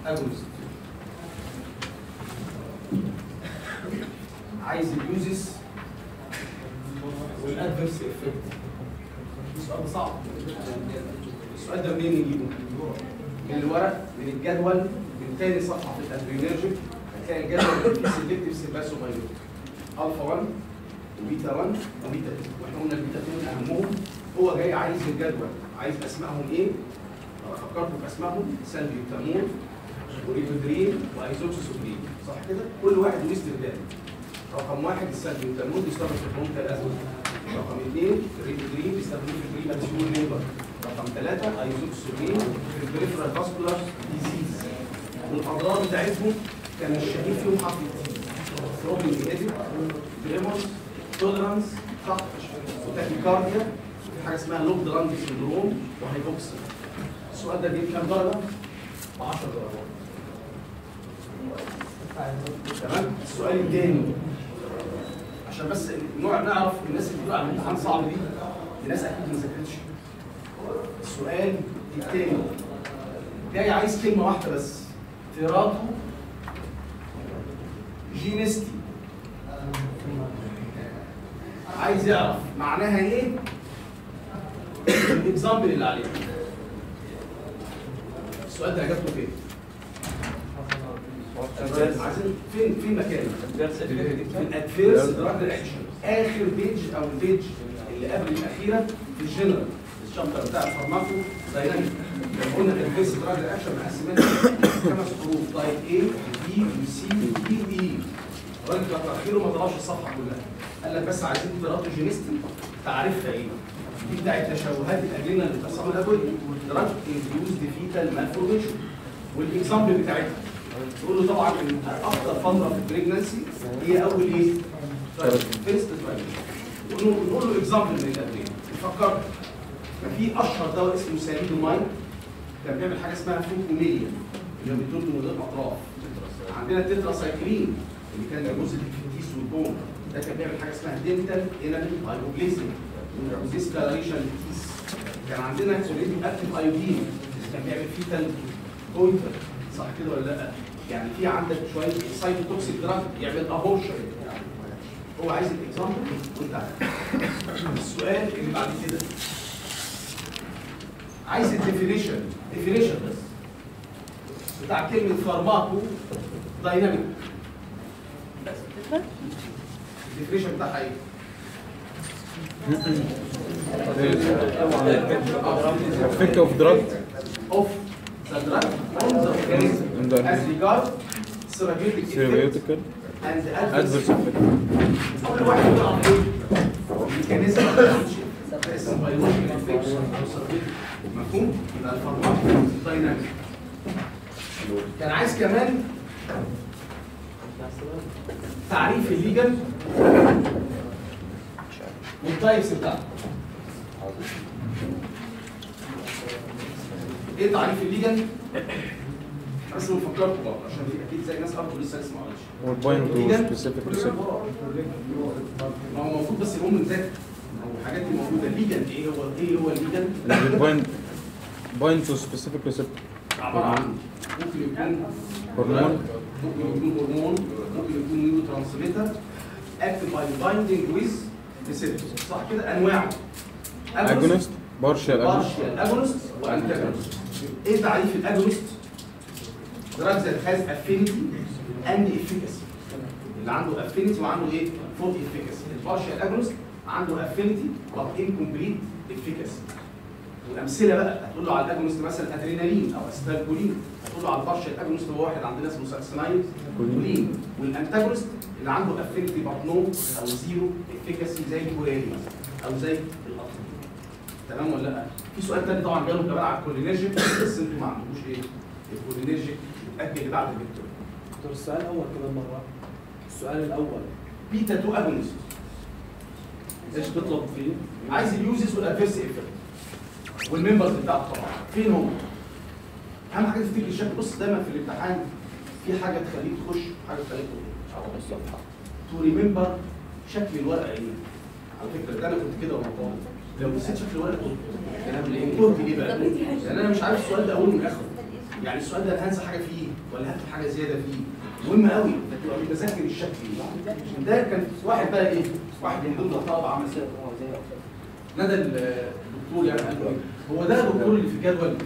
اجونست عايز اليوزز والادفرس افكت السؤال ده صعب السؤال ده منين نجيبه؟ من الورق من الجدول من تاني صفحه في الادرينرجيك هتلاقي الجدول اللي فيه سيلكتيف سيباسومايلوت الفا 1 وبيتا 1 وبيتا 2 واحنا قلنا البيتا 2 اهمهم هو جاي عايز الجدول عايز اسمائهم ايه؟ فكرتوا في اسمائهم سالبيوتامول وريبودرين وايزوكسيسوبرين صح كده؟ كل واحد له استخدام رقم واحد السالبيوتامول بيستخدم في البرونكا الازمه رقم اثنين الريبودرين بيستخدموه في البريماتيور ليبر رقم ثلاثة ايزوكسيسوبرين في البريفرال فاسكولار ديزيز والاضرار بتاعتهم كان الشهير فيهم حرف التي ثروبنج ايديت تريمورز تولرانس صح وتاكيكارديا في حاجه اسمها لوب درانج سندروم وهيبوكسيا السؤال ده جايب كام درجه؟ ب 10 درجات تمام السؤال الثاني عشان بس نوع نعرف الناس اللي بتقول على الامتحان صعب دي الناس اكيد ما ذاكرتش السؤال الثاني جاي عايز كلمه واحده بس تيراتو جينستي عايز يعرف معناها ايه الاكزامبل اللي عليه السؤال ده اجابته فين؟ عايزين فين فين مكانه؟ في الادفيرس دراج رياكشن اخر بيج او البيج اللي قبل الاخيره في الجنرال الشابتر بتاع الفارماكو دايناميك لما قلنا الادفيرس دراج رياكشن مقسمينها خمس حروف تايب اي بي وسي ودي اي الراجل كتر خيره ما طلعش الصفحه كلها قال لك بس عايزين تيراتوجينيستي تعريفها ايه؟ دي بتاع التشوهات الاجنه اللي بتحصل لها دول دراج انفيوزد فيتال مالفورميشن والاكزامبل بتاعتها تقول له طبعا ان اكتر فتره في البريجنسي هي اول ايه؟ فيرست ترايمستر نقول له اكزامبل من الادويه نفكر كان في اشهر دواء اسمه ساليدوماين كان بيعمل حاجه اسمها فوكوميليا اللي هو بيطرد من غير اطراف عندنا التتراسايكلين اللي كان جزء في التيس والبون ده كان بيعمل حاجه اسمها دينتال انامي هايبوجليسيا وديسكالريشن تيس كان عندنا سوليديوم اكتيف ايودين كان بيعمل فيتال بوينتر صح كده ولا لا؟ يعني في عندك شويه سايتوتوكسيك دراج يعمل ابورشن هو عايز الاكزامبل وانت عارف. السؤال اللي بعد كده عايز الديفينيشن ديفينيشن بس بتاع كلمه فارماكو دايناميك الديفينيشن بتاعها ايه؟ Effect of drug of the drug on the organism On the as regard therapeutic effect theoretical and adverse adverse effect. كل واحد يعرف ايه؟ ميكانيزم اسمه بيولوجيكال انفكشن او therapeutic. مفهوم؟ يبقى الفارماكو دايناميك كان عايز كمان تعريف الليجن والتايبس بتاعته ايه تعريف الليجن؟ بس بنفكركم برضه عشان في اكيد زي ناس برضه لسه لسه ما قريتش والبوينت الليجن specific receptor. ما هو المفروض بس المهم نذاكر ما هو الحاجات دي موجوده الليجن ايه هو ايه هو الليجن؟ البوينت بوينت to specific receptor. عباره عن ممكن يكون هرمون. ممكن يكون هرمون ممكن يكون نيورو ترانسميتر اكتف باي بايندينج ويز ريسبتور صح كده انواعه agonist partial agonist بارشال اجونست وانتاجونست ايه تعريف الاجونست؟ دراج ذات هاز افينيتي اند افيكاسي اللي عنده افينيتي وعنده ايه؟ فول افيكاسي البارشال اجونست عنده افينيتي بط انكمبليت افيكاسي والامثله بقى هتقول له على الاجونست مثلا ادرينالين او اسبالكولين هتقول له على البارشال اجونست هو واحد عندنا اسمه ساكسنايد كولين والانتاجونست اللي عنده افينيتي بط نو او زيرو افيكاسي زي الكوريري مثلا او زي القطر تمام ولا لا؟ في سؤال تاني طبعا جاله كمان على الكولينيرجيك بس انتوا ما عندكوش ايه؟ الكولينيرجيك اتاجل بعد الدكتور. دكتور السؤال الاول كمان مره السؤال الاول بيتا 2 اجونست ايش بيطلب فيه؟ عايز اليوزز والادفيرس افكت والممبرز بتاعته طبعا فين هم؟ اهم حاجه تفتكر الشكل بص دايما في الامتحان في حاجه تخليك تخش حاجه تخليك تخش على الصفحه تو ريمبر شكل الورقه ايه؟ على فكره ده انا كنت كده وانا طالب لو نسيت شكل الورقه كنت انا كنت ليه بقى؟ لان انا مش عارف السؤال ده اوله من اخره يعني السؤال ده هنسى حاجه فيه ولا هكتب حاجه زياده فيه مهم قوي انك تبقى متذكر الشكل عشان ده كان واحد بقى ايه واحد من ضمن الطلبه عمل كده نادى الدكتور يعني قال له إيه؟ هو ده الدكتور اللي في الجدول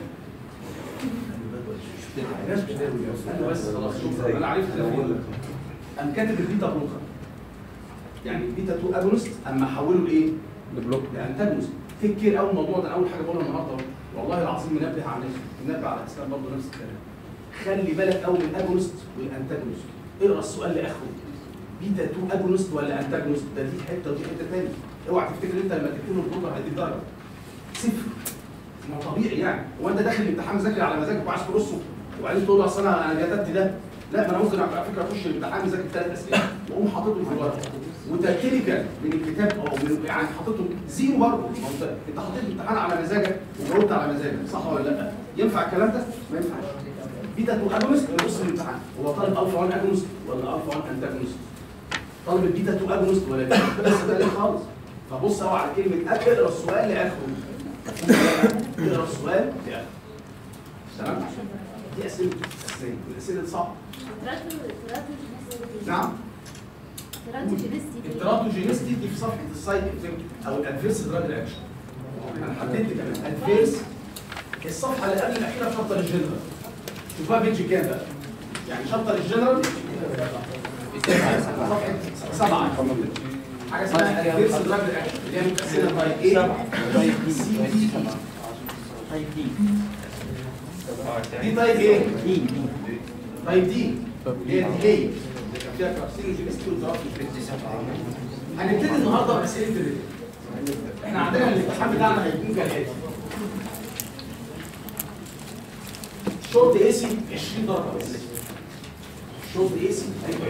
الناس مش داوي قال له بس خلاص شكرا انا عرفت ده فين قام كاتب البيتا بلوكر يعني البيتا 2 اجونست اما حوله لايه؟ البلوك لانتاجونست فكر اول موضوع ده اول حاجه بقولها النهارده والله العظيم منبه على نفسي منبه على اسلام برضه نفس الكلام خلي بالك قوي من الاجونست والانتاجونست اقرا السؤال لاخره بيتا 2 اجونست ولا انتاجونست ده دي حته ودي حته ثانيه اوعى تفتكر انت لما تكتب له البلوكر هيديك درجه صفر ما هو طبيعي يعني هو انت داخل الامتحان مذاكر على مزاجك وعايز ترصه وبعدين تقول له اصل انا انا كتبت ده لا ما انا ممكن على فكره اخش الامتحان مذاكر ثلاث اسئله واقوم حاططهم في الورقه وتكتيكال من الكتاب او من يعني حاططهم زيرو برضه ما هو انت انت حطيت الامتحان على مزاجك وجاوبت على مزاجك صح ولا لا؟ ينفع الكلام ده؟ ما ينفعش بيتا 2 اجونست نبص الامتحان هو طالب الفا 1 اجونست ولا الفا 1 انتاجونست؟ طالب البيتا 2 اجونست ولا لا؟ بس ده خالص فبص قوي على كلمه اقرا السؤال لاخره اقرا السؤال لاخره تمام؟ دي اسئله اسئله الاسئله الصعبه نعم التراتوجينيستي دي في صفحه السايد افكت او الادفيرس دراج رياكشن انا حددت كمان ادفيرس الصفحه اللي قبل الاخيره في شابتر الجنرال شوف بقى بيجي كام بقى يعني شابتر الجنرال صفحه سبعه حاجه اسمها ادفيرس دراج رياكشن اللي هي متقسمه تايب ايه سي بي دي تايب ايه؟ تايب دي هي دي ايه؟ اللي كان فيها كارسينوجينيستي وتراتوجينيستي هنبتدي النهارده باسئله الريتم احنا عندنا الامتحان بتاعنا هيكون كالاتي شورت اي سي 20 درجه بس شورت اي سي هيبقى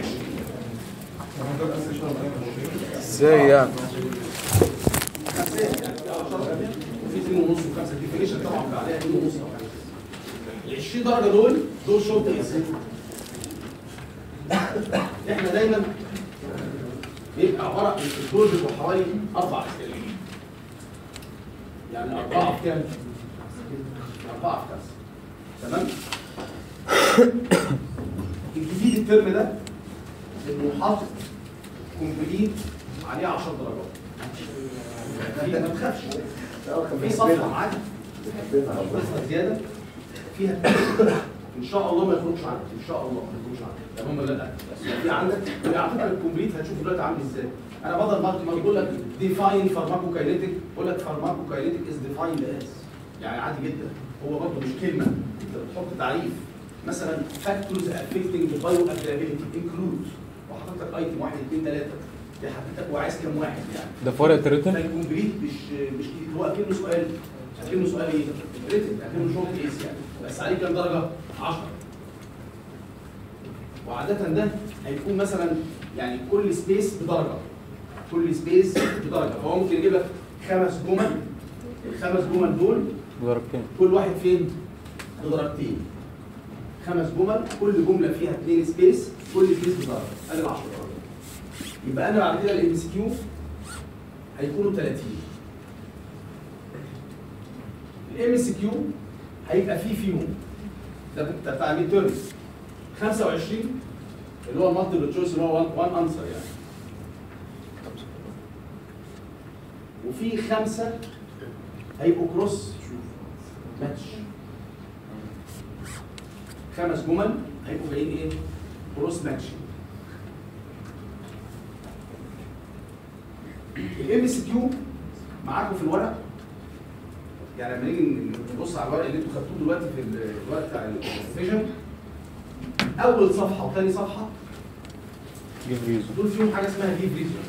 20 ازاي يعني وفي 2 ونص و5 ديفينيشن طبعا بيبقى عليها 2 ونص او حاجه ال 20 درجه دول دول شورت اي سي احنا دايما بيبقى عباره عن الدول بيبقوا حوالي اربع اسئله يعني اربعه في كام؟ اربعه في كام؟ تمام؟ الجديد الترم ده انه حاطط كومبليت عليه 10 درجات انت ما تخافش في صفحه معاك صفحه زياده فيها ان شاء الله ما يخرجش عنك ان شاء الله ما يخرجش عنك تمام ولا لا بس في عندك على فكره الكومبليت هتشوف دلوقتي عامل ازاي انا بدل ما ما بقول لك ديفاين فارماكوكاينيتيك بقول لك فارماكوكاينيتيك از ديفايند از يعني عادي جدا هو برضه مش كلمه انت بتحط تعريف مثلا فاكتورز افكتنج بايو افيلابيلتي انكلود وحاطط لك ايتم 1 2 3 دي حضرتك وعايز كام واحد يعني ده في ورقه الريتم فالكومبليت مش مش كتير. هو اكنه سؤال اكنه سؤال ايه؟ ريتم اكنه شورت ايس يعني بس عليه كام درجه؟ 10 وعادة ده هيكون مثلا يعني كل سبيس بدرجة كل سبيس بدرجة فهو ممكن يجيب لك خمس جمل الخمس جمل دول درجتين كل واحد فين؟ بدرجتين خمس جمل كل جملة فيها اثنين سبيس كل سبيس بدرجة ادي 10 درجات يبقى انا بعد كده الام سي كيو هيكونوا 30 الام سي كيو هيبقى فيه فيهم ده بتاع بتاع ميد تيرم 25 اللي هو المالتيبل تشويس اللي هو وان انسر يعني وفي خمسه هيبقوا كروس ماتش خمس جمل هيبقوا جايين ايه؟ كروس ماتش الام اس كيو معاكم في الورق يعني لما نيجي نبص على الورق اللي انتوا خدتوه دلوقتي في الورق بتاع الفيجن اول صفحه وثاني صفحه جيف ريزون دول فيهم حاجه اسمها ديب ريزون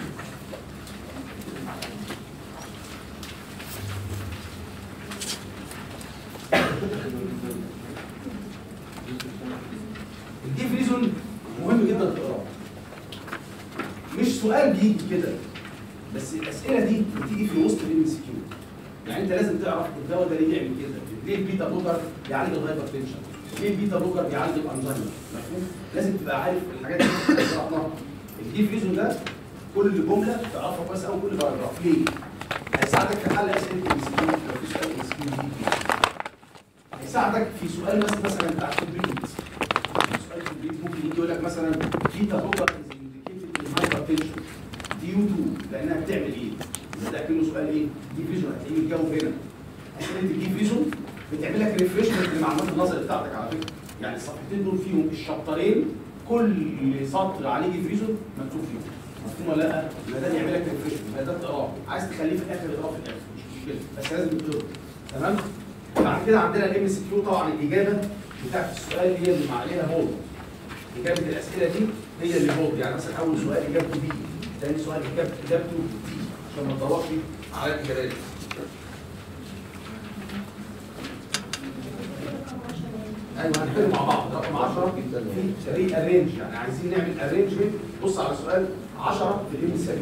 الديب ريزون مهم جدا تقراه مش سؤال بيجي كده بس الاسئله دي بتيجي في وسط الام سي كيو يعني انت لازم تعرف الدواء ده ليه بيعمل كده ليه البيتا بلوكر بيعالج الهايبر تنشن ليه البيتا بلوكر بيعالج الانزيمر مفهوم لازم تبقى عارف الحاجات دي شرحناها الديب ريزون ده كل جمله تعرفها كويس قوي كل باراجراف ليه؟ هيساعدك في حل اسئله الام سي كيو لو في سؤال ام سي كيو يساعدك في سؤال مثلا مثلا بتاع التبريد سؤال التبريد ممكن يجي يقول لك مثلا في تهوبر از انديكيتد ان هايبرتنشن ديو تو لانها بتعمل ايه؟ ده كأنه سؤال ايه؟ ديفيجن هتلاقيه بيتجاوب هنا عشان انت ديفيجن بتعمل لك ريفريشمنت للمعلومات النظري بتاعتك على فكره يعني الصفحتين دول فيهم الشابترين كل سطر عليه ديفيجن مكتوب فيه مفهوم ولا لا؟ يبقى ده يعمل لك ريفريشمنت يبقى ده تقراه عايز تخليه في الاخر اقراه في الاخر مش مشكله بس لازم تقراه تمام؟ بعد كده عندنا الام اس كيو طبعا الاجابه بتاعت السؤال هي اللي عليها هولد اجابه الاسئله دي هي اللي هولد يعني مثلا اول سؤال اجابته بي ثاني سؤال إجابته- اجابته تي عشان ما تدورش على الاجابات ايوه هنتكلم مع بعض رقم 10 في ري ارينج يعني عايزين نعمل ارينجمنت بص على سؤال 10 في الام اس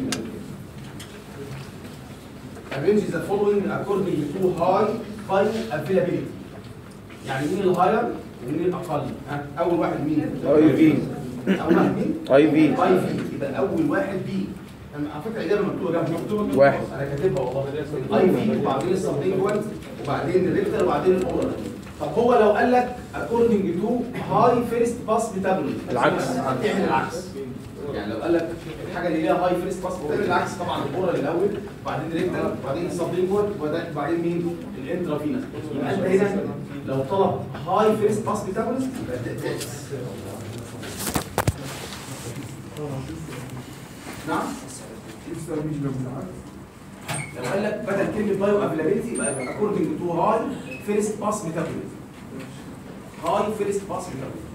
arrange the following according to high file availability يعني مين الهاير ومين الاقل ها اول واحد مين اي في اول واحد مين اي في اي في يبقى اول واحد بي أنا على فكره الاجابه مكتوبه جنب مكتوبه واحد. انا كاتبها والله اي في وبعدين السبلينجوال وبعدين الريكتر وبعدين الاورال طب هو لو قال لك according to high first pass metabolism العكس. هتعمل العكس يعني لو قال لك الحاجه اللي ليها هاي فيرست باس بتعمل العكس طبعا الاورال الاول وبعدين الريكتر وبعدين السبلينجوال وبعدين مين الانترافينس يبقى انت هنا لو طلب هاي فيرست باس ميتابوليزم يبقى ده- ده- نعم لو قال لك بدل كلمه بايو افيلابيلتي يبقى according to high first pass metabolism high first pass metabolism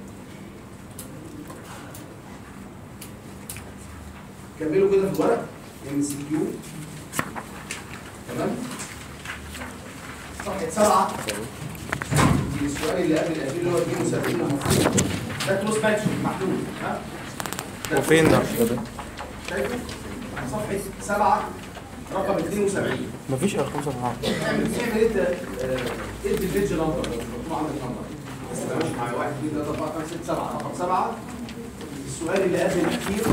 كملوا كده في الورق ام سي كيو تمام صفحه سبعه السؤال اللي قبل الاخير اللي هو 72 المفروض ده كلوز ماتش محدود ها ده وفين ده؟ شايفه؟ صفحه سبعه رقم 72 مفيش ارقام صفحات اعمل اعمل انت آه، ادي البيج نمبر مكتوب عندك نمبر بس أنا ماشي معايا 1 2 3 4 5 6 7 رقم 7 السؤال اللي قبل الاخير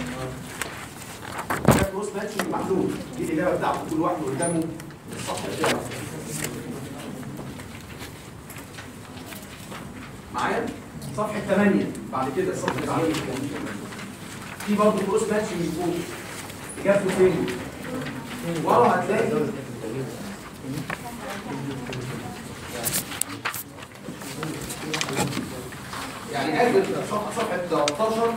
ده كروس ماتشنج محدود دي الاجابه بتاعته كل واحد قدامه الصفحه بتاعه معايا صفحه 8 بعد كده الصفحه اللي بعدها في برضه كروس ماتشنج فوق اجابته فين؟ ورا هتلاقي يعني اخر صفحه صفحه 13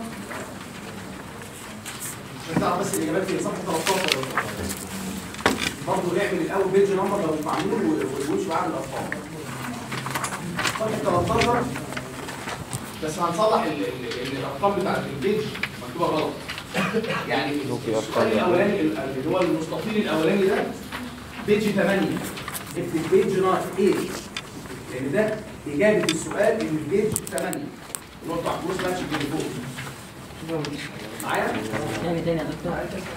عشان تعرف بس الاجابات في صفحه 13 برضه نعمل الاول بيج نمبر لو مش معمول و- ومش معاه الارقام صفحه 13 بس هنصلح ال- ال- ال- الارقام بتاعت البيج مكتوبه غلط يعني السؤال الاولاني اللي هو المستطيل الاولاني ده بيج 8 اكتب بيج 8 لان ده اجابه السؤال اللي في بيج 8 اللي هو بتاع كروس ماتش اللي فوق معايا؟ تاني تاني يا دكتور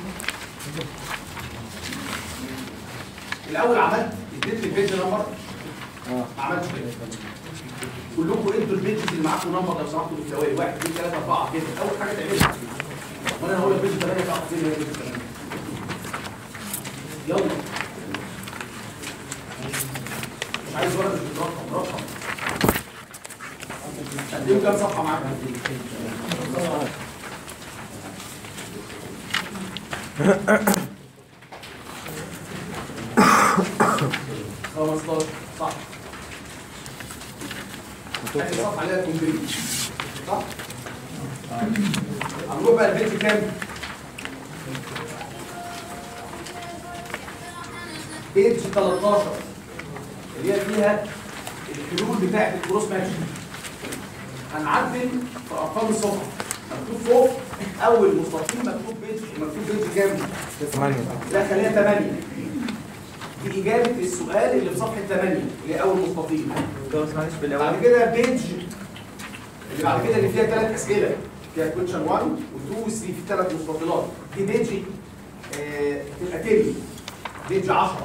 الاول عملت اديت لي البيج نمبر ما عملتش كده كلكم ادوا البيجز اللي معاكم نمبر لو سمحتوا بالتوالي 1 2 3 4 كده اول حاجه تعملها وانا هقول لك بيج 8 تعرف فين هي بيج 8 يلا مش عايز ورقه مش رقم رقم قدموا كام صفحه معاك 15 صح اخر صفحه عليها كومبليت صح هنروح بقى البيت كام بيج 13 اللي هي فيها الحلول بتاعت الكروس ماتش هنعدل في ارقام الصفحه مكتوب فوق اول مستطيل مكتوب بيج مكتوب بيج كام 8 لا خليها 8 دي إجابة السؤال اللي في صفحة 8 اللي هي أول مستطيل بعد كده بيج اللي بعد كده اللي فيها ثلاث أسئلة فيها كويشن 1 و2 و 3 في ثلاث مستطيلات دي بيج آه، تبقى تاني بيج 10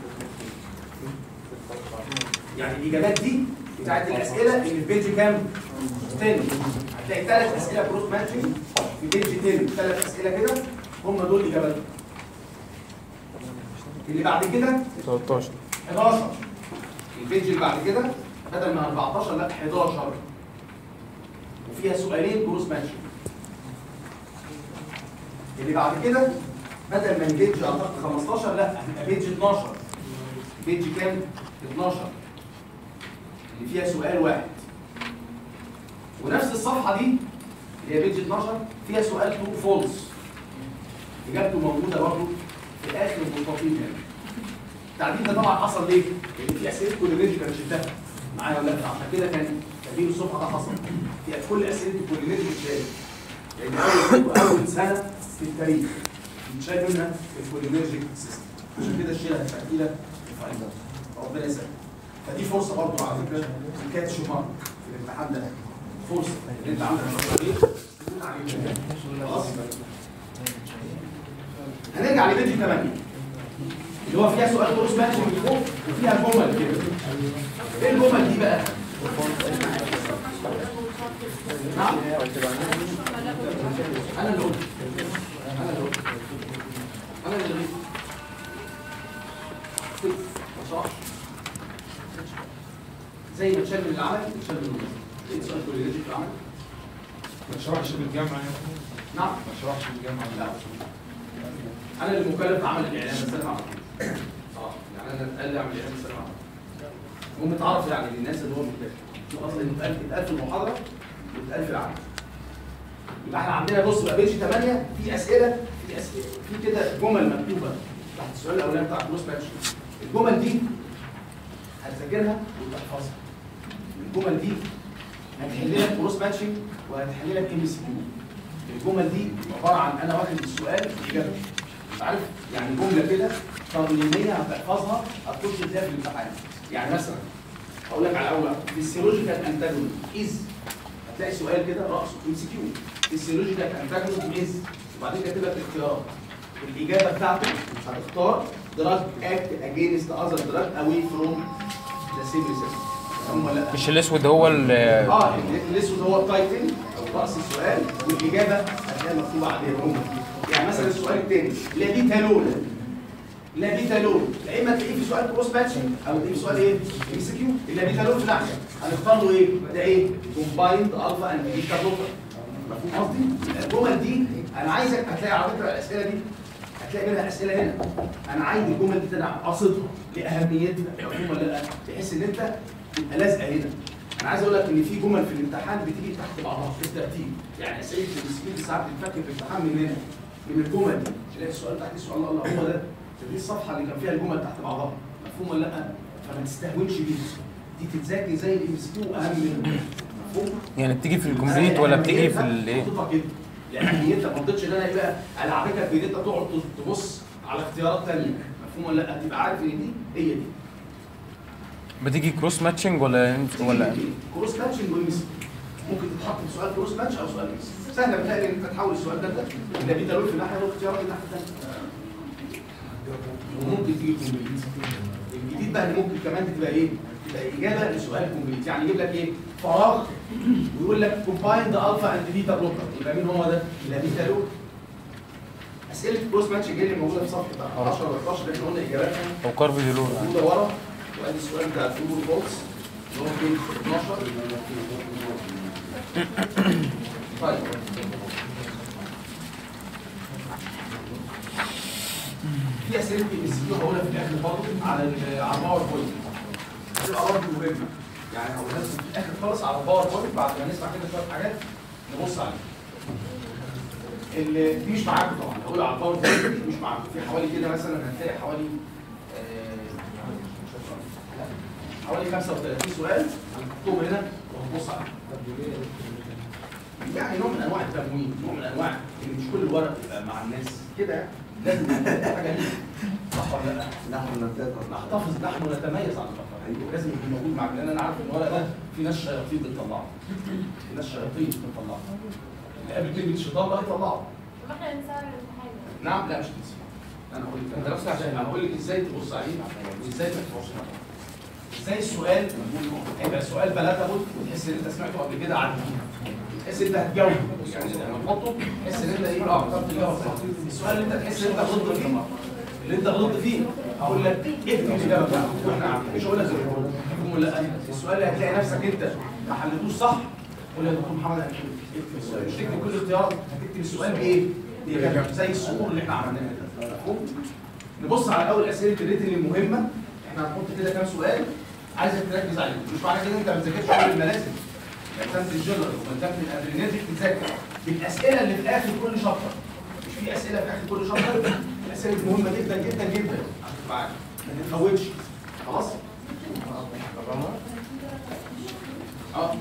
يعني الإجابات دي بتاعت الأسئلة اللي في بيج كام؟ 10 هتلاقي ثلاث أسئلة كروس ماتشنج في بيج 10 ثلاث أسئلة كده هم دول إجاباتهم اللي بعد كده 13 11 البيج اللي بعد كده بدل من 14 لا 11 وفيها سؤالين كروس ماتشنج اللي بعد كده بدل ما البيج اعتقد 15 لا هتبقى بيج 12 بيج كام 12 اللي فيها سؤال واحد ونفس الصفحه دي اللي هي بيج 12 فيها سؤال ترو فولس اجابته موجوده برضه في اخر المستطيل هنا التعديل ده طبعا حصل ليه؟ لان في اسئله كل رينج كانت شلتها معايا ولا لا عشان كده كان تغيير الصفحه ده حصل في كل اسئله كل رينج اتشالت لان اول اول سنه في التاريخ بيتشال منها الكولينرجيك سيستم عشان كده الشيله هتبقى تقيله في الفاينل ربنا يسلمك فدي فرصه برضه على فكره كانت شمار في الامتحان ده فرصه ان انت عندك مشروعين تكون عليهم خلاص هنرجع لبيج 8 اللي هو فيها سؤال كروس ماتش من فوق وفيها جمل كده ايه الجمل دي بقى؟ نعم انا اللي قلت انا اللي قلت انا اللي غلطت ما شرحش زي ما اتشال من العمل اتشال من النص ايه سؤال كوليجي في العمل؟ ما شرحش بالجامعة يعني نعم ما شرحش بالجامعة لا انا اللي مكلف بعمل الاعلان بس انا ما عملتوش اه يعني انا اتقال لي اعمل الاعلان بس انا ما عملتوش هو متعرف يعني للناس اللي هو مكلف هو اصلا اتقال اتقال في المحاضره واتقال في العمل يبقى احنا عندنا بص بقى بيج 8 في اسئله في اسئله في كده جمل مكتوبه تحت السؤال الاولاني بتاع كروس ماتش الجمل دي هتذاكرها وتحفظها الجمل دي هتحل لك كروس ماتشنج وهتحل لك ام سي كيو الجمل دي عباره عن انا واخد السؤال واجابته عارف يعني جمله كده ترميميه هتحفظها هتخش تلاقيها في الامتحان يعني مثلا اقول لك على اول فيسيولوجيكال انتاجونيزم از هتلاقي سؤال كده راسه ام سي كيو فيسيولوجيكال انتاجونيزم از وبعدين كاتب لك اختيارات الاجابه بتاعته هتختار دراج اكت اجينست اذر دراج اواي فروم ذا سيم ريسبتور هم ولا لا؟ مش الاسود هو ال اه ال- الاسود هو التايتل او راس السؤال والاجابه هتلاقيها مكتوبه عليها هم يعني مثلا السؤال الثاني لابيتالون لابيتالون يا اما تلاقيه في سؤال كروس ماتشنج او تلاقيه في سؤال ايه؟ ام سي كيو اللابيتالون في الاحسن هنختار له ايه؟ ده ايه؟ كومبايند الفا اند بيتا بلوكر مفهوم قصدي؟ الجمل دي انا عايزك هتلاقي على فكره الاسئله دي هتلاقي منها اسئله هنا انا عايز الجمل دي انا قاصدها لاهميتها مفهوم ولا لا؟ بحيث ان انت تبقى لازقه هنا انا عايز اقول لك ان في جمل في الامتحان بتيجي تحت بعضها في الترتيب يعني اسئله السكيل ساعات بتتفك في الامتحان من هنا من الجمل دي تلاقي السؤال تحت السؤال الله هو ده دي الصفحه اللي كان فيها الجمل تحت بعضها مفهوم ولا لا؟ فما تستهونش بيها دي تتذاكر زي الام اس كيو اهم منها مفهوم؟ يعني بتيجي في الكومبليت ولا بتيجي في الايه؟ محطوطه كده لاهميتها ما رضيتش ان انا ايه بقى العبك بان انت تقعد تبص على اختيارات ثانيه مفهوم ولا لا؟ تبقى عارف ان دي هي دي بتيجي كروس ماتشنج ولا ولا كروس ماتشنج وميس ممكن تتحط في سؤال كروس ماتش او سؤال ميس سهله بتلاقي ان انت تحول السؤال ده ده ده بيتا لون في ناحيه واختيارات الناحيه الثانيه وممكن تيجي كومبليت الجديد بقى اللي ممكن كمان تبقى ايه؟ تبقى اجابه لسؤال كومبليت يعني يجيب لك ايه؟ فراغ ويقول لك كومبايند الفا اند بيتا بلوكر يبقى مين هو ده؟ يبقى بيتا لون اسئله كروس ماتش جايه اللي موجوده في صفحه 10 و 11 اللي احنا قلنا اجاباتها او كارفيدولون موجوده ورا وادي السؤال بتاع الترو فولس اللي هو بيج 12 طيب في اسئله بي اس كيو هقولها في الاخر برضه على ال- على الباور بوينت هتبقى برضه مهمه يعني هقولها لكم في الاخر خالص على الباور بوينت بعد ما نسمع كده شويه حاجات نبص عليها اللي دي مش معاكم طبعا هقول على الباور بوينت دي مش معاكم في حوالي كده مثلا هتلاقي حوالي آه، لا، حوالي 35 سؤال هنحطهم هنا وهنبص عليهم يعني نوع من انواع التموين نوع من انواع ان مش كل ورق يبقى مع الناس كده يعني. لازم يبقى حاجه ليك صح ولا لا؟ نحن نتذكر نحتفظ نحن نتميز عن الاخرين لازم يكون موجود معاك لان انا عارف ان الورق ده في ناس شياطين بتطلعه في ناس شياطين بتطلعه اللي قبل كلمه شيطان بقى يطلعه طب احنا نساعد الامتحان نعم لا مش تنسى انا هقول لك انت نفسك عشان هقول لك ازاي تبص عليه وازاي ما تبصش عليه ازاي السؤال هيبقى سؤال بلاتابل وتحس ان انت سمعته قبل كده عن تحس ان انت هتجاوب يعني لما تحطه تحس ان انت ايه اه اخترت تجاوب صح السؤال اللي انت تحس ان انت غلطت فيه اللي انت غلطت فيه هقول لك اكتب الاجابه بتاعته واحنا عارفين مش هقول لك زي ما هو. مفهوم ولا لا السؤال اللي هتلاقي نفسك انت ما حلتوش صح قول يا دكتور محمد اكتب السؤال مش تكتب كل اختيارات هتكتب السؤال بايه؟ بإجابة. زي الصقور اللي احنا عملناها كده. مفهوم؟ نبص على اول اسئله الريتن المهمه احنا هنحط كده كام سؤال عايزك تركز عليهم مش معنى كده انت ما بتذاكرش كل الملازم ملزمه الجنرال وملزمه الادرينالين بتذاكر بالاسئله اللي في اخر كل شابتر مش في اسئله في اخر كل شابتر الاسئله دي مهمه جدا جدا جدا عشان تبقى عارف ما تتفوتش خلاص اه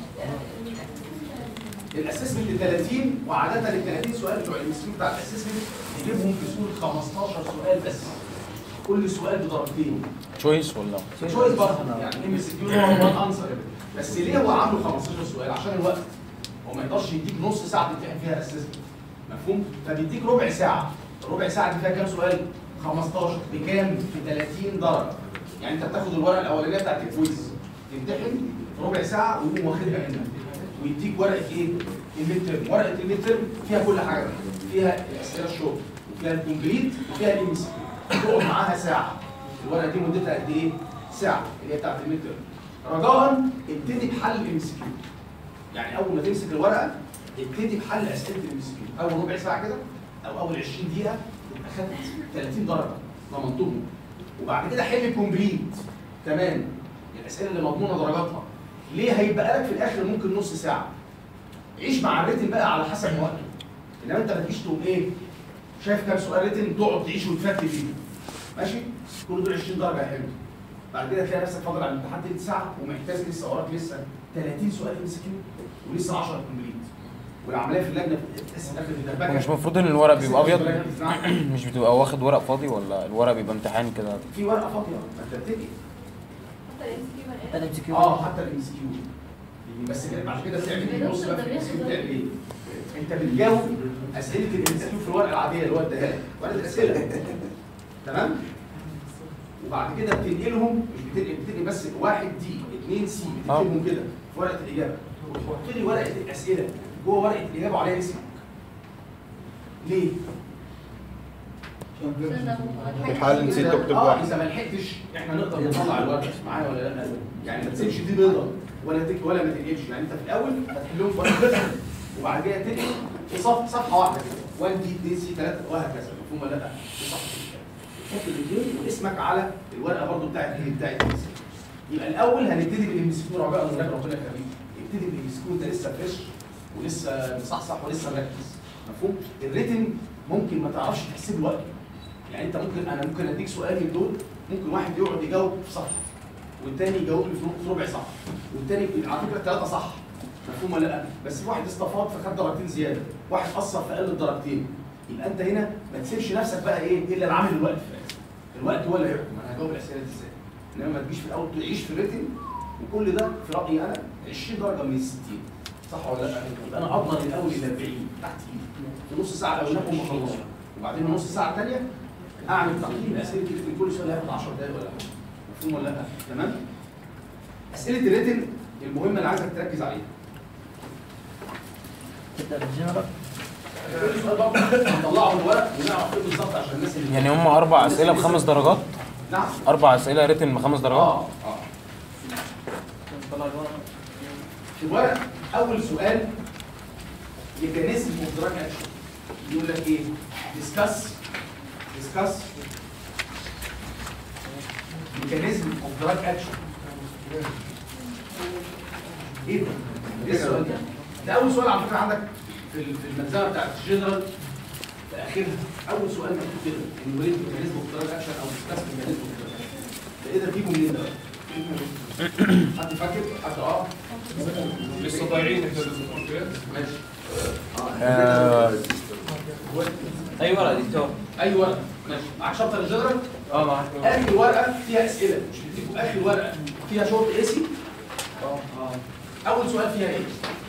الاسسمنت ال 30 وعاده ال 30 سؤال بتوع المسلمين بتاع الاسسمنت يجيبهم في صوره 15 سؤال بس كل سؤال بدرجتين تشويس ولا شويس برضه يعني ام اس كيو هو انسر بس ليه هو عامله 15 سؤال عشان الوقت هو ما يقدرش يديك نص ساعه تمتحن فيها اسسمنت مفهوم فبيديك ربع ساعه الربع ساعه دي فيها كام سؤال 15 بكام في 30 درجه يعني انت بتاخد الورقه الاولانيه بتاعت الكويز تمتحن في ربع ساعه ويقوم واخدها منك ويديك ورقه ايه الميد ترم ورقه الميد ترم فيها كل حاجه فيها الاسئله الشغل وفيها الكومبليت وفيها الام اس تقعد معاها ساعه الورقه دي مدتها قد ايه ساعه اللي هي بتاعت الميد ترم رجاء ابتدي بحل الام اس كيو يعني اول ما تمسك الورقه ابتدي بحل اسئله الام اس كيو اول ربع ساعه كده او اول 20 دقيقه تبقى خدت 30 درجه ضمنتهم وبعد كده حل كومبليت كمان الاسئله اللي مضمونه درجاتها ليه هيبقى لك في الاخر ممكن نص ساعه عيش مع الريتم بقى على حسب وقته انما انت ما تجيش تقوم ايه شايف كام سؤال ريتم تقعد تعيش وتفت فيه ماشي كل دول 20 درجه حلو بعد كده تلاقي نفسك فاضل على الامتحان تلت ساعه ومحتاج لسه وراك لسه 30 سؤال ام اس كيو ولسه 10 كومبليت والعمليه في اللجنه بتتقسم اخر الدربكه مش المفروض ان الورق بيبقى ابيض ركز معايا. مش بتبقى واخد ورق فاضي ولا الورق بيبقى امتحان كده في ورقه فاضيه ما انت بتبتدي حتى الام سي كيو اه حتى الام اس كيو بس كده بعد كده بتعمل ايه بص بقى في الام اس كيو بتعمل ايه انت بتجاوب اسئله الام اس كيو في الورقه العاديه اللي هو اداها لك ورقه الاسئله تمام وبعد كده بتنقلهم مش بتنقل بتنقل بس واحد دي اثنين سي بتكتبهم كده في ورقه الاجابه وتحط لي ورقه الاسئله جوه ورقه الاجابه وعليها اسمك ليه؟ في حال نسيت إذا- تكتب اه واحد اذا ما لحقتش احنا نقدر نطلع الورقه معايا ولا لا يعني ما تسيبش دي بيضه ولا تك ولا ما تنقلش يعني انت في الاول هتحلهم في ورقه وبعد كده تنقل في صف صفحه واحده كده 1 دي 2 سي 3 وهكذا مفهوم ولا لا؟ في صفحه تحط الاثنين واسمك على الورقه برضو بتاعت ايه بتاعت الام يبقى الاول هنبتدي بالام اس كيو رجاء من ربنا يخليك ابتدي بالام اس كيو انت لسه فريش ولسه مصحصح ولسه مركز مفهوم؟ الريتم ممكن ما تعرفش تحسب له وقت يعني انت ممكن انا ممكن اديك سؤال من دول ممكن واحد يقعد يجاوب في صفحه والتاني يجاوب لي في ربع صفحه والتاني على فكره الثلاثه صح مفهوم ولا لا بس في واحد استفاض فخد درجتين زياده واحد قصر فقل الدرجتين يبقى انت هنا ما تسيبش نفسك بقى ايه الا العامل الوقت في الاخر الوقت هو اللي هيحكم انا هجاوب الاسئله دي ازاي انما ما تجيش في الاول تعيش في الريتم وكل ده في رايي انا 20 درجه من ال 60 صح ولا لا؟ يبقى انا اضمن الاول ال 40 تحت ايدي في نص ساعه لو ناخد مخلص وبعدين النص ساعه الثانيه اعمل تقييم اسئله الريتم كل سؤال هياخد 10 دقائق ولا حاجه مفهوم ولا لا؟ تمام؟ اسئله الريتم المهمه اللي عايزك تركز عليها تبدا بالجنرال كل سؤال برضه هنطلعه من الورق ونعرف ايه بالظبط عشان الناس اللي يعني هم اربع اسئله بخمس درجات نعم اربع اسئله ريتن بخمس درجات اه اه في الورق اول سؤال ميكانيزم اوف دراج اكشن يقول لك ايه ديسكاس ديسكاس ميكانيزم اوف دراج اكشن ايه ده؟ ايه السؤال ده؟ ده اول سؤال على فكره عندك في ال- في الملزمه بتاعت الجنرال في اخرها اول سؤال مكتوب كده انه ايه ميكانيزم اوف دراج اكشن او ديسكاس ميكانيزم اوف دراج اكشن ده ايه ده فيكم منين ده؟ حد فاكر؟ حد اه؟ لسه ضايعين احنا الاسبوع ماشي آه، اي ورقه دكتور اي ورقه ماشي معاك شابتر الجنرال اه معك اخر ورقه فيها اسئله مش بتديكوا اخر ورقه فيها شورت ايسي اول سؤال فيها ايه؟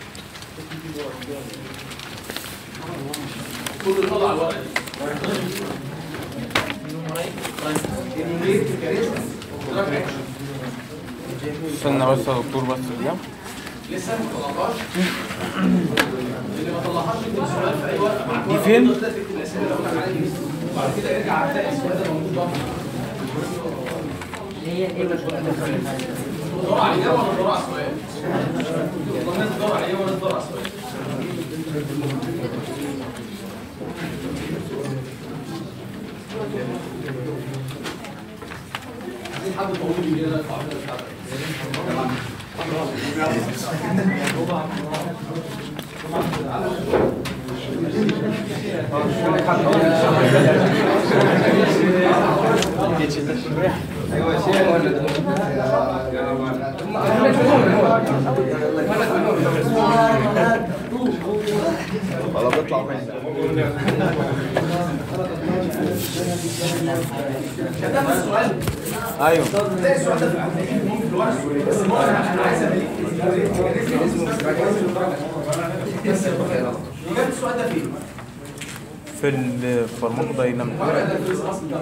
كل اللي طلع الورقه دي النوميريك ميكانيزم دراج اكشن استنى بس يا دكتور بس كده لسه ما طلعهاش اللي ما طلعهاش يكتب السؤال في اي ورقه معاك دي ورقة فين؟ تقدر تكتب الاسئله اللي قلنا عليها دي وبعد كده ارجع هتلاقي السؤال ده موجود برضه هي ايه تدور على الاجابه ولا تدور على السؤال؟ الناس تدور على الاجابه ولا تدور على السؤال؟ عايزين حد طويل كده يطلع كده خلاص اطلع مني كتبت السؤال ايوه تلاقي السؤال ده في ممكن في الورق بس المهم عشان عايز امليك بس اجابه السؤال ده فين؟ في الفارماكو داينامكس الورق ده في اصلا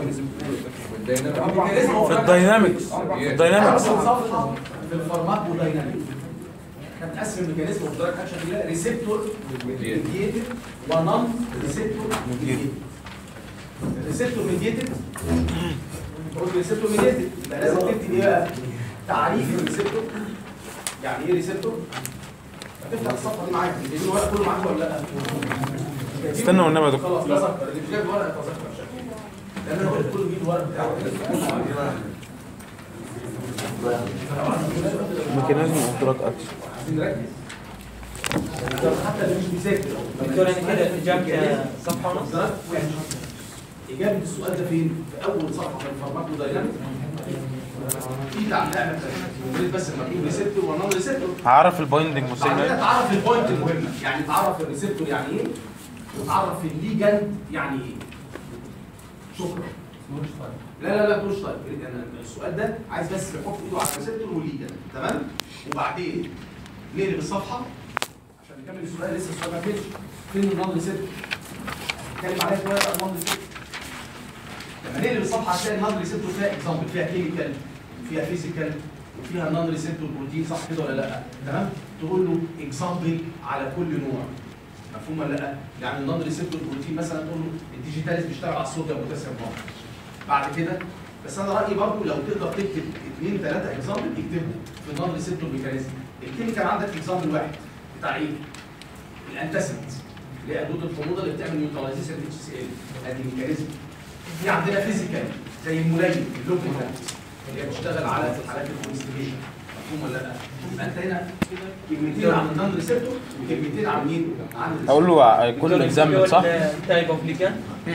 في الداينامكس في الداينامكس اول صفحه في الفارماكو دايناميك احنا بنقسم الميكانيزم اوف دراج اكشن الى ريسبتور ميديتد ونون ريسبتور ميديتد ريسبتور ميديتد قلت ريسبتور ميديتد يبقى لازم تكتب ايه بقى؟ تعريف الريسبتور يعني ايه ريسبتور؟ هتفتح الصفحه دي معاك تجيب الورق كله معاك ولا لا؟ استنى والنبي يا دكتور. خلاص تذكر اللي مش جايب الورق يتذكر شكله لان انا قلت كله يجيب الورق بتاعه ميكانيزم اوف دراج اكشن عايزين نركز حتى اللي مش بيذاكر دكتور يعني كده جابك صفحه ونص درجة واحد. إجابة السؤال ده فين؟ في أول صفحة في الفارماكو دايناميك في تعليق مثلا بس مكتوب ريسبتور ونون ريسبتور هعرف البايندنج بعد كده والسيجنال تعرف البوينت المهمة يعني تعرف الريسبتور يعني إيه وتعرف الليجند يعني إيه شكرا لا لا لا مش طيب انا السؤال ده عايز بس يحط ايده على الريسبتور والليجند تمام وبعدين نقلب الصفحه عشان نكمل السؤال لسه السؤال ما فيش فين النون ريسبتور اتكلم عليها شويه بقى النون ريسبتور لما نقلب الصفحه هتلاقي النون ريسبتور فيها اكزامبل فيها كيميكال وفيها فيزيكال وفيها نون ريسبتور بروتين صح كده ولا لا تمام تقول له اكزامبل على كل نوع مفهوم ولا لا يعني النون ريسبتور بروتين مثلا تقول له الديجيتاليز بيشتغل على الصوديوم والبوتاسيوم نقط بعد كده بس انا رايي برضو لو تقدر تكتب اثنين ثلاثه اكزامبل اكتبهم في النون ريسبتور ميكانيزم الكيميكال عندك اكزامبل واحد بتاع ايه؟ الانتاسيد اللي هي حدود الحموضه اللي بتعمل نيوتراليزيشن اتش سي ال ادي ميكانيزم في عندنا فيزيكال زي الملين اللوبريكانت اللي هي بتشتغل على حالات الكونستيبيشن مفهوم ولا لا؟ يبقى انت هنا كلمتين عن النون ريسبتور وكلمتين عن مين؟ عن الريسبتور. اقول له كل اكزامبل صح؟ تايب اوف ليكان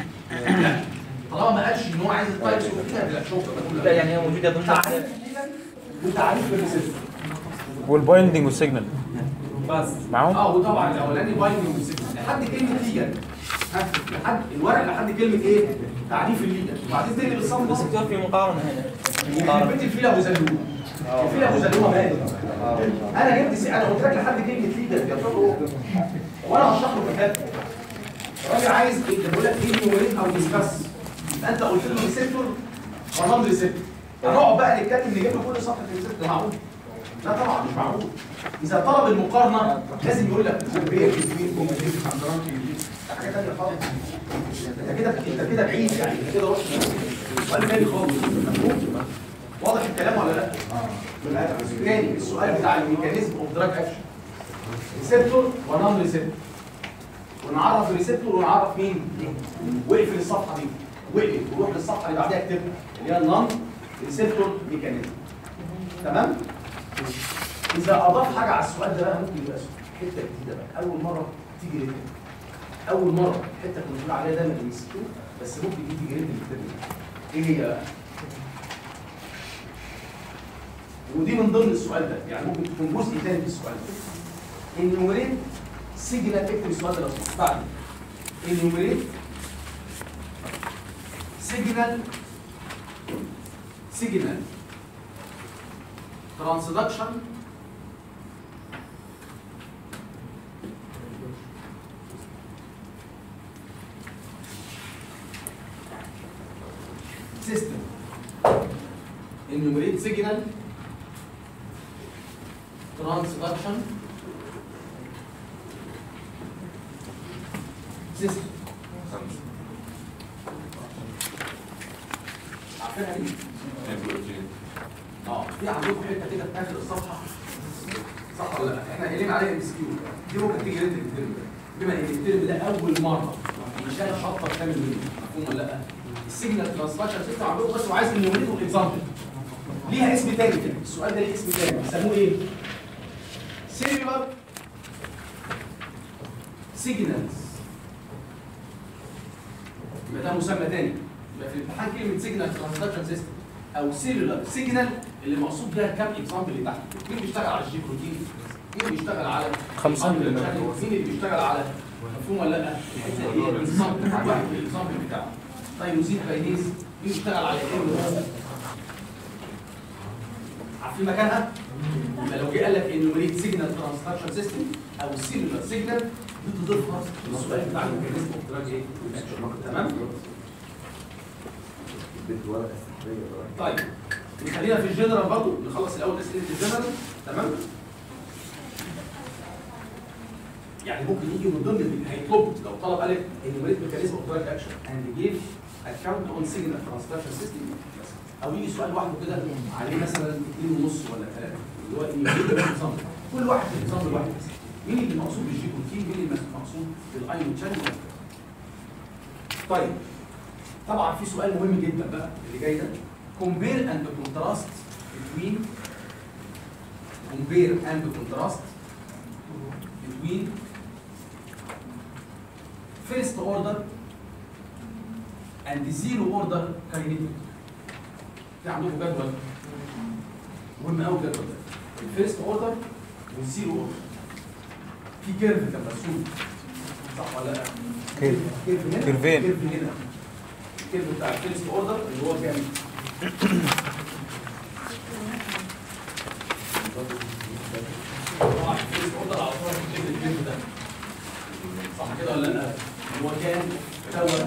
طالما ما قالش ان هو عايز التايبس وكده لا شكرا لا يعني هي موجوده ضمن تعريف الليجند وتعريف الريسبتور والبايندنج والسيجنال بس معاهم؟ اه وطبعا الاولاني بايندنج والريسبتور لحد كلمه ليجند ها لحد الورق لحد كلمه ايه؟ تعريف الليجند وبعدين تقلب الصف بس ده دكتور في مقارنه هنا مقارنه كلمه الفيل ابو زلومه الفيل ابو زلومه مالي انا جبت سي... انا قلت لك لحد كلمه ليجند يا طارق وانا هشرح له في الحته الراجل عايز ايه بيقول لك ايه نيومريت او ديسكاس يبقى انت قلت له ريسبتور ونون ريسبتور هنقعد بقى نتكلم نجيب له كل صفحه ريسبتور معقول لا طبعا مش معقول اذا طلب المقارنه لازم يقول لك كومبير بين كومبير ده حاجه ثانيه خالص انت كده انت كده بعيد يعني انت كده رحت سؤال تاني خالص مفهوم واضح الكلام ولا لا؟ اه تاني السؤال بتاع الميكانيزم اوف دراج اكشن ريسبتور ونون ريسبتور ونعرف الريسبتور ونعرف مين واقفل الصفحه دي واقفل وروح للصفحه اللي بعدها اكتبها اللي هي النون ريسبتور ميكانيزم تمام اذا اضاف حاجه على السؤال ده بقى ممكن يبقى حته جديده بقى اول مره تيجي ريتم اول مره حته كنت بقول عليها دايما ام اس كيو بس ممكن دي تيجي ريتم في الترم ايه هي بقى ودي من ضمن السؤال ده يعني ممكن تكون جزء ثاني في السؤال ده النيومريت سيجنال اكتب السؤال ده لو سمحت بعد النيومريت سيجنال سيجنال ترانسدكشن سيستم enumerate signal transduction system عارفينها دي؟ اه في عندكم حته كده في اخر الصفحه صح ولا لا؟ احنا قايلين عليها ام اس كيو دي ممكن تيجي ريت الترم ده بما ان الترم ده اول مره يشتغل شابتر كامل منه مفهوم ولا لا؟ السيجنال ترانسفاكشن سيستم عندكم بس وعايز نوريكم اكزامبل ليها اسم تاني كده السؤال ده ليه اسم تاني بيسموه ايه؟ سيلولار سيجنالز يبقى ده مسمى تاني يبقى في الامتحان كلمه سيجنال ترانسدكشن سيستم او سيلولار سيجنال اللي مقصود بيها كام اكزامبل اللي تحت مين بيشتغل على الجي بروتين مين بيشتغل على خمسة. الأندر channel؟ مين اللي بيشتغل على مفهوم ولا لا الحته اللي هي الاكزامبل واحد من الاكزامبل بتاعه تايروزين كاينيز مين بيشتغل على ايه عارفين مكانها يبقى لو جه قال لك انه مريض سيجنال ترانسدكشن سيستم او سيلولار سيجنال دي تضيفها للسؤال بتاع الميكانيزم اوف دراج ايه تمام طيب نخلينا في الجنرال برضه نخلص الاول اسئله الجنرال تمام يعني ممكن يجي من ضمن اللي هيطلبوا لو طلب قال لك انيميت ميكانيزم اوف دراج اكشن اند جيف اكونت اون سيجنال ترانسدكشن سيستم او يجي سؤال لوحده كده عليه مثلا 2 ونص ولا 3 اللي هو انيميت اكزامبل كل واحد في اكزامبل واحد بس مين اللي مقصود بالجي بروتين مين اللي مقصود بالايون شانل طيب طبعا في سؤال مهم جدا بقى اللي جاي ده compare and contrast between compare and contrast between first order and zero order kinetic في عندكم جدول مهم قوي الجدول ده الفيرست اوردر والزيرو اوردر في كيرف كان مرسوم صح ولا لا؟ كيرف. كيرف هنا كيرفين. كيرف هنا الكيرف بتاع الفيرست اوردر اللي هو كام؟ طبعا الفيرست اوردر على طول هتكتب الكيرف ده صح كده ولا لا؟ اللي هو كان تاور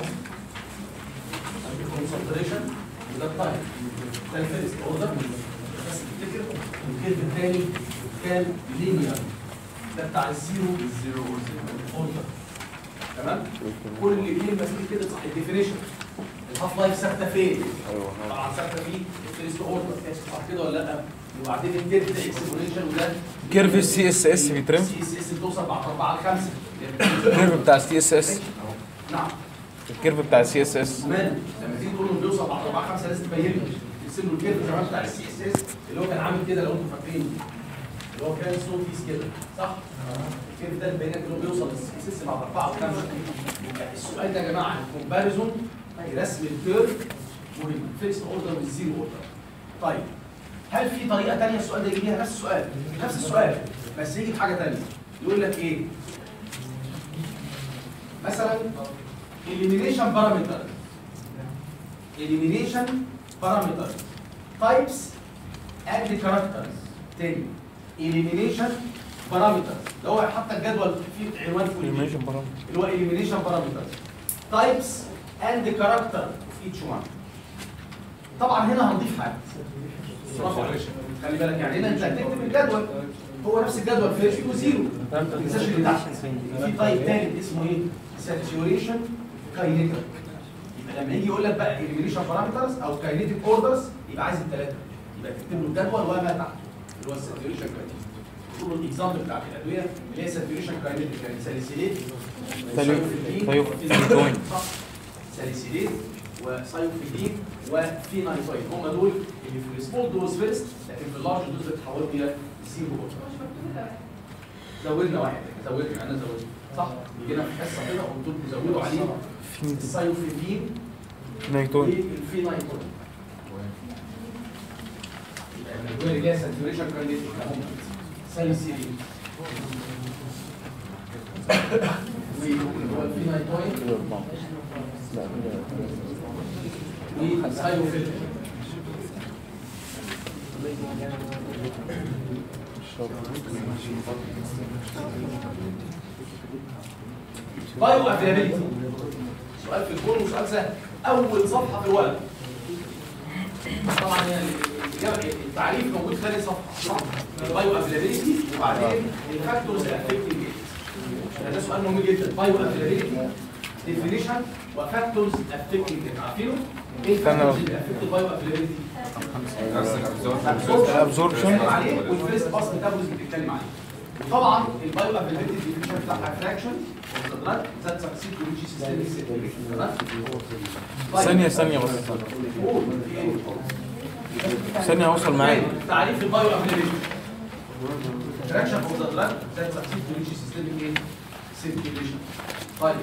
كونسنتريشن وده التايم ده الفيرست اوردر بس تفتكر الكيرف الثاني كان لينير ده بتاع الزيرو الزيرو اوردر تمام كل كلمه فيه كده صح الديفينيشن الهاف لايف ثابته فين؟ طبعا ثابته في الفيرست اوردر صح كده ولا لا؟ وبعدين الكيرف ده اكسبوننشال وده كيرف السي اس اس بيترم سي اس اس بتوصل بعد 4 ل 5 الكيرف بتاع السي اس اس نعم الكيرف بتاع السي اس اس كمان لما تيجي تقول له بيوصل بعد 4 5 لازم تبين له ترسم له الكيرف كمان بتاع السي اس اس اللي هو كان عامل كده لو انتم فاكرين اللي هو كان صوت كيس كده صح؟ الكيرف ده البيانات اللي هو بيوصل للسي اس اس بعد 4 و 5 يبقى السؤال ده يا جماعه الكومباريزون رسم الكيرف مهم فيرست اوردر والزيرو اوردر طيب هل في طريقه ثانيه السؤال ده يجي بيها نفس السؤال نفس السؤال بس يجي بحاجه ثانيه يقول لك ايه؟ مثلا elimination parameter elimination parameter types and characters تاني elimination parameter اللي هو حتى الجدول فيه عنوان فوق Elimination parameter. اللي هو elimination parameters types and character of each one طبعا هنا هنضيف حاجه برافو عليك. خلي بالك يعني هنا انت هتكتب الجدول هو نفس الجدول فيرست وزيرو ما تنساش اللي تحت في تايب ثالث اسمه ايه؟ ساتوريشن كاينيتيك يبقى لما يجي يقول لك بقى اليمينيشن بارامترز او كاينيتيك اوردرز يبقى عايز الثلاثه يبقى تكتب له الجدول وما تحته اللي هو الساتوريشن كاينيتيك تقول له الاكزامبل بتاعت الادويه اللي هي ساتوريشن كاينيتيك يعني ساليسيليت ساليو- وسايوفيدين. سايوفيدين. صح ساليسيليت وسايوفيدين وفينايتوين هم دول اللي في السمول دوز فيرست لكن في اللارج دوز بتتحولوا الى زيرو زودنا واحد زودنا انا زودت صح جينا في حصه كده قلت لكم زودوا عليه السايوفيدين نيتون والفينايتوين يبقى الادويه اللي هي ساتوريشن كاينيتيك هم ساليسيليت والفينايتوين والسايوفيدين بايو افيلابيلتي سؤال في الكون وسؤال سهل اول صفحه في الورق طبعا يعني الإجابة- التعريف موجود ثاني صفحه صح بايو افيلابيلتي وبعدين الفاكتورز افكتنج ده سؤال مهم جدا بايو افيلابيلتي ديفينيشن وفاكتورز افكتنج عارفينه ايه الفاكتورز اللي افكت البايو افيلابيلتي الابزوربشن بتتكلم عليه والفيرست باس ميتابوليزم بتتكلم عليه وطبعا البايو افيلابيلتي ديفينيشن بتاعها فراكشن ذات سكسيد كوريجي سيستم ثانية ثانية بس ثانية هوصل معاك تعريف البايو افيلابيلتي فراكشن اوف ذا دراج ذات سكسيد كوريجي سيستم ايه سيركيوليشن طيب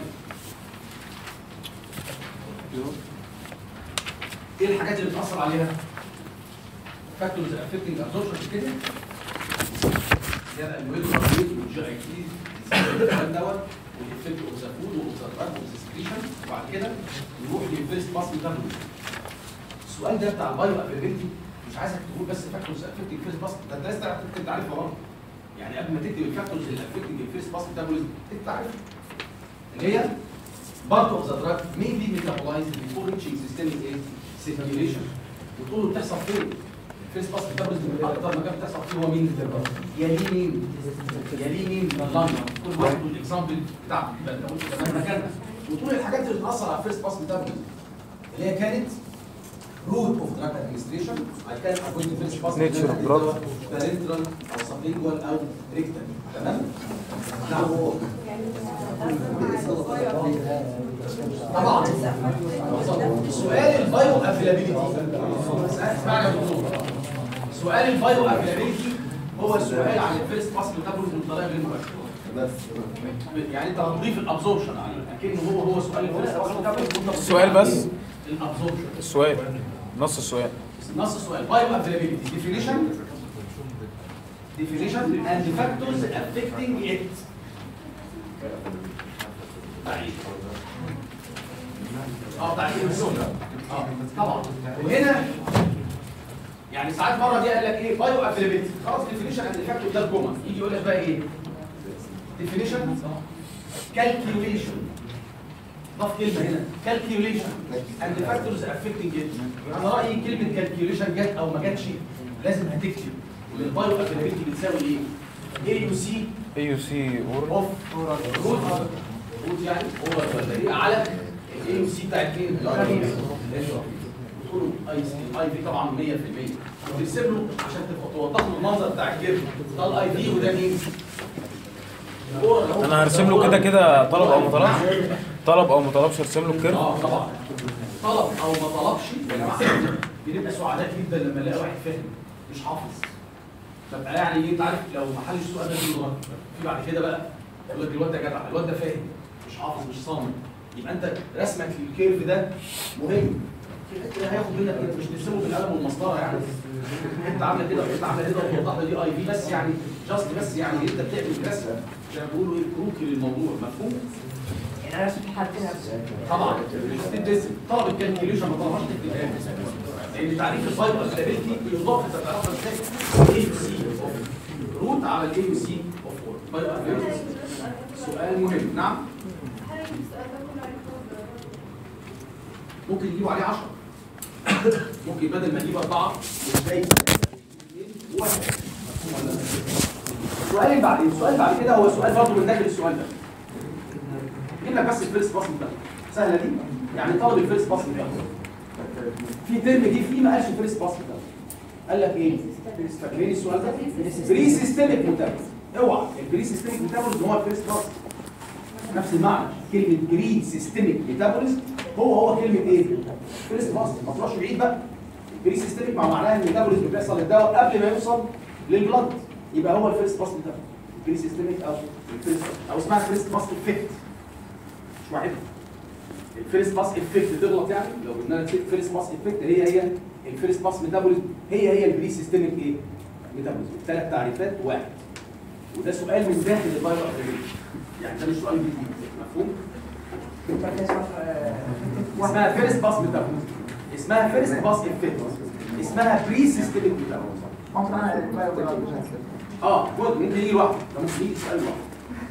ايه الحاجات اللي بتاثر عليها فاكتورز افكتنج ابزوربشن كده زياده الويل والريت والجي اي تي الكلام دوت والافكت اوف ذا فود واوف ذا دراج واوف ذا سكريشن وبعد كده نروح للفيرست باس ميتابوليزم السؤال ده بتاع البايو افيلابيلتي مش عايزك تقول بس فاكتورز افكتنج فيرست باس ده انت لازم تعرف تكتب تعريفها برضه يعني قبل ما تكتب الفاكتورز اللي افكتنج الفيرست باس ميتابوليزم تكتب تعريفها اللي هي part of the drug may be metabolized before reaching systemic aid circulation وتقول له بتحصل فين؟ الفيرست باس ميتابوليزم اكتر مكان بتحصل فيه هو مين؟ يليه مين؟ يليه مين؟ اللنج كل واحد والاكزامبل بتاعته يبقى انت قلت كمان مكانها وتقول الحاجات اللي بتاثر على الفيرست باس ميتابوليزم اللي هي كانت route of drug administration I can avoid the first pass Nature of drug. parenteral او sublingual او rectal تمام؟ نعم طبعا سؤال البايو افيلابيلتي اسمعني يا دكتور سؤال البايو افيلابيلتي هو سؤال عن الفيرست باس ميتابوليزم بطريقه غير مباشره يعني انت هتضيف الابزوربشن عليه اكنه هو هو سؤال الفيرست باس ميتابوليزم السؤال بس الابزوربشن السؤال نص السؤال نص السؤال بايو افيلابيلتي definition definition and factors affecting it تعريف اه تعريف الزون اه طبعا وهنا يعني ساعات مره دي قال لك ايه بايو افيلابيلتي خلاص ديفينيشن اند فاكتور ده الجمل يجي يقول لك بقى ايه ديفينيشن كالكيوليشن ضاف كلمه هنا كالكيوليشن اند فاكتورز افكتنج ات انا رايي كلمه كالكيوليشن جت او ما جاتش لازم هتكتب والبايو افيلابيلتي بتساوي ايه؟ اي يو سي اي يو سي اور اوف روت روت يعني اورال ولا ايه على الاي يو سي بتاعت مين؟ تقولوا اي سي اي في طبعا 100% وترسم له عشان تبقى توضح له المنظر بتاع الكيرف ده الاي في وده مين؟ الأورال أهو. انا هرسم له كده كده طلب او ما طلبش طلب او ما طلبش ارسم له الكيرف اه طبعا طلب او ما طلبش يا جماعه بنبقى سعداء جدا لما نلاقي واحد فاهم مش حافظ ببقى يعني ايه انت عارف لو ما حلش السؤال ده كله غلط في بعد كده بقى يقول لك الواد ده جدع الواد ده فاهم مش حافظ مش صامت يبقى انت رسمك للكيرف ده مهم كده هياخد منك كده مش ترسمه بالقلم والمسطره يعني انت عامله كده وانت عامله كده وتوضح له دي اي في بس يعني جاست بس يعني انت بتعمل رسمه زي ما بيقولوا ايه كروكي للموضوع مفهوم؟ يعني انا رسمت حالتين طبعا تدرس طلب الكالكوليشن ما طلبهاش تكتبها لان تعريف الفايبر افيلابيلتي بالاضافه انت تعرفها ازاي اي سي اوف روت على الاي سي اوف اور فايبر افيلابيلتي سؤال مهم نعم ممكن يجيبوا عليه 10 ممكن بدل ما يجيب اربعه ازاي واحد مفهوم ولا لا؟ السؤال اللي بعد السؤال بعد كده هو سؤال برضه من داخل السؤال ده جيب لك بس الفيرست باس ده سهله دي يعني طالب الفيرست باس ده في ترم دي في ما قالش الفيرست باس ده قال لك ايه فاكرين السؤال ده بري سيستميك ميتابوليزم اوعى البري سيستميك ميتابوليزم هو الفيرست باس نفس المعنى كلمه بري سيستميك ميتابوليزم هو هو كلمه ايه فيرست باس ما تروحش بعيد بقى البري سيستميك مع معناها ان الميتابوليزم بيحصل للدواء قبل ما يوصل للبلد يبقى هو الفيرست باس ميتابوليزم بري سيستميك او الفيرست او اسمها فيرست باس افكت مش واحده الفيرست باس افكت تغلط يعني لو قلنا لك فيرست باس افكت هي هي الفيرست باس ميتابوليزم هي هي البري سيستميك ايه ميتابوليزم ثلاث تعريفات واحد وده سؤال من داخل البايو ابليكيشن يعني ده مش سؤال جديد مفهوم اسمها فيرست باس ميتابوليزم اسمها فيرست باس افكت اسمها بري سيستميك ميتابوليزم اه خد ممكن يجي لوحده ده ممكن يجي سؤال لوحده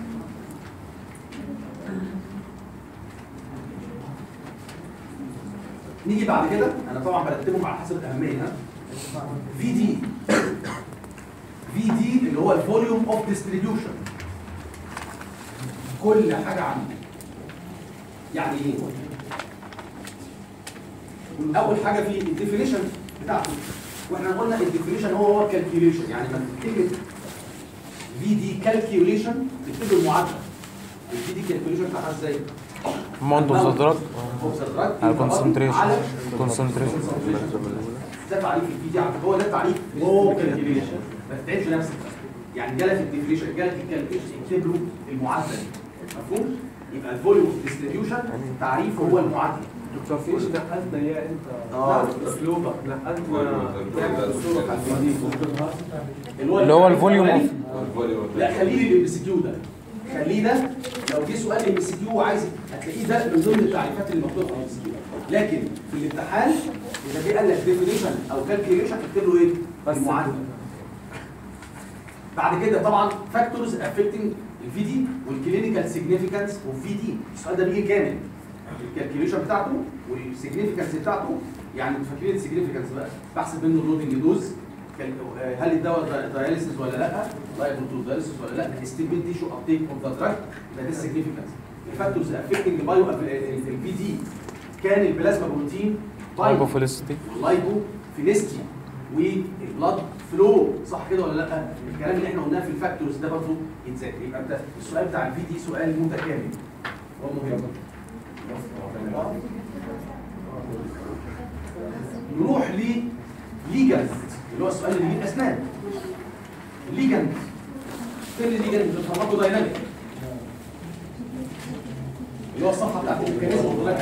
نيجي بعد كده انا طبعا برتبهم على حسب الاهميه ها في دي في دي اللي هو الفوليوم اوف ديستريبيوشن كل حاجه عندي يعني ايه اول حاجه في الديفينيشن بتاعته واحنا قلنا الديفينيشن هو هو الكالكيوليشن يعني لما كلمه في دي كالكيوليشن تكتب المعادله الفي دي كالكيوليشن بتاعها ازاي؟ amount of the drug على concentration على concentration ده تعريف الفي دي هو ده تعريف هو كالكيوليشن ما تتعبش نفسك يعني جالك الديفينيشن جالك الكالكيوليشن اكتب له المعادله دي مفهوم؟ يبقى الفوليوم اوف ديستريبيوشن تعريفه هو المعادله دكتور فيش نقلنا يا انت اه اسلوبك نقلنا تعمل اسلوبك على الجديد اللي هو الفوليوم اوف لا خليه لي الام سي كيو ده خليه ده لو جه سؤال ام سي كيو وعايز هتلاقيه ده من ضمن التعريفات اللي مكتوبه في الام سي كيو لكن في الامتحان اذا جه قال لك ديفينيشن او كالكيوليشن اكتب له ايه؟ المعادله بعد كده طبعا فاكتورز افكتنج الفي دي والكلينيكال سيجنيفيكانس اوف في دي السؤال ده بيجي كامل الكالكيوليشن بتاعته والسيجنيفيكانس بتاعته يعني انتوا فاكرين السيجنيفيكانس بقى بحسب منه اللودنج دوز كان- آه، هل الدواء داياليسيس ولا لا؟ لايبل تو داياليسيس ولا لا؟ استيميل تيشو ابتيك اوف ذا دراج يبقى ده السيجنيفيكانس الفاكتورز افكتنج بايو الفي دي كان البلازما بروتين بايو hypophilicity واللايبو فينيستي والبلاد فلو صح كده ولا لا؟ الكلام اللي احنا قلناه في الفاكتورز ده برضه يتذاكر يبقى انت السؤال بتاع الفي دي سؤال متكامل ومهم نروح لليجند اللي هو السؤال اللي بيجيب اسنان الليجند فين الليجند الفارماكو دايناميك اللي هو الصفحه بتاعت الميكانيزم والدراج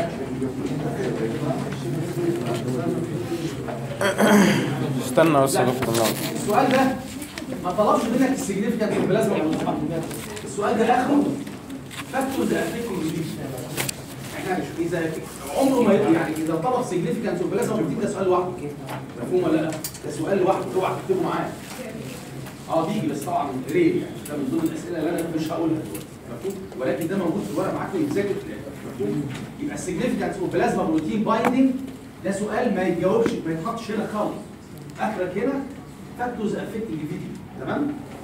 استنى بس يا دكتور لا. السؤال ده ما طلبش منك السيجنيفيكانت البلازما السؤال ده اخره فاكتورز افكتنج دي احنا مش اذا عمره ما يعني اذا طلب سيجنيفيكانت البلازما بروتين ده سؤال لوحده مفهوم ولا لا؟ ده سؤال لوحده اوعى تكتبه معاه اه بيجي بس طبعا رير يعني ده من ضمن الاسئله اللي انا مش هقولها دلوقتي مفهوم ولكن ده موجود في الورقه معاك يتذاكر في الآخر. مفهوم يبقى السيجنيفيكانس اوف بلازما بروتين بايندينج ده سؤال ما يتجاوبش ما يتحطش هنا خالص اخرك هنا فاكتورز افكتنج فيديو تمام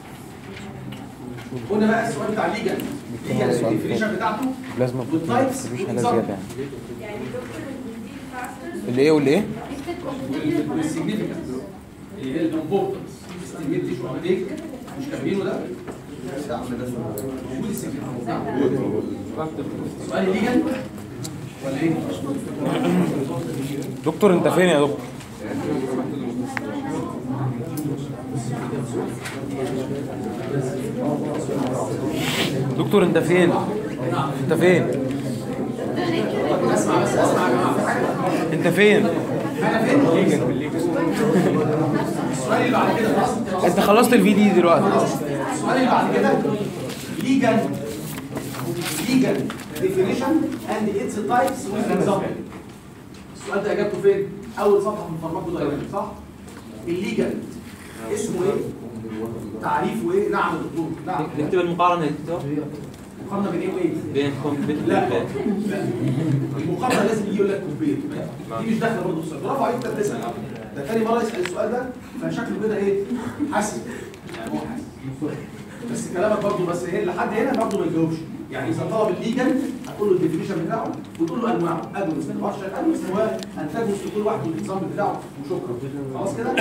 قلنا بقى السؤال بتاع الليجن الليجن الديفينيشن بتاعته لازم والتايبس مفيش حاجه زياده يعني يعني دكتور الدي فاسترز الايه والايه والسيجنيفيكانس اللي هي الامبورتنس استيميت شو ابديك مش كاتبينه ده موجود السيجنيفيكانس نعم. سؤال الليجن ولا ايه؟ دكتور انت فين يا دكتور دكتور انت فين انت فين اسمع بس اسمع يا جماعه في حاجه انت فين انا فين؟ السؤال اللي بعد كده خلاص انت خلصت الفي دي دلوقتي السؤال اللي بعد كده legal legal definition and its types with example السؤال ده اجابته فين؟ اول صفحه من فارماكو دايناميك صح؟ الليجل اسمه ايه؟ تعريفه ايه؟ نعم يا دكتور نعم نكتب المقارنة يا دكتور مقارنه بين ايه وايه؟ بين كومبيت لا لا المقارنه لازم يجي يقول لك كومبير دي مش داخله برضه في السؤال برافو عليك انت بتسال ده تاني مره يسال السؤال ده فشكله كده ايه؟ حاسب يعني هو حاسب بس كلامك برضه بس ايه لحد هنا برضه ما يجاوبش يعني اذا طلب الليجل هتقول له الديفينيشن بتاعه وتقول له انواعه اجنس ما تبقاش اجنس هو انتاجوس كل واحد والاكزامبل بتاعه وشكرا خلاص كده؟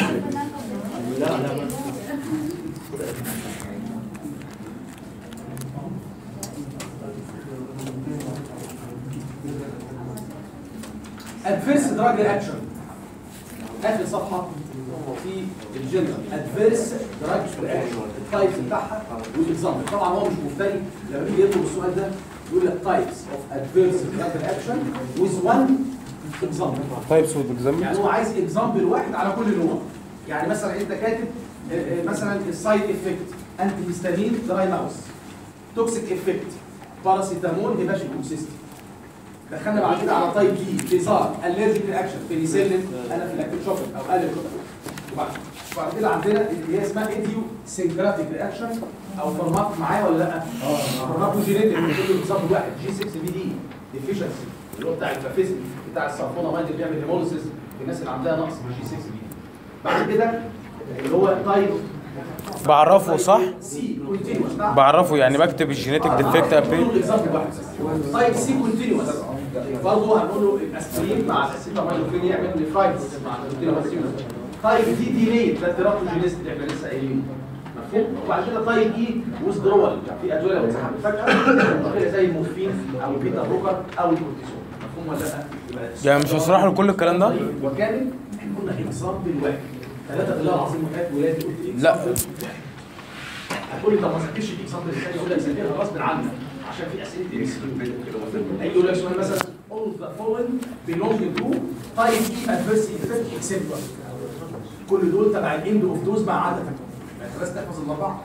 ادفيرس دراج رياكشن اخر صفحه في الجنرال ادفيرس دراج رياكشن التايبس بتاعها والاكزامبل طبعا هو مش مفتري لما بيجي يطلب السؤال ده يقول لك تايبس اوف ادفيرس دراج رياكشن ويز وان اكزامبل تايبس وذ اكزامبل يعني هو عايز اكزامبل واحد على كل نوع يعني مثلا انت كاتب آه، آه، مثلا السايد افكت انتي هيستامين دراي ماوس توكسيك افكت باراسيتامول هيباشيك توكسيستي دخلنا بعد كده على تايب بي فيزار الرجيك رياكشن بنيسيلين انافيلاكتيك شوك او الرجيك وبعد بعد كده عندنا اللي هي اسمها ايديو سينكراتيك رياكشن او فارماكو معايا ولا لا؟ فارماكو جينيتك كل اكزامبل واحد جي 6 بي دي ديفيشنسي اللي هو بتاع الفافيزم بتاع السرطانه اللي بيعمل هيموليسيس الناس اللي عندها نقص في جي 6 بي دي بعد كده اللي هو تايب بعرفه صح سي كونتينوس بعرفه يعني بكتب الجينيتك ديفكت ابي كل اكزامبل واحد تايب سي كونتينوس برضه هنقول له الاسبرين مع الاسيتامينوفين يعمل نفرايتس مع الكلوماسيوس طيب دي ديلي ده تيرابوجينيست اللي احنا لسه قايلينه مفهوم وبعد كده طيب اي ويزدرول في ادويه لو اتسحبت فجاه كده زي المورفين او البيتا بروكر او الكورتيزون مفهوم ولا لا؟ يبقى يعني مش هشرح له كل الكلام ده طيب وكامل احنا قلنا اكزامبل واحد ثلاثه بالله العظيم وحياه ولادي قلت لا. example واحد. هتقول لي طب ما ذاكرش الاكزامبل الثاني اقول لك ذاكرها غصب عنك عشان في اسئله ام هيجي يقول لك سؤال مثلا all the following belong to type E adverse effect except one. كل دول تبع الاند اوف دوز مع عدد ما انت بس تحفظ الاربعه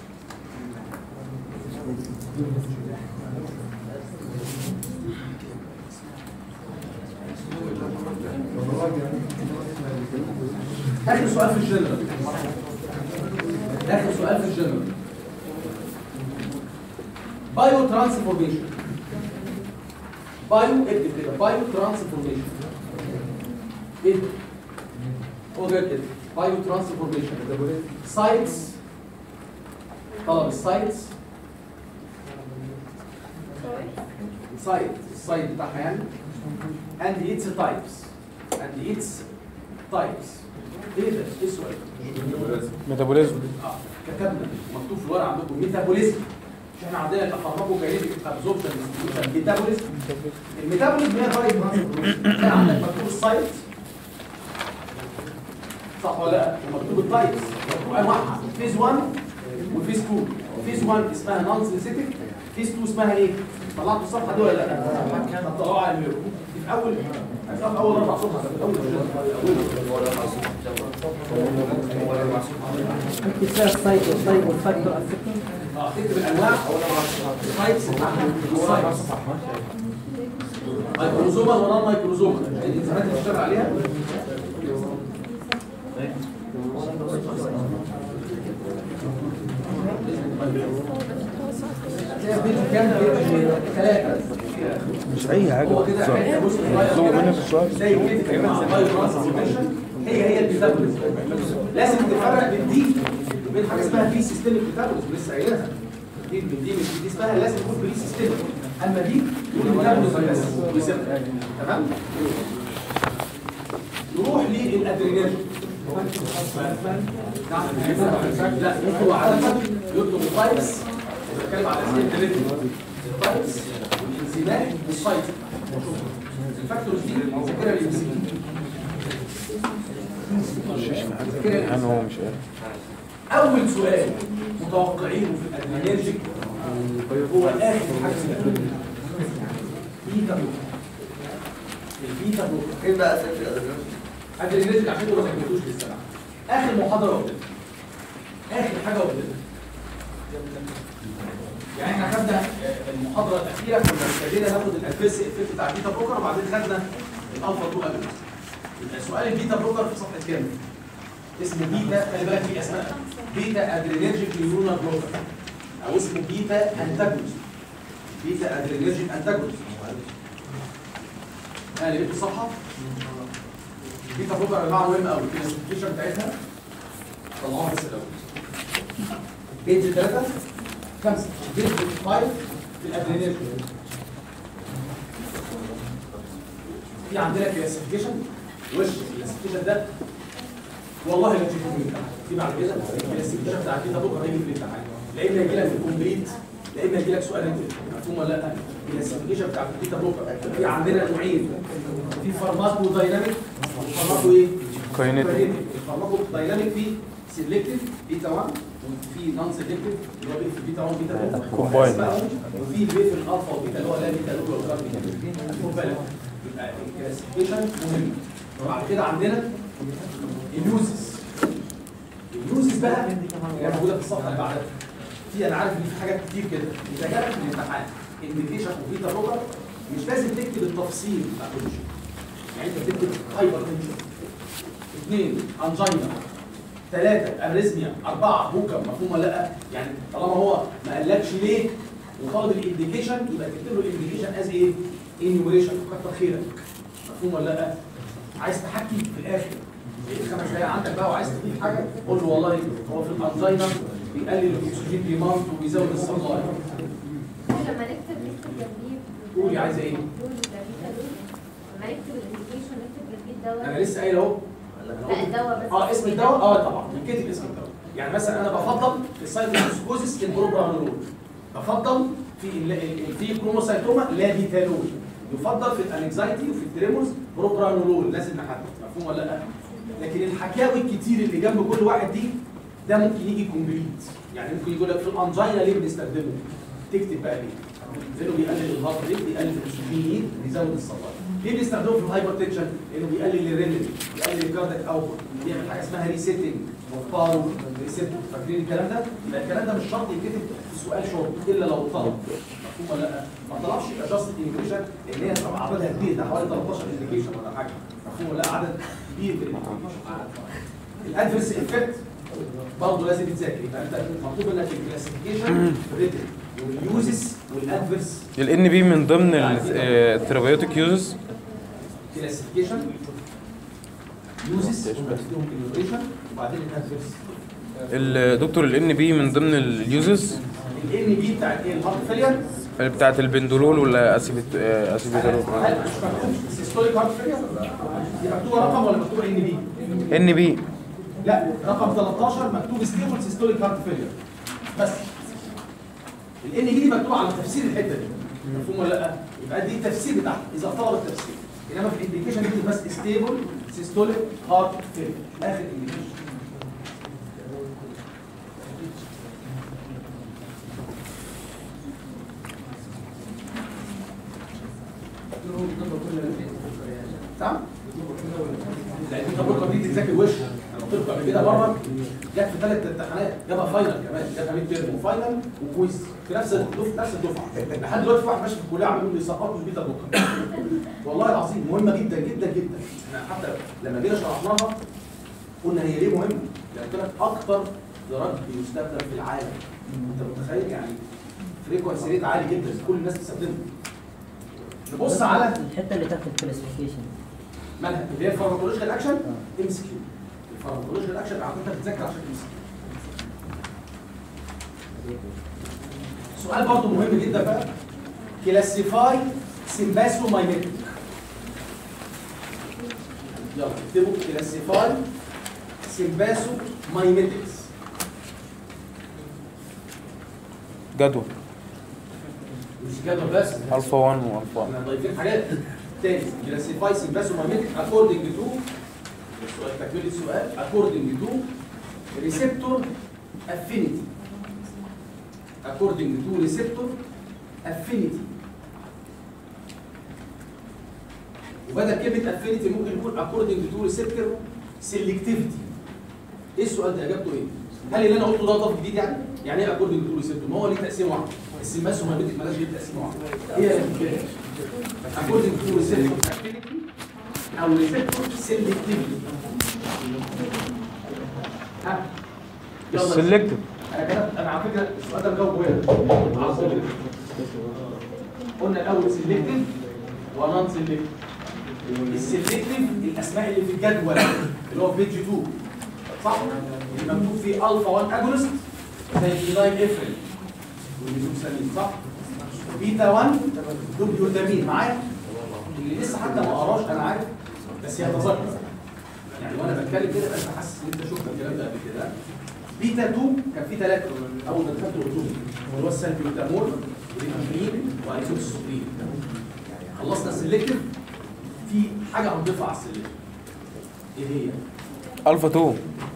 اخر سؤال في الجنرال اخر سؤال في الجنرال بايو ترانسفورميشن بايو اكتب كده بايو ترانسفورميشن ايه هو ده كده بايو ترانسفورميشن سايتس طلب السايتس سايت السايت بتاعها يعني and its types and its types ايه ده؟ ايه السؤال؟ ميتابوليزم اه كتبنا مكتوب في الورقه عندكم ميتابوليزم مش احنا عندنا تفرقوا كاينيتيك ابزوربشن ميتابوليزم الميتابوليزم هي طريقه ترانسفورميشن كان عندك مكتوب السايت صح ولا لا؟ ومكتوب التايبس انواعها فيز 1 وفيز 2 فيز 1 اسمها نون سينثيتك فيز 2 اسمها ايه؟ طلعتوا الصفحه دي ولا لا؟ طب طلعوها على الميرو دي في اول هتلاقوها في اول اربع صفحات في اول كتاب السايت والطيب والفاكتور الفكر اه تكتب الانواع التايبس بتاعها السايتس مايكروزوما ونون مايكروزوما دي الانزيمات اللي بتشتغل عليها هتلاقي فيديو كام فيديو ثلاثة مش اي حاجه هو كده حته بص اطلبوا مني في السؤال زي كده مع بايو ترانسفورميشن هي هي البيتابوليزم لازم تفرق بين دي وبين حاجه اسمها بري سيستميك بيتابوليزم لسه قايلها دي من دي من دي اسمها لازم تكون بري سيستميك اما دي تكون بيتابوليزم بس ريسبتور. تمام نروح للادرينالين نعم. لا هو عادة يطلب الفايبس بتكلم على اسئله الدليفري الفايبس والانزيمات والسايت الفاكتورز دي ذاكرها الام سي يعني هو مش عارف اول سؤال متوقعينه في الادرينالجيك هو اخر حاجه في الادرينالجيك بيتا بلوكر البيتا بلوكر ايه بقى اسئله الادرينالين؟ ادرينالجيك عشان انتوا ما ذاكرتوش لسه اخر محاضره قدامنا اخر حاجه قدامنا يعني احنا خدنا المحاضره الاخيره كنا ابتدينا ناخد الافيس افكت بتاع البيتا بلوكر وبعدين خدنا الالفا 2 اجنس يبقى سؤال البيتا بلوكر في صفحه كام؟ اسمه بيتا خلي بالك في اسماء بيتا ادرينرجيك نيورونال بلوكر او اسمه بيتا انتاجونست بيتا ادرينرجيك انتاجونست انا لقيت الصفحه البيتا بلوكر يا جماعه مهم قوي الكلاسيفيكيشن بتاعتها طلعوها بس الاول بيج 3 5 بيج 5 في الادرينرجيك في عندنا كلاسيفيكيشن وش الكلاسيفيكيشن ده والله لا تجيبه من الامتحان في بعد كده الكلاسيفيكيشن بتاع كده بكره هيجي في الامتحان لا اما يجي لك في الكومبليت لا اما يجي لك سؤال انت مفهوم ولا لا الكلاسيفيكيشن بتاع البيتا بلوكر في عندنا نوعين في فارماكو دايناميك وفارماكو ايه؟ كاينيتيك. الفارماكو دايناميك في سيلكتيف بيتا 1 وفي نون سيلكتيف اللي هو في بيتا 1 بيتا 2 Combined. وفي اللي في الالفا وبيتا اللي هو لا بيتا لوكا ولا بيتا خد بالك يبقى الكلاسيفيكيشن مهم وبعد كده عندنا اليوزز اليوزز بقى اللي موجوده في الصفحه اللي بعدها في انا عارف ان في حاجات كتير كده اذا جالك في الامتحان انديكيشن وبيتا بلوكر مش لازم تكتب التفصيل بتاع كل شيء يعني انت بتكتب هايبر تنشن اثنين انجينا ثلاثة اريزميا أربعة بوكا مفهوم ولا لا؟ يعني طالما هو ما قالكش ليه وطالب الانديكيشن يبقى تكتب له الانديكيشن از ايه؟ انيوريشن كتر خيرك مفهوم ولا لا؟ عايز تحكي في الاخر ايه خمس دقايق عندك بقى وعايز تضيف حاجه قول له والله هو في الانجينا بيقلل الاكسجين ديماند وبيزود السبلاي لما نكتب نكتب جنبيه قولي عايزه ايه؟ دول ده بيتا دول لما نكتب الانديكيشن نكتب ريبيت دواء انا لسه قايل اهو أنا لا قلت- الدواء بس اه اسم الدواء اه طبعا بيتكتب اسم الدواء يعني مثلا انا بفضل في السايتوسكوزيس البروبرانولول بفضل في ال- ال- في كروموسايتوما لابيتالول يفضل في الانكزايتي وفي التريمورز بروبرانولول لازم نحدد مفهوم ولا لا لكن الحكاوي الكتير اللي جنب كل واحد دي ده ممكن يجي كومبليت يعني ممكن يقول لك في الانجينا ليه بنستخدمه تكتب بقى ليه لانه بيقلل الهارت ريت بيقلل الاكسجين بيزود الصلاه ليه بنستخدمه في الهايبرتنشن لانه بيقلل الرينين بيقلل الكاردياك اوتبوت بيعمل حاجه اسمها ريسيتنج وبارو ريسيتور فاكرين الكلام ده يبقى الكلام ده مش شرط يتكتب في سؤال شورت الا لو طلب مفهوم ولا لا ما طلبش يبقى جاست انديكيشن ان هي طبعا عددها كبير ده حوالي 13 انديكيشن ولا حاجه مفهوم ولا لا عدد كبير من الادفرس افكت برضه لازم يتذاكر يبقى انت مطلوب منك الكلاسيفيكيشن ريتن واليوزز والادفرس ال بي من ضمن الثيرابيوتيك يوزز كلاسيفيكيشن يوزز وبعدين اليوريشن وبعدين الادفرس الدكتور ال بي من ضمن اليوزز الان بي بتاع ايه الهارت فيلير بتاعت البندولول ولا اسيبيت اسيبيتالول هل مش مكتوب سيستوليك هارت فيلير دي مكتوبه رقم ولا مكتوبه ان بي ان بي لا رقم 13 مكتوب ستيبل سيستوليك هارت فيلير بس الان بي دي مكتوبه على تفسير الحته دي مفهوم ولا لا يبقى دي التفسير بتاعها اذا طلب التفسير انما في الانديكيشن دي بس ستيبل سيستوليك هارت فيلير اخر انديكيشن تمام لان دي تجربه دي تتذاكر وش انا قلت لكم قبل كده مره جت في ثلاث امتحانات جابها فاينل كمان جابها ميد تيرم وفاينل وكويز في نفس الدفعه نفس الدفعه لحد دلوقتي في واحد ماشي في الكليه عمال يقول لي سقطوا البيتا بكره والله العظيم مهمه جدا جدا جدا احنا حتى لما جينا شرحناها قلنا هي ليه مهمه؟ لان قلت لك اكتر دراج بيستخدم في العالم انت متخيل يعني فريكونسي ريت عالي جدا كل الناس بتستخدمه نبص على الحته اللي تحت الكلاسيفيكيشن مالها اللي هي الفارماكولوجيكال اكشن ام اس كيو الفارماكولوجيكال اكشن عادة بتذاكر عشان ام اس كيو سؤال برضه مهم جدا بقى كلاسيفاي سيمباسو مايميتك يلا اكتبوا كلاسيفاي سيمباسو مايميتكس جدول مش جدول بس الفا 1 والفا احنا ضايفين حاجات تاني كلاسيفاي سيمباسو مايميتك اكوردنج تو السؤال تكمله السؤال اكوردنج تو ريسبتور افينيتي اكوردنج تو ريسبتور افينيتي وبدل كلمه افينيتي ممكن نقول اكوردنج تو ريسبتور سيلكتيفيتي ايه السؤال ده اجابته ايه؟ هل اللي انا قلته ده ضاف جديد يعني؟ يعني ايه اكوردنج تو ريسبتور؟ ما هو ليه تقسيم واحد السماس ومادتك مالهاش غير تقسيم واحد هي اكوردنج تو ريسبتور افينيتي او ريسبتور سيلكتيفيتي ها يلا السلكتيف انا كتبت انا على فكره السؤال ده مجاوب جوايا على طول. قلنا الاول سيلكتيف ونون سيلكتيف السيلكتيف الاسماء اللي في الجدول اللي هو في بيج 2 صح اللي مكتوب فيه الفا 1 اجونست زي فينايل افرين والميزوكسامين صح بيتا 1 دول جلوتامين معايا اللي لسه حتى ما قراش انا عارف بس يتذكر يعني وانا بتكلم كده بس حاسس ان انت شفت الكلام ده قبل كده بيتا 2 كان في ثلاثه اول ما دخلت قلتهم اللي هو السلبيوتامول والانفلين وايزوكسوبرين خلصنا السلكتيف في حاجه هنضيفها على السلكتيف ايه هي؟ الفا 2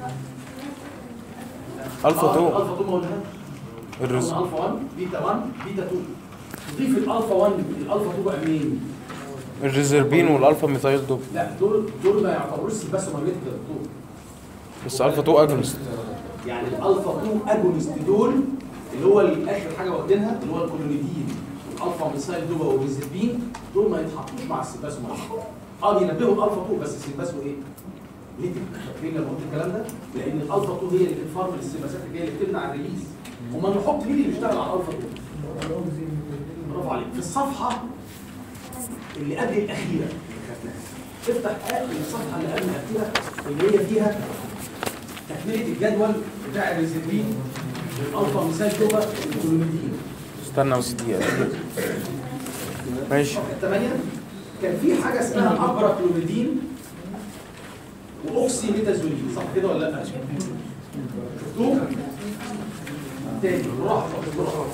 الفا 2 الفا 2 ما قلناهاش الرز قلنا الفا 1 بيتا 1 بيتا 2 نضيف الالفا 1 الالفا 2 بقى مين؟ الريزربين والالفا ميثايل دوب لا دول دول ما يعتبروش بس ماجنتيك يا دكتور بس الفا 2 اجونست يعني الالفا 2 اجونست دول اللي هو اخر حاجه واخدينها اللي هو الكولونيدين الالفا ميثايل دوبا والريزبين دول ما يتحطوش مع السيباسو اه بينبهوا الالفا 2 بس السيباسو ايه؟ ليه فاكرين لما قلت الكلام ده؟ لان الالفا 2 هي اللي بتفرمل السيباسات اللي هي اللي بتمنع الريليز امال نحط مين اللي بيشتغل على الالفا 2 برافو عليك في الصفحه اللي قبل الاخيره افتح اخر الصفحه اللي قبل الاخيره اللي هي فيها تكمله الجدول بتاع الريزيدين والالفا مثال دوبا والكلوميدين استنى بس دقيقة ماشي. صفحه 8 كان في حاجه اسمها ابراكلوميدين واوكسي ميتازولين صح كده ولا لا؟ شفتوه؟ تاني بالراحه بالراحه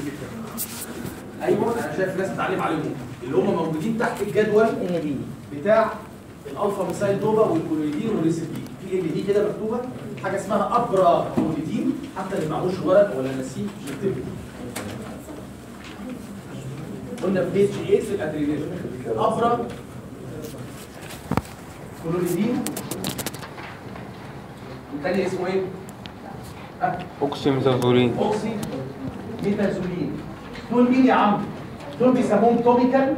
ايوه انا شايف ناس بتعلم عليهم اللي هم موجودين تحت الجدول هي دي بتاع الالفا ميثايل دوبا والكلوريدين والريسبين في ال دي كده مكتوبه حاجه اسمها ابرا كلوريدين حتى اللي معهوش ورق ولا نسيب يكتبه قلنا في بيج 8 في الادرينال ابرا كلوريدين الثاني اسمه ايه؟ ها اوكسيميتازولين اوكسي ميتازولين دول مين يا عم؟ دول بيسموهم توبيكال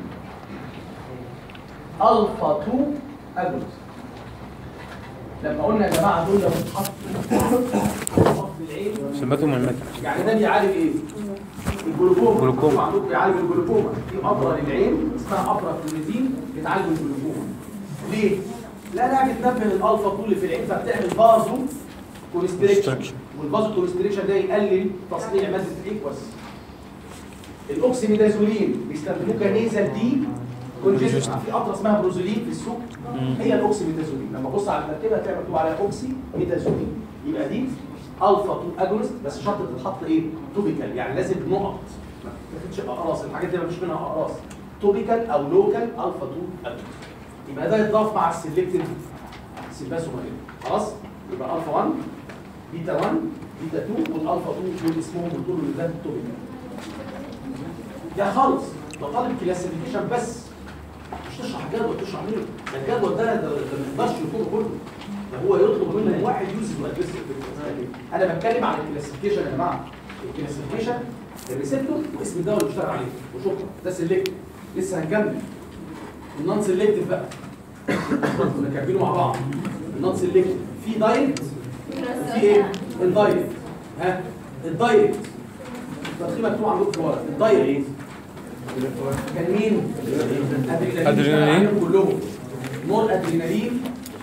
الفا 2 اجونست لما قلنا يا جماعه دول لو اتحطوا في العين سماتهم المتر يعني ده بيعالج ايه؟ الجلوكوما جلوكوما. انتوا عندكم بيعالج الجلوكوما في قطره للعين اسمها قطره كلوريدين بتعالج الجلوكوما ليه؟ لانها بتنبه الالفا طول اللي في العين فبتعمل بازو كونستريكشن Constriction. والبازو كونستريكشن ده يقلل تصنيع ماده الايكوس الاوكسيميدازولين بيستخدموه كنيزل دي كونجستن في قطره اسمها بروزولين في السوق هي الاوكسيميدازولين لما تبص على المركبه هتلاقي مكتوب عليها اوكسيميدازولين يبقى دي الفا 2 اجونست بس شرط تتحط ايه توبيكال يعني لازم نقط ما تاخدش اقراص الحاجات دي مفيش منها اقراص توبيكال او لوكال الفا 2 اجونست يبقى ده يتضاف مع السلكتيف سيباسوماين خلاص يبقى الفا 1 بيتا 1 بيتا 2 والالفا 2 دول اسمهم دول اللي ده توبيكال يا خالص ده طالب كلاسيفيكيشن بس مش تشرح جدول تشرح مين ده الجدول ده ده ده ما يقدرش يكون كله ده هو يطلب منه واحد يوزن وادرس انا بتكلم عن الكلاسيفيكيشن يا جماعه الكلاسيفيكيشن الريسبتور واسم الدواء اللي بيشتغل عليه وشكرا ده سيلكتيف لسه هنكمل النون سيلكتيف بقى كنا كاتبينه مع بعض النون سيلكتيف في دايركت وفي ايه؟ الدايركت ها الدايركت الترخيم مكتوب عندكم في ورا الدايركت ايه؟ كان مين؟ أدرينالين. كلهم نور ادرينالين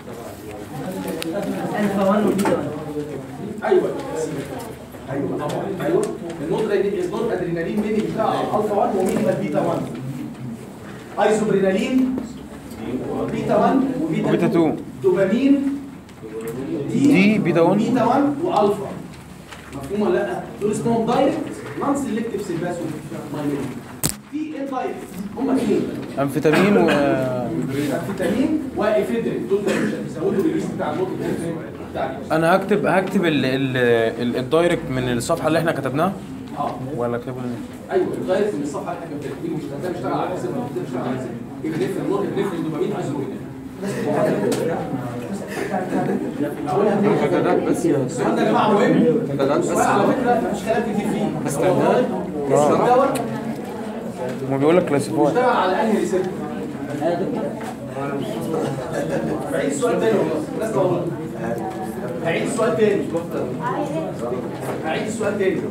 الفا 1 وبيتا 1 ايوه ايوه طبعا ايوه النور النور ادرينالين مين بتاع الفا 1 ومين بيتا 1 ايزوبرينالين بيتا 1 وبيتا وبيتا 2. دوبامين دي بيتا 1. بيتا 1 والفا مفهوم ولا لا دول اسمهم دايركت نون سيلكتيف سيلباسو مايلين في ايه دايركت هم اثنين امفيتامين و فيتامين وافيدرين دول بيزودوا الريليس بتاع النقطه بتاع انا هكتب هكتب ال ال ال الدايركت من الصفحه اللي احنا كتبناها اه ولا اكتبه من ايوه الدايركت من الصفحه اللي احنا كاتبينه مش ده بيشتغل على حساب ده بيشتغل على حساب ابنفرين نور ابنفرين دوبامين ايزوبرين بس يا السؤال ده يا جماعه مهم السؤال على فكره مفيش كلام كتير فيه بس اسم الدواء هو بيقول لك كلاسيفاي بيشتغل على انهي ريسبتور بعيد السؤال تاني والله الناس طولت هعيد السؤال تاني هعيد السؤال تاني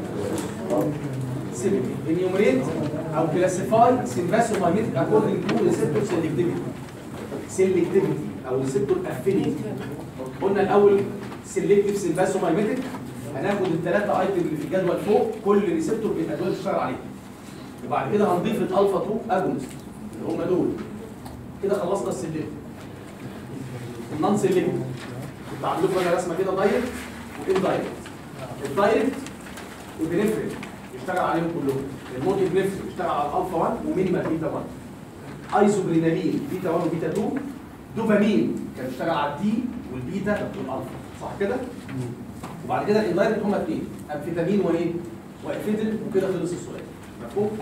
انيومريت او كلاسيفاي سيمباسومايميتك اكوردنج تو ريسبتور سيلكتيفيتي سيلكتيفيتي او ريسبتور افينيتي قلنا الاول سيلكتيف سيمباسومايميتك هناخد الثلاثه ايتم اللي في الجدول فوق كل ريسبتور بالادويه اللي بتشتغل عليها وبعد كده هنضيف الالفا 2 اجونست اللي هم دول كده خلصنا السلكتيف النون سيلكتيف يبقى عندكم انا رسمه كده دايركت واندايركت الدايركت وبنفرد يشتغل عليهم كلهم المودي بنفرد يشتغل على الالفا 1 ومينيمال بيتا 1 ايزوبرينالين بيتا 1 وبيتا 2 دوبامين كان بيشتغل على الدي والبيتا والالفا صح كده؟ وبعد كده الاندايركت هما اثنين امفيتامين وايه؟ وافيدرين وكده خلص السؤال مفهوم؟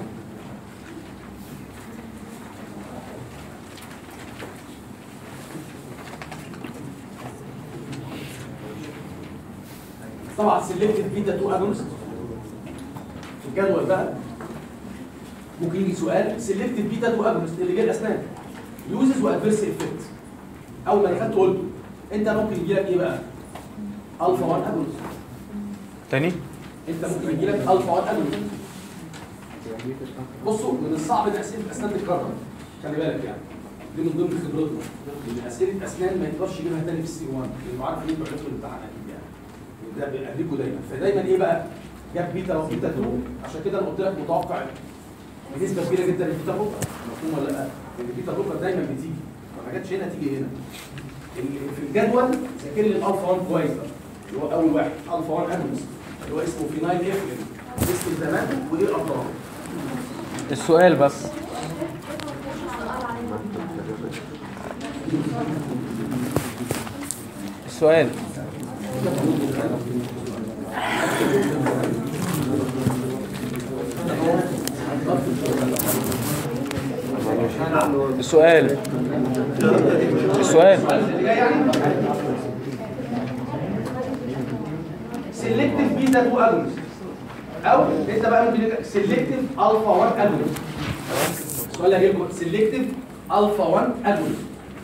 طبعا سيلكتيف بيتا 2 اجونست في الجدول بقى ممكن يجي سؤال سيلكتيف بيتا 2 اجونست اللي جاي الاسنان يوزز وادفيرس افكت اول ما دخلت قلت انت ممكن يجي لك ايه بقى؟ الفا 1 اجونست تاني انت ممكن يجي لك الفا 1 اجونست بصوا من الصعب ان اسئله الاسنان تتكرر خلي بالك يعني دي من ضمن خبرتنا ان اسئله اسنان ما يقدرش يجيبها تاني في السي 1 لانه عارف ان انتوا عرفتوا الامتحان اكيد يعني وده بيقلبكوا دايما فدايما ايه بقى؟ جاب بيتا وبيتا 2 عشان كده انا قلت لك متوقع بنسبه كبيره جدا البيتا بلوكر مفهوم ولا لا؟ لان البيتا بلوكر دايما بتيجي ما جاتش هنا تيجي هنا ال- في الجدول ذاكر لي الالفا 1 كويس بقى اللي هو اول واحد الفا 1 ادمس اللي هو اسمه فينايل افلين استخداماته وايه اضراره السؤال بس السؤال السؤال السؤال اللي جاي يعني سيلكتيف بيتا 2 اجونست او انت بقى ممكن سيلكتيف الفا 1 اجونست السؤال اللي هجيبكم سيلكتيف الفا 1 اجونست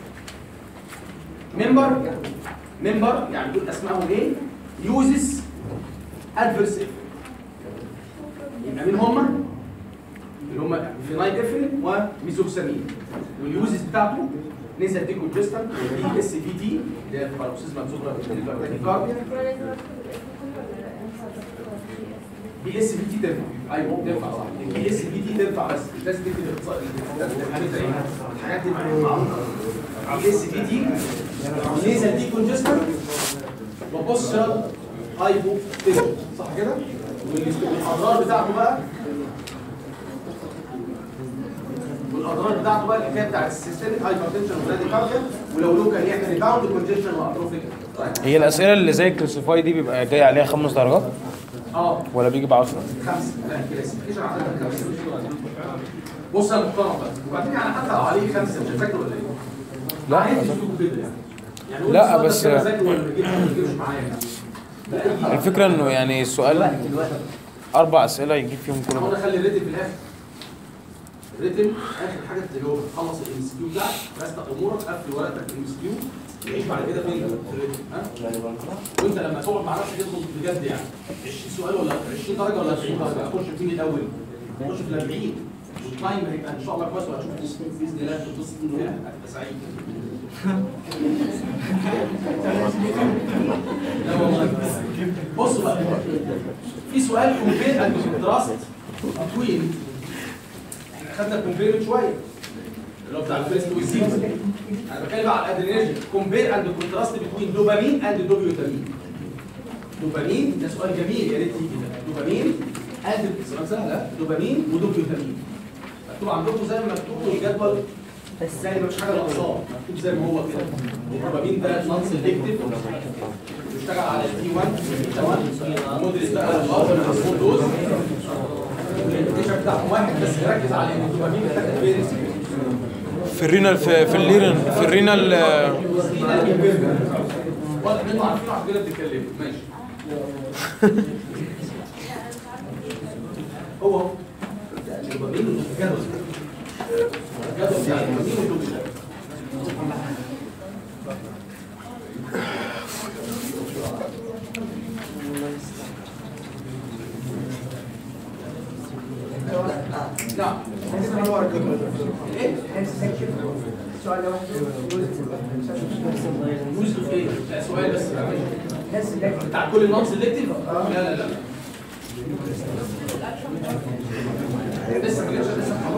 ممبر ممبر يعني دول اسمائهم ايه يوزز ادفيرس يبقى مين هم اللي هم فينايل افرين وميزوكسامين واليوزز بتاعته نزل دي كونجستن دي اس في تي اللي هي باروكسيزما سوبرا كارديا بي اس في تي تنفع ايوه تنفع صح بي اس في تي تنفع بس مش لازم تكتب الاختصار الحاجات دي الحاجات دي معروفه بي اس في تي نزل دي كونجستن وبص هايبو تنفع صح كده والاضرار بتاعته بقى والاضرار بتاعته بقى الحكايه بتاعت السيستميك هايبرتنشن وبراديكارديا ولو لو كان يعمل ريباوند كونجكشن واتروفيك هي الاسئله اللي زي الكلاسيفاي دي بيبقى جاي عليها خمس درجات اه ولا بيجي ب 10 خمسه لا الكلاسيفيكيشن عندنا خمسه بص يا محترم بقى وبعدين يعني حتى لو عليه خمسه مش هتذاكر ولا ايه؟ لا، عادي أظن. تشوفوا كده يعني يعني قول لا، السؤال ده بس- كده ذاكر ولا ما تجيبش ما تجيبش معايا يعني بأي- الفكره انه يعني السؤال اربع اسئله يجيب فيهم كل هو ده نخلي الريتم في الاخر الريتم اخر حاجه تجاوبها تخلص الام اس كيو بتاعك رستق امورك قفل ورقتك الام اس كيو تعيش بعد كده فين في الريتم ها وانت لما تقعد مع نفسك تدخل بجد يعني 20 سؤال ولا 20 درجه ولا 20 درجه هتخش فين الاول تخش في ال 40 والتايم هيبقى ان شاء الله كويس وهتشوف باذن الله تتبسط فيها هتبقى سعيد لا والله بصوا بقى في سؤال كومبير اند كونتراست بتوين احنا خدنا كومبير من شويه اللي هو بتاع الفيرست والسيكس انا بتكلم على الادرينرجين كومبير اند كونتراست بتوين دوبامين اند دوبيوتامين دوبامين ده سؤال جميل يا ريت يجي ده دوبامين اند سؤال سهل ها؟ دوبامين ودوبيوتامين مكتوب عندكم زي ما مكتوب الجدول زي ما مش حاجه ناقصاه مكتوب زي ما هو كده الدوبامين ده نون سيلكتيف بيشتغل على التي 1 بيتا 1 مودريت بقى الغرب الهرمون دوز الانتشار بتاعهم واحد بس ركز على ان الدوبامين بتاعك فين في الرينال في, في الليرن في الرينال آه، واضح ان انتوا عارفين عشان كده بتتكلموا ماشي هو هو الدوبامين الجدول الجدول بتاع الدوبامين والدوبامين نعم ايه؟ يوسف ايه؟ لا سؤال بس بتاع كل النون سيلكتيف؟ لا لا لا لسه ما جاتش لسه خلاص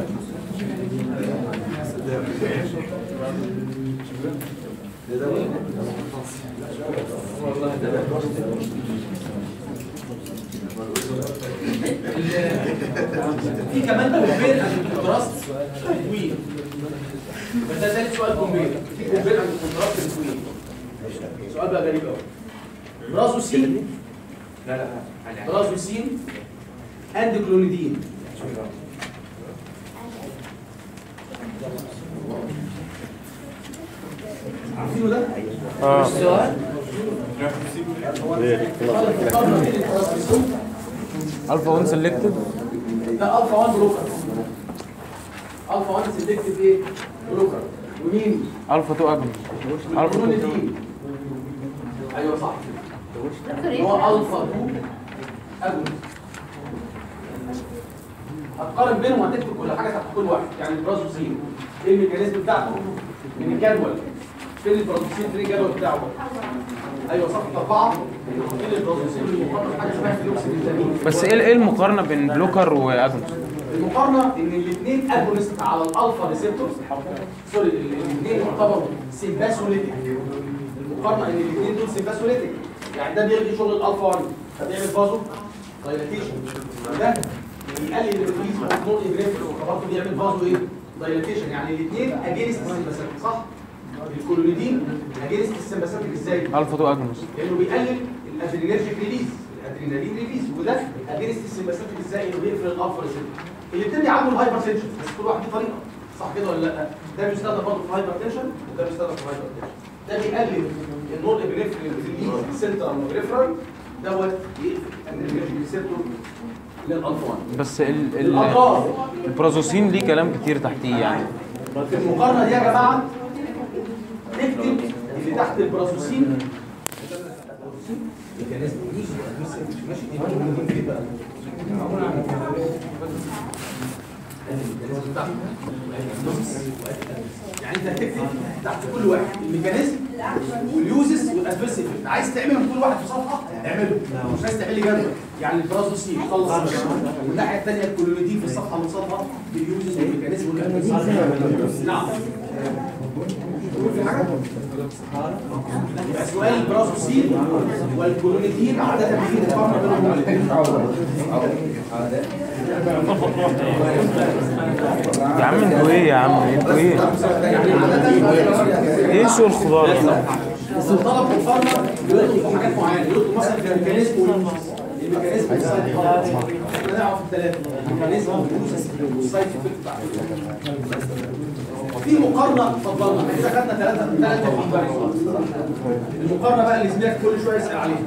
في كمان كومبير اند كونتراست بتوين بس ده ثالث سؤال كومبير في كومبير اند كونتراست بتوين سؤال بقى غريب قوي برازوسين لا لا برازوسين اند كلونيدين عارفينه ده؟ اه السؤال الفا 1 سيلكتيف ده الفا 1 بلوكر الفا 1 سيلكتيف ايه؟ بلوكر ومين؟ الفا 2 اجن الفا 2 الكلونيدين ايوه صح هو الفا 2 اجونست هتقارن بينهم وهتكتب كل حاجه تحت كل واحد يعني البرازوسين ايه الميكانيزم بتاعته من الجدول فين البرازوسين فين الجدول بتاعه ايوه صح اربعه فين البرازوسين اللي مقارنه حاجه اسمها فلوكسيدين بس ايه ايه المقارنه بين بلوكر واجن المقارنه ان الاثنين اجونست على الالفا ريسبتور سوري الاثنين يعتبروا سيمباسوليتيك المقارنه ان الاثنين دول سيمباسوليتيك يعني ده بيلغي شغل الالفا 1 فبيعمل فازو دايلاتيشن وده بيقلل الريليز اوف نون ابريفر فبرضه بيعمل فازو ايه؟ دايلاتيشن يعني الاثنين اجينست السيمباساتيك صح؟ الكولونيدين اجينست السيمباساتيك ازاي؟ الفا 2 اجنوس لانه بيقلل الادرينرجيك ريليز الادرينالين ريليز وده اجينست السيمباساتيك ازاي انه بيقفل الالفا ريسبتور الاثنين بيعالجوا الهايبر تنشن بس كل واحد ليه طريقه صح كده ولا لا ده بيستخدم برضه في الهايبر تنشن وده بيستخدم في الهايبر تنشن ده بيقلل النور ابريفرال ريليز سنترال وبريفرال دوت يقفل الادرينرجيك ريسبتور للالفا 1 بس ال ال الاضرار البرازوسين ليه كلام كتير تحتيه يعني في المقارنه دي يا جماعه نكتب اللي تحت البرازوسين ميكانيزم ماشي دي بقى يعني انت هتكتب تحت كل واحد الميكانيزم واليوزز والادفيرس افكت عايز تعملهم كل واحد في صفحه اعمله مش عايز تحل جدول يعني البرازوسين خلص والناحيه الثانيه الكولونيدين في الصفحه اللي قصادها باليوزز والميكانيزم والادفيرس نعم يبقى سؤال البرازوسين والكولونيدين عادة بيجي مقارنة بينهم هما الاثنين يا عم انتوا ايه يا عم انتوا ايه يعني عادة ايه سوق الخضار ده؟ بس الطلب مقارنة بيطلب في حاجات معينة يطلب مثلا في الميكانيزم واليوزز الميكانيزم والسايد افكت احنا نعرف الثلاثة الميكانيزم واليوزز والسايد افكت بتاع في مقارنة اتفضلنا احنا كده خدنا ثلاثة ثلاثة المقارنة بقى اللي زميلك كل شوية يسأل عليها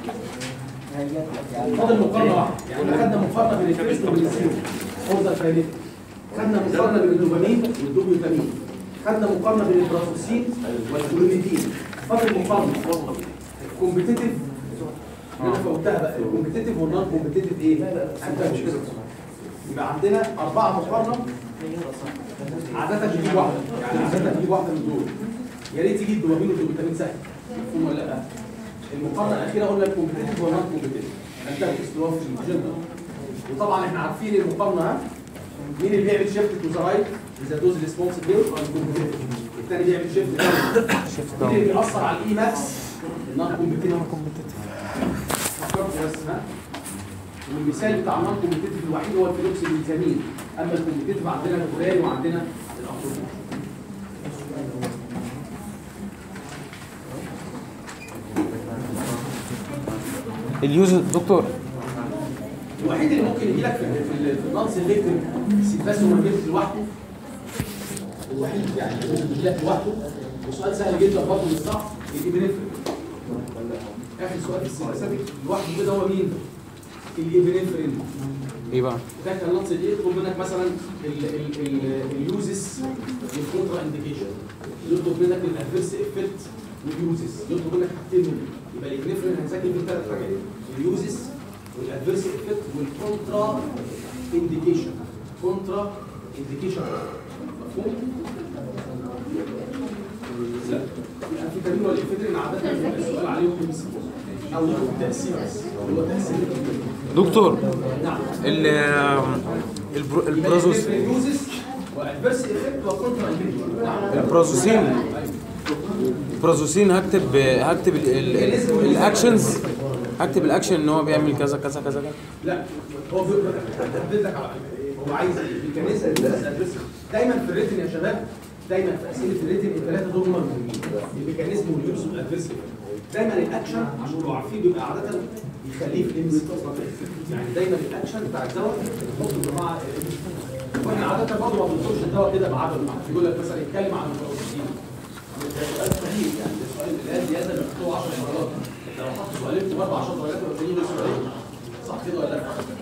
فاضل مقارنة واحدة يعني احنا خدنا مقارنة بين الفيرست وبين الزيرو اوردر فايليت خدنا مقارنة بين الدوبامين والدوبيوتامين خدنا مقارنة بين البرازوسين والكلونيدين فاضل مقارنة كومبيتيتيف انا فوتها بقى الكومبيتيتيف والنون كومبيتيتيف ايه؟ انت مش كده يبقى عندنا أربعة مقارنة عادة تجيب واحدة يعني عادة تجيب واحدة من دول يا ريت تجيب دوبامين والدوبامين سهل مفهوم ولا لا؟ المقارنة الأخيرة قلنا الكومبيتيتيف والنون كومبيتيتيف انت استواء في الجنرال وطبعا احنا عارفين المقارنة ها مين اللي بيعمل شيفت تو ذا رايت اذا دوز ريسبونس بيل الكومبيتيتيف الثاني بيعمل شيفت داون مين اللي بيأثر على الاي ماكس النون كومبيتيتيف فكرت بس ها والمثال بتاع النون كومبيتيتيف الوحيد هو الفلوكس بالفيتامين اما الكومبيتيتيف عندنا الكوريان وعندنا الابروبول اليوز دكتور الوحيد اللي ممكن يجي لك في في في النون سيلكتيف سيباسومرجيت لوحده الوحيد يعني اللي ممكن يجي لك لوحده وسؤال سهل جدا برضه مش صعب الابنفرين اخر سؤال في السيباساتيك لوحده كده هو مين؟ الابنفرين ايه بقى ده كان نص ايه يطلب منك مثلا ال- ال- ال- اليوزز والكونترا انديكيشن يطلب منك الادفيرس افكت واليوزز يطلب منك حاجتين منهم يبقى الابنفرين هنذاكر فيه ثلاث حاجات اليوزز والادفيرس افكت والكونترا انديكيشن كونترا انديكيشن مفهوم؟ لا الانفيتامين والانفيتامين عاده بيبقى السؤال عليهم بس او ليهم تاثير بس هو تاثير دكتور نعم ال البرو- البرازوس البرازوس وادفيرس افكت وكونترا نعم البرازوسين البرازوسين هكتب هكتب ال- ال- ال- الاكشنز هكتب الاكشن ان هو بيعمل كذا كذا كذا كذا لا هو بيحدد لك على فكره هو عايز ايه ميكانيزم الادفيرس دايما في الريتن يا شباب دايما في اسئله الريتن الثلاثه دول هم مهمين الميكانيزم واليوز والادفيرس دايما الاكشن عشان تبقوا عارفين بيبقى عاده يخليه في ليمز يعني دايما الاكشن بتاع الدواء بتحط جماعه واحنا عاده برضه ما بنطلبش الدواء كده بعدد يقول لك مثلا اتكلم عن البروتين ده سؤال سهل يعني ده سؤال اللي هي زياده مكتوب 10 مرات لو حط سؤالين في اربع 10 درجات يبقى تلاقيه غير سؤالين صح كده ولا لا؟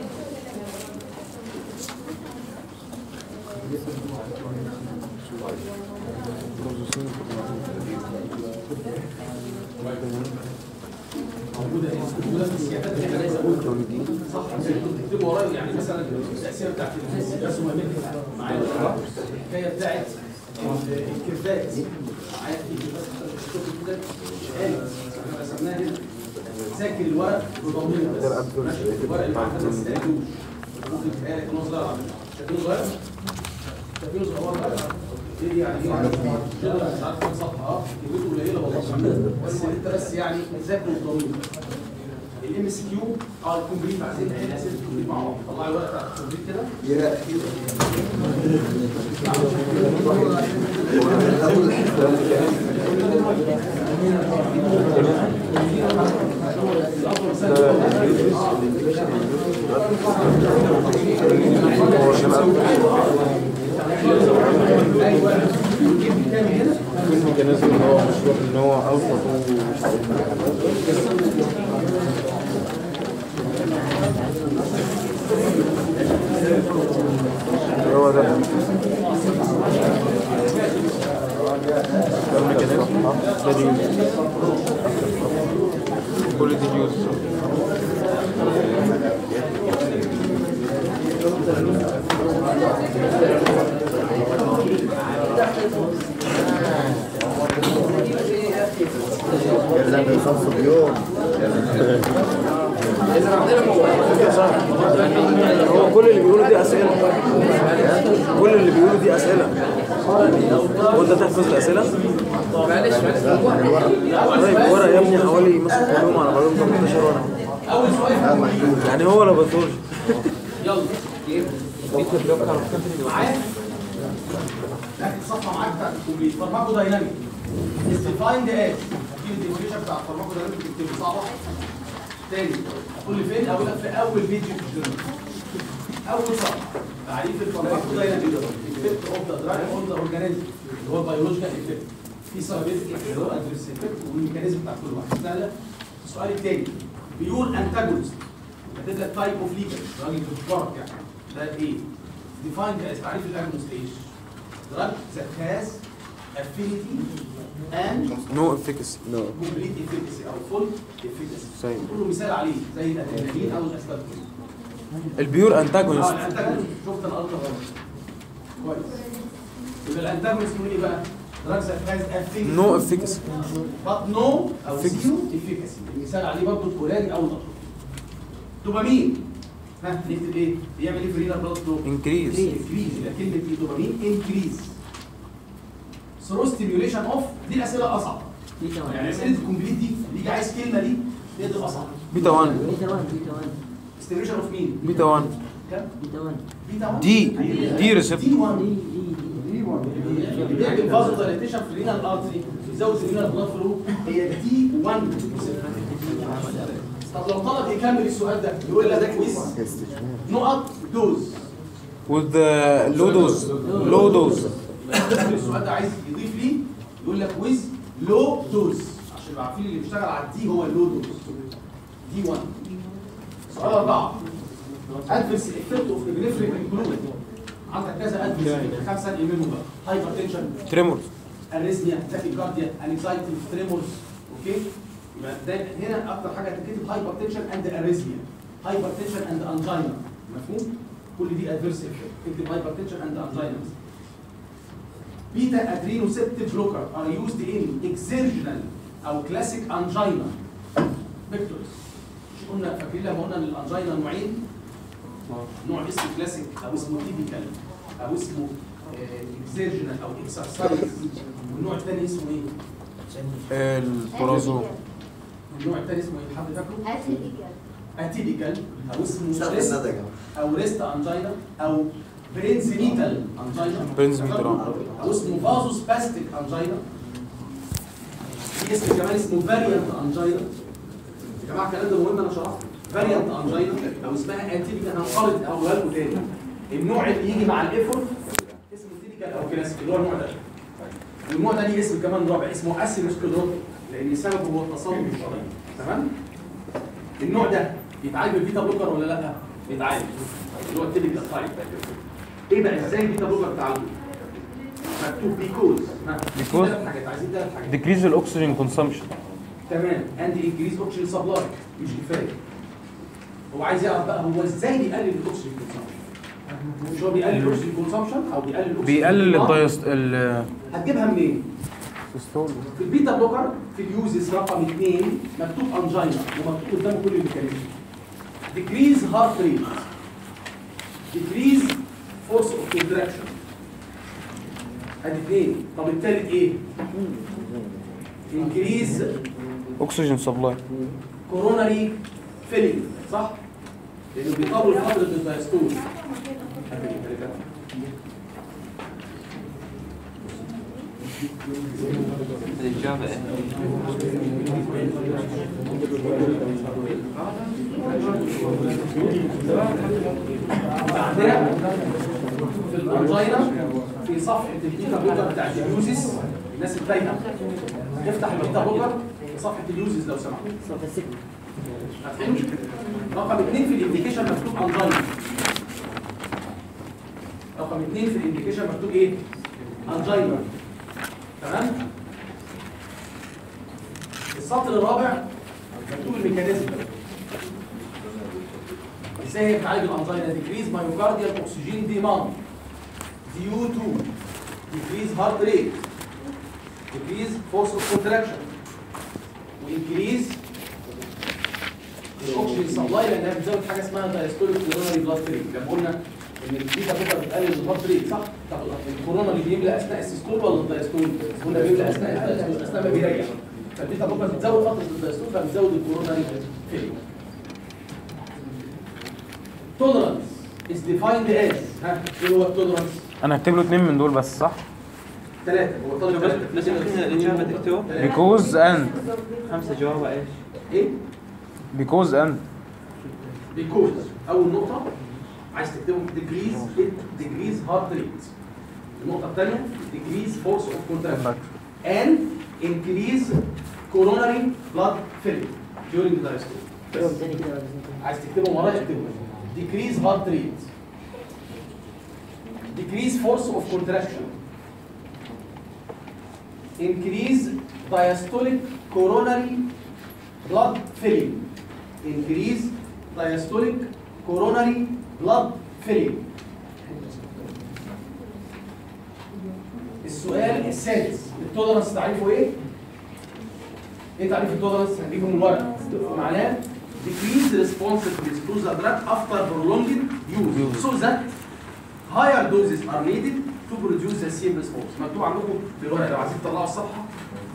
موجوده ايه؟ موجوده في السياسات اللي احنا عايز اقولها صح تكتبوا ورايا يعني مثلا التقسيمه بتاعت الناس مهمه معايا الحكايه بتاعت الكرفات معايا في كرفات شوف كده قالت احنا رسمناها هنا ذاكر الورق بضمير بس ماشي الورق اللي معاك ده ما تستعجلوش ممكن تتهيأ لك ان هو صغير على فكره شايفينه صغير؟ شايفينه صغير صغير ايه يعني ايه يعني شجره مش عارف كام صفحه اه كلمته قليله والله بس انت بس يعني ذاكر الضمير الام اس كيو اه الكومبليت عايزين نحل اسئله الكومبليت مع بعض طلعي الورقه بتاعت الكومبليت كده الميكانيزم ان هو مش واخد ان هو اوسط ومش عارف هو ده ده الميكانيزم ده دي كل دي جيوز يلا بيخلصوا اليوم هو كل اللي بيقوله دي اسئله كل اللي بيقوله دي اسئله هو انت تحفظ الاسئله طيب ورق يا ابني حوالي مثلا كل يوم على بعضهم 18 ورقه يعني هو لو بتقول يلا معايا لكن الصفحه معاك بتاعت الكومبليت فارماكو دايناميك is defined as اكيد الديفينيشن بتاع الفارماكو دايناميك بتكتب صعبه تاني هتقول لي فين اقول لك في اول فيديو في الجورنال اول صفحه تعريف الفارماكو دايناميك effect of the drug on the organism اللي هو البيولوجيكال effect في ثيرابيوتيك effect وادفيرس effect والميكانيزم بتاع كل واحد سهله السؤال الثاني بيور انتاجونست كاتب لك تايب اوف ليجن راجل بتفرق يعني ده ايه؟ defined as تعريف الاجونست ايش؟ drug that has affinity and نو افيكسي نو complete efficacy او full efficacy سيد. كله مثال عليه زي الادرينالين او الاسبابين البيور اه انتاجونست الانتاجونست شفت انا قلت غلط كويس يبقى الانتاجونست اسمه ايه بقى؟ drugs that has affinity نو افيكسي but no او Efficacy. zero efficacy المثال عليه برضه الفلاني او الأطول دوبامين ها نكتب ايه؟ بيعمل ايه في رينال بلاد فلو؟ انكريز انكريز يبقى كلمه ايه دوبامين انكريز ثرو ستيميوليشن اوف دي الاسئله اصعب يعني اسئله الكومبليت دي بيجي عايز كلمه دي دي تبقى اصعب بيتا 1 بيتا 1 بيتا 1 ستيميوليشن اوف مين؟ بيتا 1 كام؟ بيتا 1 بيتا 1 دي دي ريسبت دي 1 دي دي بيعمل فازو دايليتيشن في الرينال ارتري بيزود الرينال بلاد فلو هي دي 1 طب لو طلب يكمل السؤال ده يقول لك ده كويز نقط دوز with لو دوز لو دوز السؤال ده عايز يضيف ليه يقول لك ويز لو دوز عشان يبقى عارفين اللي بيشتغل على الدي هو اللو دوز دي 1 سؤال أربعة أدفرس إفكت أوف إبنفرين انكلود عندك كذا أدفرس خمسة انقل منهم بقى هايبر تنشن تريمورز اريزميا تاكيكارديا انكزايتي تريمورز اوكي يبقى ده هنا اكتر حاجه هتتكتب هايبر تنشن اند اريزميا هايبر تنشن اند انجينا مفهوم كل دي ادفيرس افكت اكتب هايبر تنشن اند انجينا بيتا ادرينوسيبتيف بلوكر ار يوزد ان اكسيرجنال او كلاسيك انجينا فيكتورز مش قلنا فاكرين لما قلنا ان الانجينا نوعين نوع اسمه كلاسيك او اسمه تيبيكال او اسمه اكسيرجنال او اكسرسايز والنوع الثاني اسمه ايه؟ البرازو النوع الثاني اسمه ايه؟ حد فاكره؟ اتيبيكال اتيبيكال او اسمه ريست او ريست انجينا او برينزيميتال انجينا برينزيميتال، آه. او اسمه فازو سباستيك انجينا في اسم كمان اسمه فاريانت انجينا يا جماعه الكلام ده مهم انا شرحته فاريانت انجينا او اسمها اتيبيكال هنقرض هقولها لكم تاني النوع اللي يجي مع الايفورت اسمه تيبيكال او كلاسيك اللي هو النوع ده والنوع ده ليه اسم كمان رابع اسمه اسيروسكلروتيك لان سببه هو التصلب الشرايين تمام النوع ده يتعالج بالبيتا بلوكر ولا لا؟ يتعالج اللي هو التيبيكال تايب ايه بقى ازاي البيتا بلوكر تعالجه؟ مكتوب بيكوز Because- ثلاث حاجات عايزين ثلاث حاجات decrease الاكسجين كونسامشن تمام اند انكريز اوكسجين سبلاي مش كفايه هو عايز يعرف بقى هو ازاي بيقلل الاكسجين كونسامشن مش هو بيقلل الاكسجين كونسامشن او بيقلل الاكسجين بيقلل آه. الدايست ال هتجيبها منين؟ في البيتا بلوكر في اليوزز رقم 2 مكتوب انجينا ومكتوب قدامه كل الميكانيزم ديكريز هارت ريت اثنين طب الثالث ايه؟ انكريز اكسجين سبلاي كوروناري فيلينج صح؟ لانه بيطول فتره الدايستول الإجابة عندنا في الانجينا في صفحه البيتا بلوكر بتاع اليوزيس الناس التايهه افتح البيتا بلوكر في صفحه اليوزيس لو سمحت صفحة ستة هتلاقي رقم اثنين في الانديكيشن مكتوب انجينا رقم اثنين في الانديكيشن مكتوب ايه؟ انجينا تمام؟ السطر الرابع مكتوب الميكانيزم ازاي هي بتعالج الانجينا ديكريز مايوكارديال اوكسجين ديماند due to decrease heart rate decrease force of contraction وانكريز الاكسجين سبلاي لانها بتزود حاجه اسمها دايستوليك كوروناري بلاد فري لما قلنا ان البيتا بوكا بتقلل البلاد فري صح؟ طب الكورونا اللي بيملى اثناء السيستول ولا الدايستول؟ قلنا بيملى اثناء الدايستول اثناء ما بيريح فالبيتا بوكا بتزود فتره الدايستول فبتزود الكوروناري فري tolerance is defined as ها ايه هو التولرانس؟ انا هكتب له اتنين من دول بس صح ثلاثة هو طالب ثلاثة بس يمكن الإجابة دكتور because and خمسة جواب إيش؟ ايه؟ because and because أول نقطة عايز تكتبهم decrease it decrease heart rate النقطة الثانية decrease force of contraction and increase coronary blood filling during the diastole يوم تاني كده ولا عايز تكتبهم ورايا اكتبهم decrease heart rate decrease force of contraction increase diastolic coronary blood filling increase diastolic coronary blood filling السؤال السادس التولرنس تعريفه ايه؟ ايه تعريف التولرنس؟ هنجيبه من ورا معناه decrease responsiveness to the drug after prolonged use so that higher doses are needed to produce the same response مكتوب عندكم في الورقه لو عايزين تطلعوا الصفحه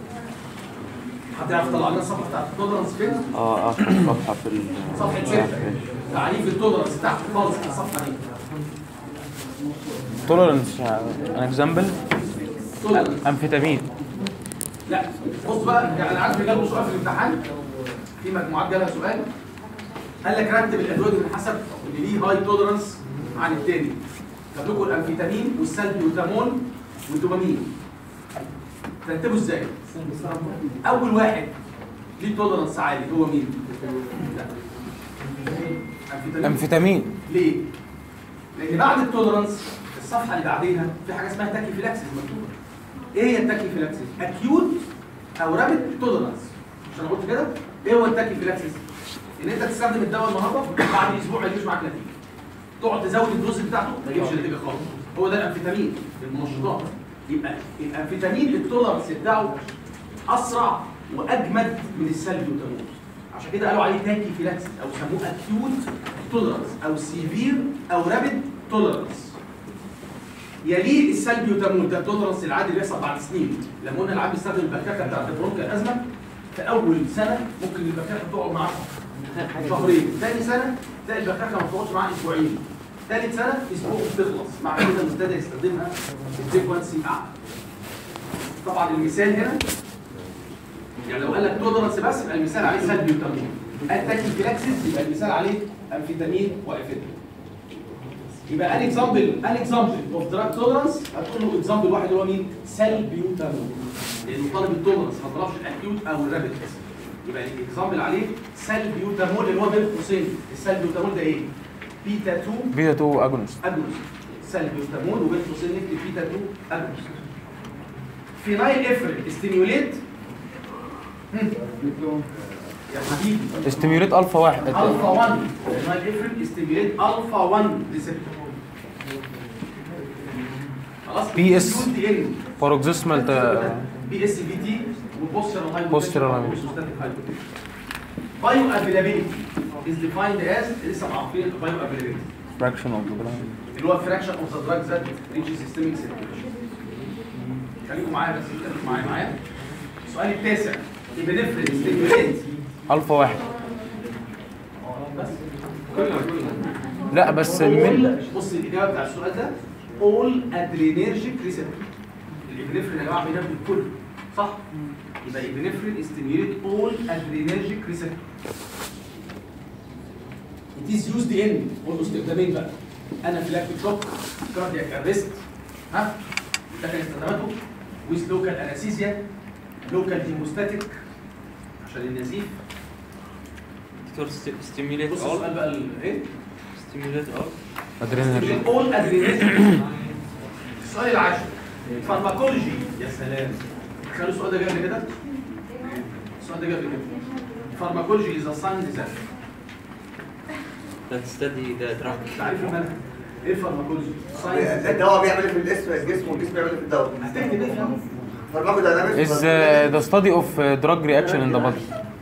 حد يعرف يطلع لنا الصفحه بتاعت التولرنس فين؟ اه آخر صفحة في ال صفحه 6 تعريف التولرنس تحت خالص في الصفحه دي tolerance an example tolerance امفيتامين لا بص بقى يعني انا عارف ان جاله سؤال في الامتحان في مجموعات جالها سؤال قال لك رتب الادويه من حسب اللي ليه هاي تولرنس عن التاني جاب لكم الامفيتامين والسلبيوتامول والدوبامين ترتبوا ازاي؟ اول واحد ليه تولرنس عالي هو مين؟ لا امفيتامين امفيتامين ليه؟ لان بعد التولرنس الصفحه اللي بعديها في حاجه اسمها تاكيفيلاكسيس مكتوبه. ايه هي التاكيفيلاكسيس؟ اكيوت او رابد تولرنس. مش انا قلت كده؟ ايه هو التاكيفيلاكسيس؟ ان انت تستخدم الدواء النهارده بعد اسبوع ما يجيش معاك نتيجه. تقعد تزود الدوز بتاعته ما يجيبش نتيجه خالص. هو ده الامفيتامين المنشطات. يبقى الامفيتامين التولرنس بتاعه اسرع واجمد من السلبيوتامول. عشان كده قالوا عليه تاكي فيلاكسيس او سموه اكيوت تولرنس او سيفير او رابد تولرنس يليه السلبيوتامول ده التولرنس العادي اللي بيحصل بعد سنين لما قلنا العيال بيستخدم البكاكه بتاعت البرونكا الازمه في اول سنه ممكن البكاكه تقعد معاه شهرين ثاني سنه تلاقي البكاكه ما تقعدش معاه اسبوعين ثالث سنه اسبوع بتخلص مع كده ابتدى يستخدمها بفريكونسي اعلى طبعا المثال هنا يعني لو قال لك تولرنس بس يبقى المثال عليه سلبيوتامول التاكيفيلاكسيس يبقى المثال عليه امفيتامين وافيتامين يبقى ان اكزامبل ان اكزامبل اوف دراج تولرنس هتقول له اكزامبل واحد اللي هو مين؟ سلبيوتامول لانه طالب التولرنس ما طلبش الاكيوت او الرابد يبقى الاكزامبل عليه سلبيوتامول اللي هو بين قوسين السلبيوتامول ده ايه؟ بيتا 2 بيتا 2 اجونست اجونست سلبيوتامول وبين قوسين نكتب بيتا 2 اجونست فينايل افرين ستيميوليت يا حبيبي استيميوليت الفا واحد الفا 1 فينايل افرين ستيميوليت الفا 1 ريسبتور خلاص PS. دي ان باروكسيسمال بي اس في تي وبوسترال هايبو Postural بايو افيلابيلتي is defined as لسه معروفين البايو افيلابيلتي فراكشن اوف اللي هو fraction of the drug that reaches systemic circulation خليكم معايا بس خليكم معايا معايا السؤال التاسع البنفرين ستيموليت الفا واحد بس لا بس من بص الاجابه بتاع السؤال ده all adrenergic receptor الابنفرين يا جماعه بينام الكل صح يبقى الابنفرين stimulate all adrenergic receptor it is used in قول استخدامين بقى انافيلاكتيك شوك كاردياك ارست ها ده كان استخداماته with local anesthesia local hemostatic عشان النزيف دكتور ستيميوليت بص اول السؤال بقى ال- ايه ستيميوليت اول ادرينالين all adrenaline السؤال العاشر فارماكولوجي يا سلام خلوا السؤال ده جاب لي كده السؤال ده جاب لي كده فارماكولوجي از ساينس ذات that study the drug تعريف المنهج ايه الفارماكولوجي؟ ساينس الدواء بيعمل ايه في الاسم الجسم والجسم بيعمل ايه في الدواء هتكتب ايه فيها؟ فارماكو داينامكس is uh, the study of uh, drug reaction in the body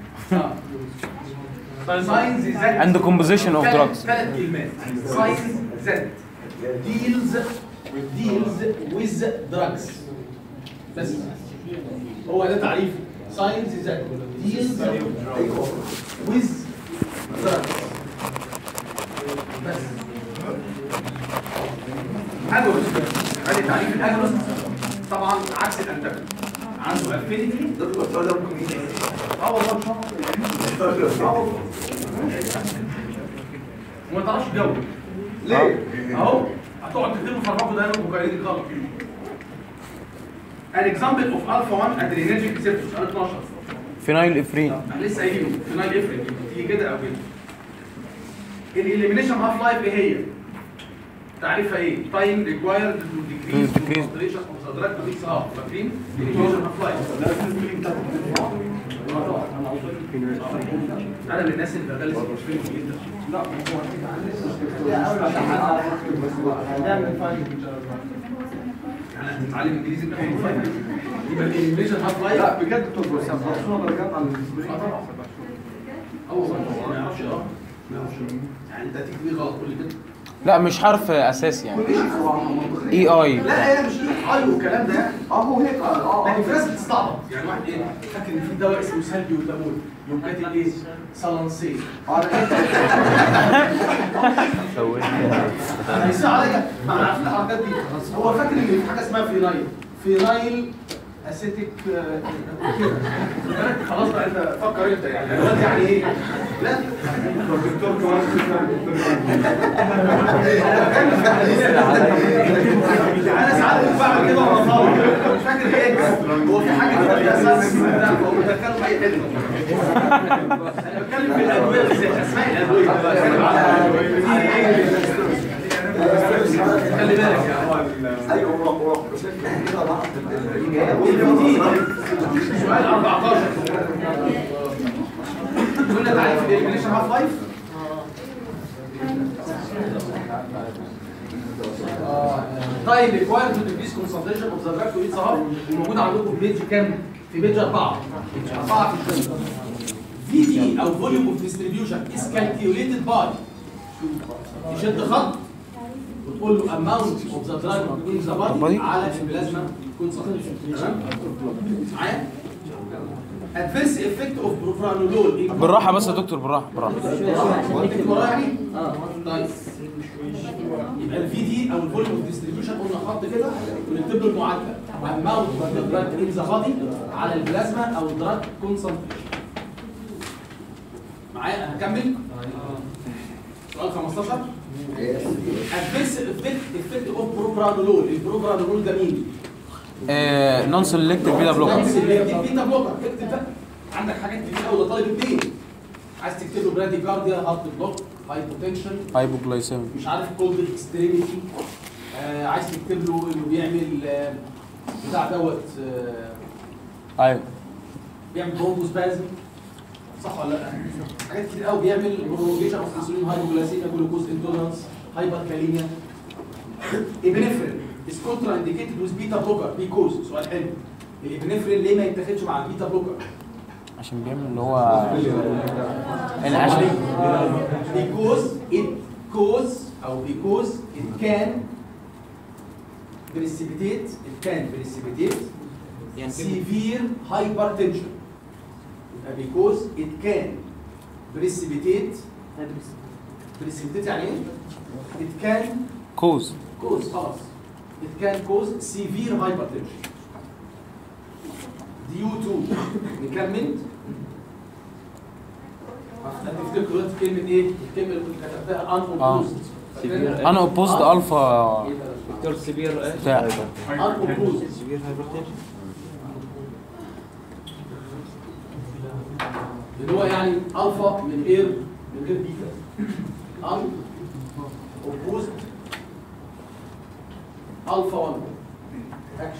ساينس ذات and the composition of drugs ثلاث كلمات ساينس ذات deals deals with drugs بس هو ده تعريفه ساينس ذات deals with drugs بس اجونست ادي تعريف الاجونست طبعا عكس الانتاجونست عنده افينيتي دكتور السؤال ده ممكن يجي اه والله ان شاء الله اه والله وما تعرفش تجاوب ليه؟ اهو هتقعد تكتبه في الرقم ده وكايدين غلط an example of alpha 1 adrenergic receptors سؤال 12 فينايل افرين احنا لسه قايلينه فينايل افرين تيجي كده او كده الاليمينيشن هاف لايف ايه هي؟ تعريفها ايه؟ تايم ريكوايرد تو ديكريز To decrease. concentration of the drug to its half فاكرين؟ الاليمينيشن هاف لايف انا من الناس اللي بدرس فيلم جدا يعني هتتعلم انجليزي بتاخد فايف يبقى الاليمينيشن هاف لايف لا بجد دكتور بسام خلصونا درجات على الاسبوعين اه طبعا اه والله ما يعرفش اه ما يعرفش يعني انت هتكتب غلط كل كده لا مش حرف اساسي يعني كل شيء هو منطقي اي اي لا هي مش اي والكلام ده يعني اه هو هيك اه لكن في اه ناس بتستعبط يعني واحد ايه فاكر ان في دواء اسمه سلبي والليمون يقوم كاتب ايه سالانسي اه انا هيسأل عليا ما انا عارف الحركات دي هو فاكر ان في حاجه اسمها فينايل فينايل اسيتيك آه، كده خلاص بقى انت فكر انت يعني دلوقتي يعني ايه لا الدكتور كمان انا ساعات كنت بعمل كده وانا صاوي مش فاكر ايه هو في حاجه كده في اساس لا هو بتكلم في اي حته انا بتكلم في الادويه بالذات اسماء الادويه بتكلم على خلي بالك يعني ايوه هو هو سؤال 14 قلنا تعريف الاليمينيشن هاف لايف طيب ريكوايرد تو ديكريس كونسنتريشن اوف ذا دراج تو ايتس هاف موجود عندكم في بيج كام؟ في بيج 4 4 في الجنة في دي او فوليوم اوف ديستريبيوشن از كالكيوليتد باي تشد خط وتقول له amount of the drug in the body على البلازما concentration تمام؟ معايا؟ adverse effect of propranolol in- بالراحه بس يا دكتور بالراحه بالراحه اكتب ورايا يعني؟ طيب يبقى الفي دي او الفوليوم اوف ديستريبيوشن قلنا خط كده ونكتب له المعادله amount of the drug in the body على البلازما او الدراج concentration معايا هكمل؟ سؤال 15 adverse effect effect of propranolol البروبرانولول ده مين؟ نون سيلكتيف بيتا بلوكر نفس اللي يديك بيتا بلوكر اكتب بقى عندك حاجات كتير قوي ده طالب الدين عايز تكتب له برادي كارديا هارت بلوك هايبوتنشن هايبوجلايسيميا مش عارف كولد اكستريميتي آه عايز تكتب له انه بيعمل آه بتاع دوت آه ايوه بيعمل برومبوسبازم صح ولا لا؟ حاجات كتير قوي بيعمل برولونجيشن اوف انسولين هايبوجلاسيميا جلوكوز انتولرانس هايبر كاليميا ابنفرين از كونترا انديكيتد ويز بيتا بلوكر بيكوز سؤال حلو الابنفرين ليه ما يتاخدش مع البيتا بلوكر؟ عشان بيعمل اللي هو يعني عشان because it cause او because it can precipitate it can precipitate يعني severe hypertension يبقى because it can precipitate precipitate يعني ايه؟ it can كوز cause خلاص it can cause severe hypertension due to نكمل هتفتكروا دلوقتي كلمة ايه؟ الكلمة اللي كنت كتبتها unopposed فاكرينها؟ انا اوبوزد الفا دكتور سبير ايش؟ بتاع unopposed سبير هايبرتنشن اللي هو يعني الفا من غير من غير بيتا ان اوبوزد الفا 1 اكشن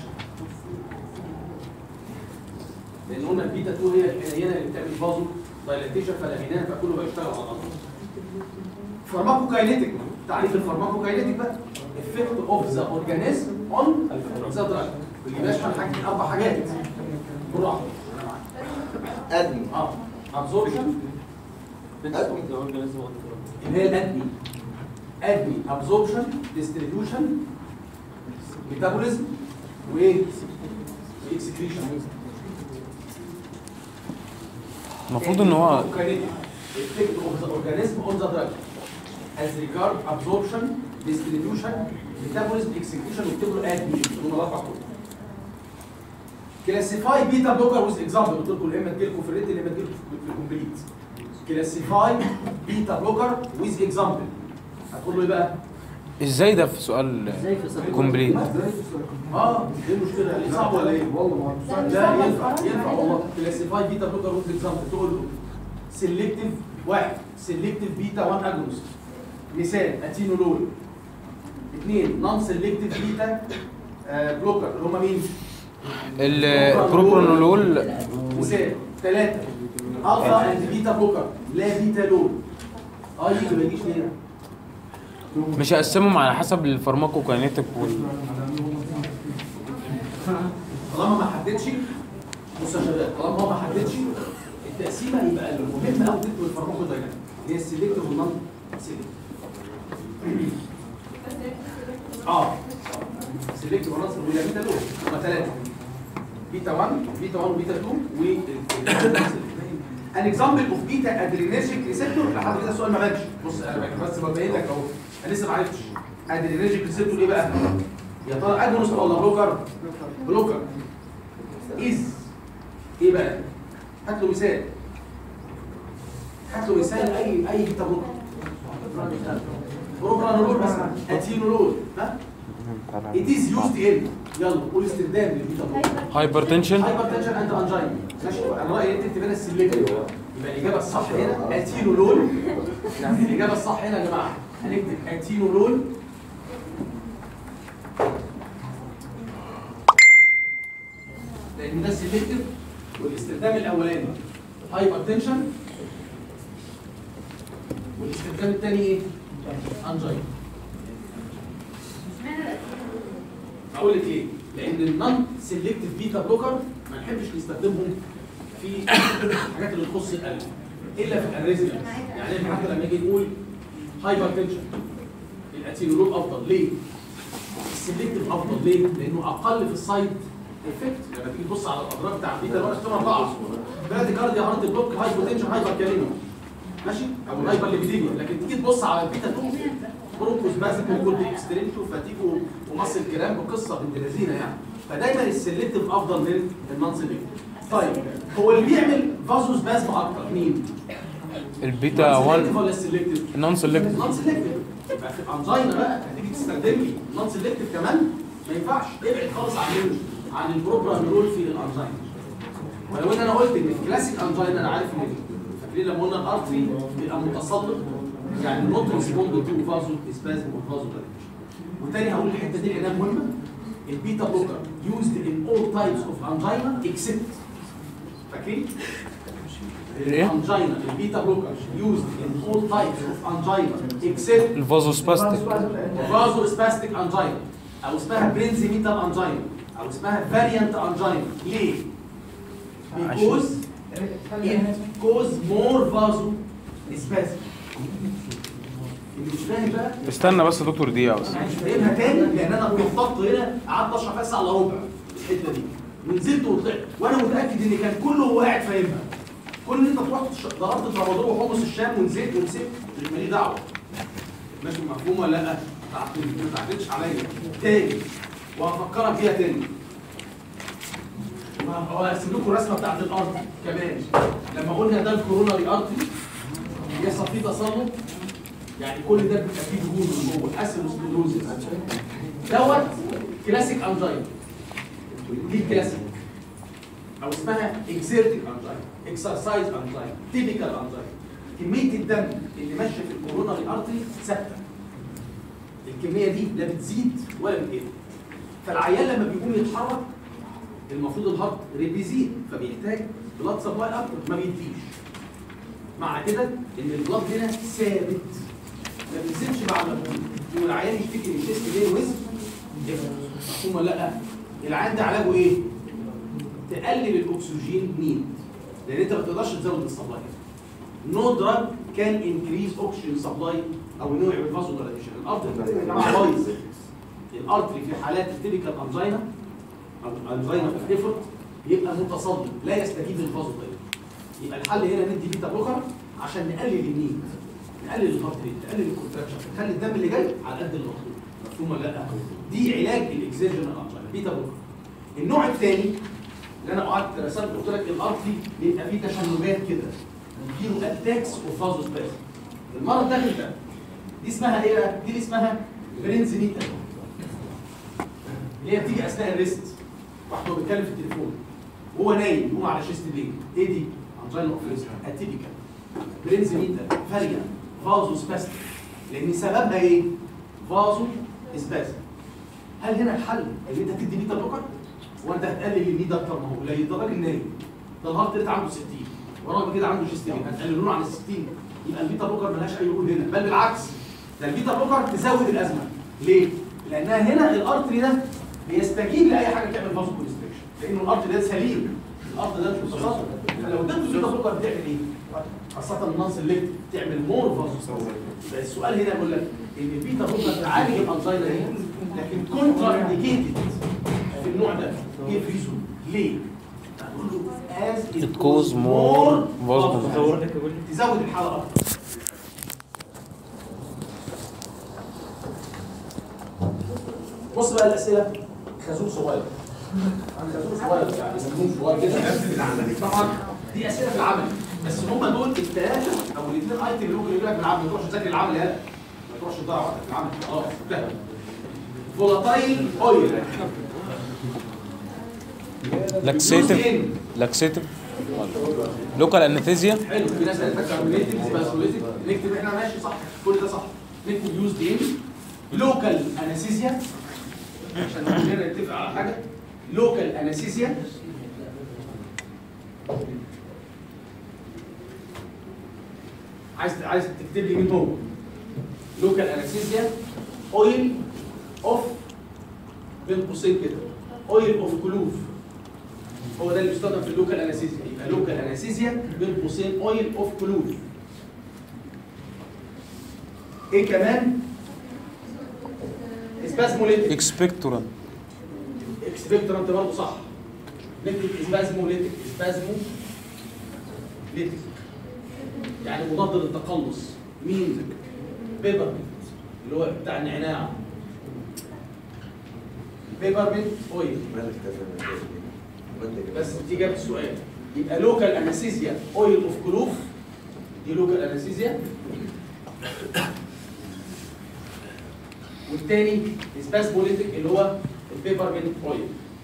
لان قلنا البيتا 2 هي الحنينه اللي بتعمل فازو دايلاتيشن فلاميناها فكله بقى يشتغل على الالفا فارماكوكاينيتك تعريف الفارماكوكاينيتك بقى effect of the organism on the drug اللي بيشمل حاجة اربع حاجات بالراحه انا معاك ادمي اه absorption اللي هي الادمي ادمي absorption distribution metabolism وايه واكسكريشن المفروض ان هو effect of the organism on the drug as regard absorption distribution metabolism execution واكتبوا له ادمي هم الاربع كلهم كلاسيفاي بيتا بلوكر ويز اكزامبل قلت لكم يا اما تجيلكم في الريت يا اما تجيلكم في الكومبليت كلاسيفاي بيتا بلوكر ويز اكزامبل هتقول له ايه بقى؟ ازاي ده في سؤال كومبليت اه ايه المشكله؟ اللي صعب ولا ايه؟ والله ما لا ينفع ينفع والله كلاسيفاي بيتا بلوكر ويز اكزامبل تقول له سيلكتيف واحد سيلكتيف بيتا 1 اجونست مثال اتينولول اثنين نون سيلكتيف بيتا آه، بلوكر اللي هم مين؟ البروبرانولول مثال ثلاثة الفا اند بيتا بلوكر لا بيتا لول اه يجي ما يجيش ليه؟ مش هقسمهم على حسب الفارماكوكاينيتك وال طالما ما حددش بص يا شباب طالما هو ما حددش التقسيمه يبقى المهم قوي تكتب الفارماكو دايناميك اللي هي السيلكتيف والنون سيلكتيف اه سيلكتيف والنون سيلكتيف ولا بيتا لول هما ثلاثه بيتا 1 بيتا 1 وبيتا 2 و ان اكزامبل اوف بيتا ادرينرجيك ريسبتور لحد كده السؤال ما بانش بص انا بس ببين لك اهو انا لسه ما عرفتش ادرينرجيك ريسبتور ايه بقى؟ يا ترى اجونست ولا بلوكر؟ بلوكر از ايه بقى؟ هات له مثال هات له مثال اي اي بيتا بلوكر بروبرانولول مثلا اتينولول ها؟ It is used in يلا قول استخدام للبيتا بلوكر هايبرتنشن هايبرتنشن اند انجينا ماشي انا رايي انت تكتب هنا السلكتيف يبقى الاجابه الصح هنا اتينولول يعني الاجابه الصح هنا يا جماعه هنكتب اتينولول لان ده السلكتيف والاستخدام الاولاني هايبرتنشن والاستخدام الثاني ايه؟ انجينا اقول لك ليه؟ لان النون سيلكتيف بيتا بلوكر ما نحبش نستخدمهم في الحاجات اللي تخص القلب الا في الاريزمز يعني احنا حتى لما نيجي نقول هايبر تنشن الاتينولول افضل ليه؟ السيلكتيف افضل ليه؟ لانه اقل في السايد افكت لما تيجي تبص على الاضرار بتاع البيتا اللي هو اختار اربعه بعد كارديا هارت بلوك هايبوتنشن هايبر كاليميا ماشي او الهايبر ليبيديميا لكن تيجي تبص على البيتا 2 بروكوس بازك وكل اكسترينشو فاتيجو ومصل كلام وقصه بنت لذينه يعني فدايما السلكتيف افضل من النون سلكتيف طيب هو اللي بيعمل فازوس بازم اكتر مين؟ البيتا السلكتيف 1 ولا السلكتيف؟ نون سيلكتيف نون سلكتيف يبقى في الانجينا بقى هتيجي تستخدم لي نون سلكتيف كمان ما ينفعش ابعد خالص عن ال عن البروبرانول في الانجينا ولو ان انا قلت ان الكلاسيك انجينا انا عارف ان فاكرين لما قلنا الارتري بيبقى متسلط يعني نوت ريسبوند تو فازو سبازم وفازو وتاني هقول الحته دي لانها مهمه البيتا بلوكر used in all types of angina except فاكرين؟ إيه؟ الانجينا البيتا بلوكر used in all types of angina except الفازوسباستيك فازو سباستيك انجينا او اسمها برينزيميتال انجينا او اسمها فاريانت انجينا ليه؟ because it cause more vaso spasm اللي مش فاهم بقى استنى بس يا دكتور دقيقه بس انا مش فاهمها تاني لان انا نططت هنا قعدت اشرح فيها ساعه الا ربع الحته دي ونزلت وطلعت وانا متاكد ان كان كله هو قاعد فاهمها كل اللي انت تروح تش- ضربت ترابادور وحمص الشام ونزلت ومسكت مش مالي دعوه ماشي مفهوم ولا لا؟ ما تعتمد- ما تعتمدش عليا تاني وهفكرك بيها تاني وهرسم لكم الرسمه بتاعت الارض كمان لما قلنا ده الكوروناري ارتري بيحصل فيه تصلب يعني كل ده بيبقى فيه دهون من جوه اسيروسكلوزيس دوت كلاسيك انجاين دي كلاسيك او اسمها اكزيرتيك انجاين اكسرسايز انجاين تيبيكال انجاين كميه الدم اللي ماشيه في الكوروناري ارتري ثابته الكميه دي لا بتزيد ولا بتقل فالعيان لما بيقوم يتحرك المفروض الهارت ريت بيزيد فبيحتاج بلاد سبلاي اكتر ما بيديش مع كده ان البلاد هنا ثابت ما بينزلش مع المجهود والعيان يشتكي من شيست ليه وزن مفهوم ولا لا العيان ده علاجه ايه تقلل الاكسجين نيد لان انت ما تقدرش تزود السبلاي نو دراج كان انكريز اوكسجين سبلاي او انه يعمل فازو دايليشن الارض يا جماعه بايظ الارتري في حالات التيبيكال انزينا او انزينا في الديفولت يبقى متصلب لا يستجيب للفازو دايليشن يبقى الحل هنا ندي بيتا بلوكر عشان نقلل النيد نقلل الهارت ريت نقلل الكونتراكشن نخلي الدم اللي جاي على قد المطلوب مفهوم ولا لا دي علاج الاكزيجن انجينا بيتا بلوكر النوع الثاني اللي انا قعدت رسمت قلت لك الارتري بيبقى فيه تشنجات كده بيجيله اتاكس وفازوس بس المرض ده ده دي اسمها ايه بقى؟ دي اللي اسمها برينزينيتا اللي هي بتيجي اثناء الريست واحد هو بيتكلم في التليفون وهو نايم يقوم على شيست بين ايه دي؟ انجينا اوف ريست اتيبيكال برينزينيتا فارجه فازو سباستيك لان سببها ايه؟ فازو سباستيك هل هنا الحل ان انت تدي بيتا بلوكر؟ وانت هتقلل النيد اكتر ما هو قليل ده راجل نايم ده الهارت ريت عنده 60 وراجل كده عنده شيست بين هتقللوا له عن ال 60 يبقى البيتا بلوكر ملهاش اي رول هنا بل بالعكس ده البيتا بلوكر تزود الازمه ليه؟ لانها هنا الارتري ده بيستجيب لاي حاجه تعمل فازو كونستريكشن لانه الارتري ده سليم الارتري ده مش متصل فلو اديته البيتا بلوكر بتعمل ايه؟ خاصه النون سيلكت تعمل مور فازو يبقى السؤال هنا بيقول لك ان البيتا بلوكر تعالج الانزينا دي لكن كونترا انديكيتد في النوع ده ايه ريزون ليه؟ هتقول له as it It goes more vasoconstriction. تزود الحاله اكتر بص بقى الاسئله خازوق صغير خازوق صغير يعني مسموم صغير كده طبعا دي اسئله في العمل بس هم دول الثلاثه او الاثنين ايتم اللي ممكن يجي لك من العمل ما تروحش تذاكر العمل يلا ما تروحش تضيع وقتك في العمل خلاص انتهى فولاتايل اويل لاكسيتيف لاكسيتيف لوكال انستيزيا حلو في ناس قالت لك كاربونيتيف سباسوليتيف نكتب احنا ماشي صح كل ده صح نكتب يوز دين لوكال انستيزيا عشان كلنا نتفق على حاجه لوكال انستيزيا عايز عايز تكتب لي مين هو لوكال انستيزيا اويل اوف بين قوسين كده اويل اوف كلوف هو ده اللي بيستخدم في اللوكال انستيزيا يبقى لوكال انستيزيا بين قوسين اويل اوف كلوف ايه كمان اسبازموليتيك اكسبكتورانت اكسبكترانت برضه صح نكتب اسبازموليتيك اسبازموليتيك يعني مضاد للتقلص مين بيبرمنت اللي هو بتاع النعناع بيبرمنت اويل بس دي جابت السؤال يبقى لوكال انستيزيا اويل اوف كلوف دي لوكال انستيزيا والتاني سباسموليتيك اللي هو البيبرمنت اويل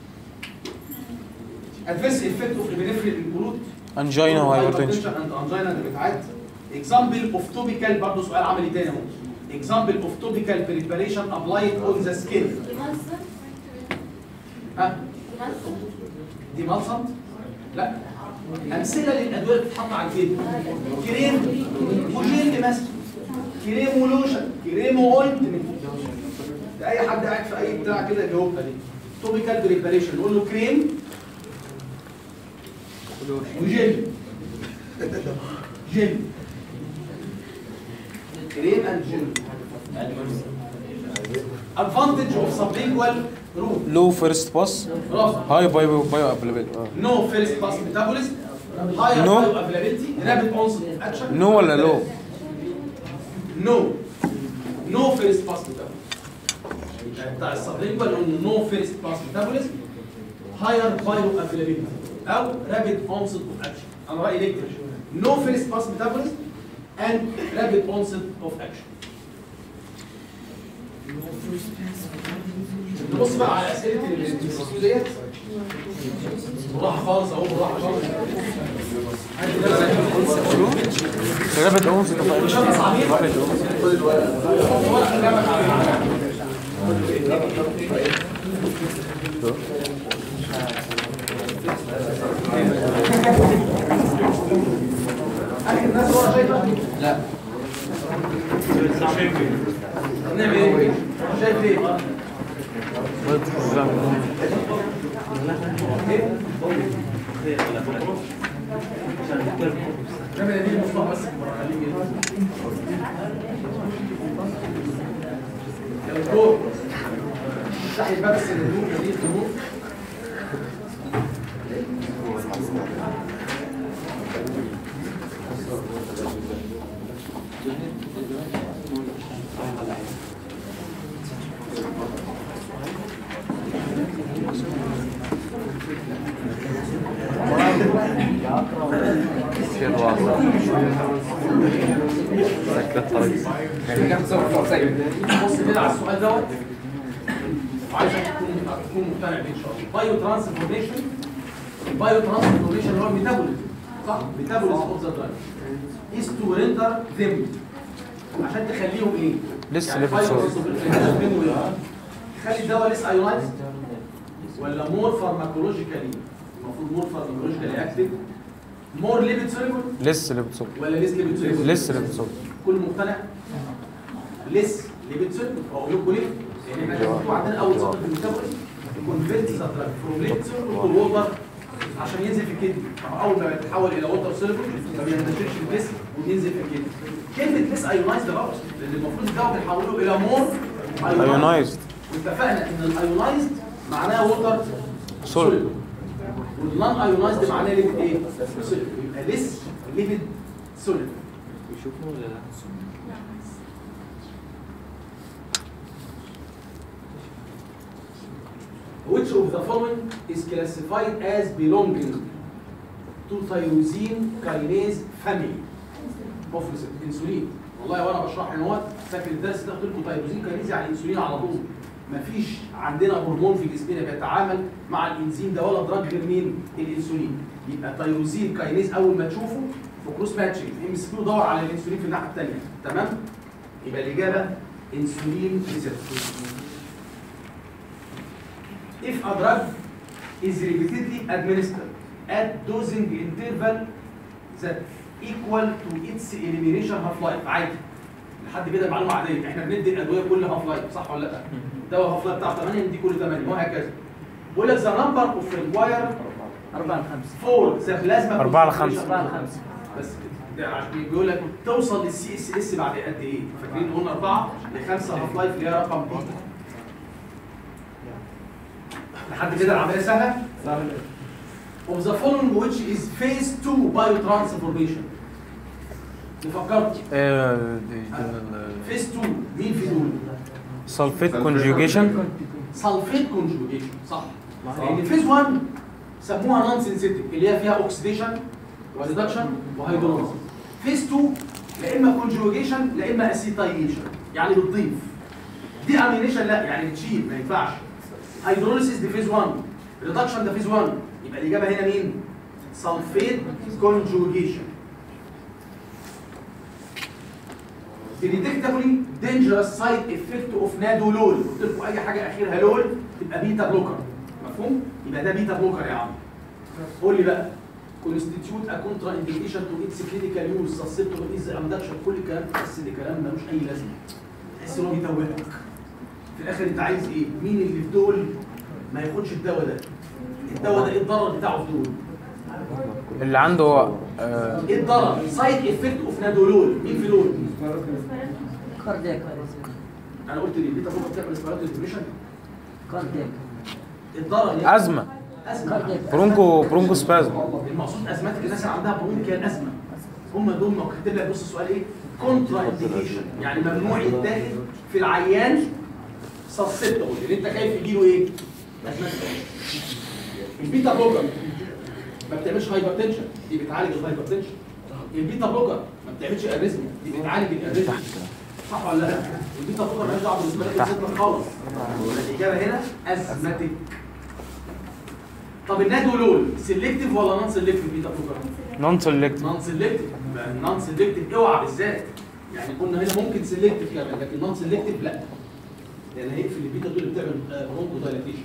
ادفيرس افكت اوف البنفرين انكلود انجينا وهايبرتنشن اند انجينا اللي بتعاد اكزامبل اوف توبيكال برضه سؤال عملي تاني اهو اكزامبل اوف توبيكال بريباريشن ابلايد اون ذا سكين يمثل ها يمثل دي ملصق لا امثله للادويه اللي بتتحط على الجلد كريم وجل مثلا كريم ولوشن كريم واوينتمنت ده اي حد قاعد في اي بتاع كده يجاوبها دي توبيكال بريباريشن نقول له كريم وجل جل رين اند جين advantage of sublingual route لو فيرست باس برافو هاي بايو بايو افيلابيلتي no first pass metabolism higher No. bioavailability rapid onset of action نو ولا لو no no first pass metabolism يعني بتاع السبلينجوال قلنا no first pass metabolism higher bioavailability او rapid onset of action انا رايي ليه كده no first pass metabolism and rapid onset of action نبص بقى على اسئله الانستيتيوت ديت بالراحه خالص اهو بالراحه خالص رابط اونس اخر الناس ورا شايفه؟ لا نعمل ايه؟ شايف ايه؟ نعمل ايه مصطفى بس خليك يا دكتور افتح الباب بس الهدوء دي الهدوء بص كده على السؤال دوت وعايزك تكون تكون مقتنع بيه ان شاء الله بايو ترانسفورميشن البايو ترانسفورميشن اللي هو الميتابوليزم صح ميتابوليزم اوف ذا دراج is to render them عشان تخليهم ايه؟ لسه يعني ليفل بايو صوت. ترانسفورميشن تخليهم ايه؟ تخلي الدواء لسه ايونايزد ولا مور فارماكولوجيكالي المفروض مور فارماكولوجيكالي اكتف مور ليبيد سوليبل لسه ليفل صوت ولا ليس ليبيد سوليبل؟ لسه ليفل صوت كل مقتنع لسه ليبيد سوليبل اقول لكم ليه؟ لان احنا كان مكتوب عندنا اول سطر في الميتابوليزم كونفيرت ذا دراج فروم ليبيد سوليبل تو ووتر عشان ينزل في الكدني اول ما بيتحول الى ووتر سوليبل ما بينتشرش في الجسم وبينزل في الكدني كلمه لسه ايونايزد غلط لان المفروض الدواء بنحوله الى مور ايونايزد واتفقنا ان الايونايزد معناه ووتر سوليد والنون ايونايزد معناه ليبيد ايه؟ سوليد يبقى لس ليبيد سوليد يشوفوا ولا لا؟ Which of the following is classified as belonging to tyrosine kinase family of insulin والله وانا بشرح ان هو فاكر الدرس ده قلت لكم تيروزين كاينيز يعني انسولين على طول مفيش عندنا هرمون في جسمنا بيتعامل مع الانزيم ده ولا دراج غير مين الانسولين يبقى تيروزين كاينيز اول ما تشوفه في كروس ماتشنج ام اس كيو دور على الانسولين في الناحيه الثانيه تمام يبقى الاجابه انسولين ريسبتور if a drug is repeatedly administered at dosing interval that equal to its elimination half life عادي لحد كده معلومه عاديه احنا بندي الادويه كل هاف لايف صح ولا لا؟ دواء هاف لايف بتاع 8 ندي كل 8 وهكذا بيقول لك ذا نمبر اوف ريكواير 4 ل 5 فور ذا بلازما أربعة لخمسة. 4 ل 5 بس كده ده عشان بيقول لك توصل للسي اس اس بعد قد ايه؟ فاكرين قلنا 4 ل 5 هاف لايف اللي هي رقم بي لحد كده العمليه سهله؟ of the following which is phase 2 biotransformation فكرت phase 2 مين في دول؟ سلفيت كونجوجيشن سلفيت كونجوجيشن صح لان فيز 1 سموها نون سنسيتيف اللي هي فيها اوكسيديشن وريدكشن وهيدروليز فيز 2 لا اما كونجوجيشن لا اما اسيتايليشن يعني بتضيف دي امينيشن لا يعني بتشيل ما ينفعش هيدروليسيس دي فيز 1 ريدكشن ده فيز 1 يبقى الاجابه هنا مين؟ سلفيت كونجوجيشن predictably dangerous side effect of نادولول قلت لكم اي حاجه اخرها لول تبقى بيتا بلوكر مفهوم يبقى ده بيتا بلوكر يا عم قول لي بقى constitute a contraindication to its clinical use susceptible is abduction كل الكلام ده بس ده كلام ملوش اي لازمه تحس ان هو بيتوهك في الاخر انت عايز ايه مين اللي في دول ما ياخدش الدواء ده الدواء ده ايه الضرر بتاعه في دول اللي عنده آه ايه الضرر سايد افكت اوف نادولول مين في دول كاردياك انا قلت لي البيتا بلوكر بتعمل سبيراتوري ديبريشن كاردياك الضرر يعني ازمه ازمه برونكو برونكو سبازم المقصود ازمات الناس اللي عندها برونكيال ازمه هم دول ما كاتب لك بص السؤال ايه كونترا انديكيشن يعني ممنوع يتاخد في العيان سسبتبل اللي انت خايف يجيله ايه؟ ازمات البيتا بلوكر ما بتعملش هايبرتنشن دي بتعالج الهايبرتنشن البيتا بلوكر ما بتعملش اريزميا دي بتعالج الاريزميا صح ولا لا؟ البيتا بلوكر مالهاش دعوه بالنسبه خالص الاجابه هنا ازماتيك طب النادولول سيلكتيف ولا نون سيلكتيف بيتا بلوكر؟ نون سيلكت نون سيلكتيف نون سيلكتيف اوعى بالذات يعني قلنا هنا ممكن سيلكتيف كمان لكن نون سيلكتيف لا لان هيقفل البيتا دول اللي بتعمل برونكو دايلاتيشن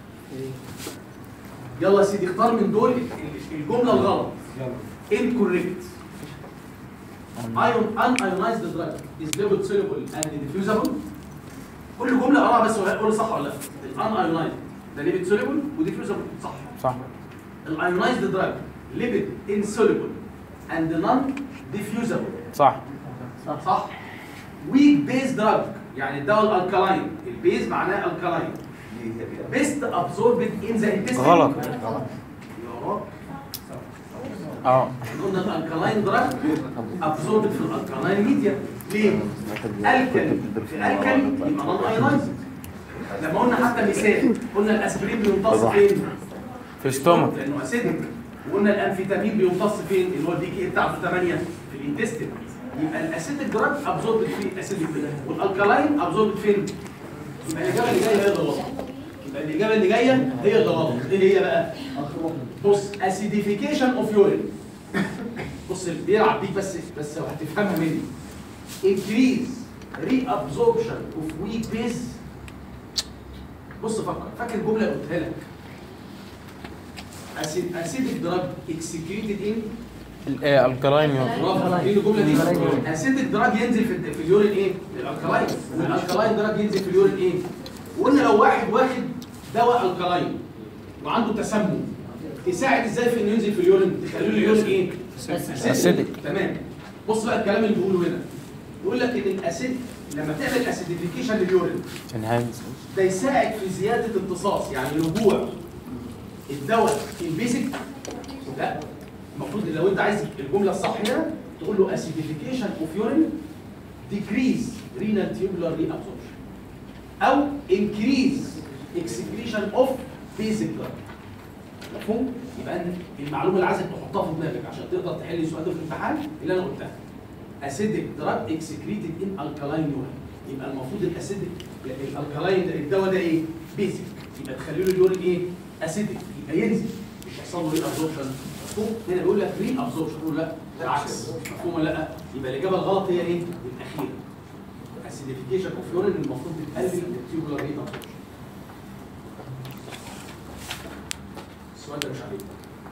يلا يا سيدي اختار من دول الجمله الغلط incorrect ion unionized drug is liquid soluble and diffusible كل جمله اقراها بس قول صح ولا لا الانايونايزد ده ليبيد سوليبل وديفيوزبل صح صح الايونايزد دراج ليبيد انسوليبل اند نون ديفيوزبل صح صح ويك بيز دراج يعني الدواء الالكالاين البيز معناه الكالاين بيست ابزوربد ان ذا انتستين غلط. يا رب اه قلنا الالكالاين دراج ابزوربد في الالكالاين ميديا ليه؟ الكالي في الكالي يبقى نون ايونايزد لما قلنا حتى مثال قلنا الاسبرين بيمتص فين؟ في الستومك لانه اسيدك وقلنا الانفيتامين بيمتص فين اللي هو الدي كي بتاعته 8 في الانتستين يبقى الاسيدك دراج ابزوربد في الاسيدك والالكالاين ابزوربد فين يبقى الاجابه اللي جايه هي اللي غلط يبقى الاجابه اللي جايه هي اللي غلط ايه هي بقى بص اسيديفيكيشن اوف يورين بص بيلعب بيك بس بس هتفهمها مني increase reabsorption of weak base بص فكر فاكر الجمله اللي قلتها لك أسيد اسيدك دراج اكسكريتد ان الكلاين برافو فاكرين الجمله دي اسيدك دراج ينزل في, الد- في اليورين ايه الالكلاين والالكلاين دراج ينزل في اليورين ايه وقلنا لو واحد واخد دواء الكلاين وعنده تسمم يساعد ازاي في انه ينزل في اليورين تخلي له اليورين ايه Acidic. تمام بص بقى الكلام اللي بيقوله هنا يقول لك ان الاسيد لما تعمل اسيديفيكيشن لليورين انهانس ده يساعد في زياده امتصاص يعني رجوع الدواء البيزك لا المفروض لو انت عايز الجمله الصح هنا تقول له acidification of urine decrease renal tubular reabsorption او increase excretion of basic blood مفهوم؟ يبقى أن المعلومه اللي عايزك تحطها في دماغك عشان تقدر تحل السؤال ده في الامتحان اللي انا قلتها acidic drug excreted in alkaline urine يبقى المفروض الاسيدك الالكالاين الدواء ده ايه؟ بيزك يبقى تخلي له اليورين ايه؟ اسيدك يبقى ينزل مش هيحصل له ري ابزوربشن مفهوم؟ هنا بيقول لك ري ابزوربشن يقول لا بالعكس مفهوم ولا لا؟ يبقى الاجابه الغلط هي ايه؟ الاخيره acidification اوف يورين المفروض بتقلل التيوبولار ري ابزوربشن السؤال ده مش عليك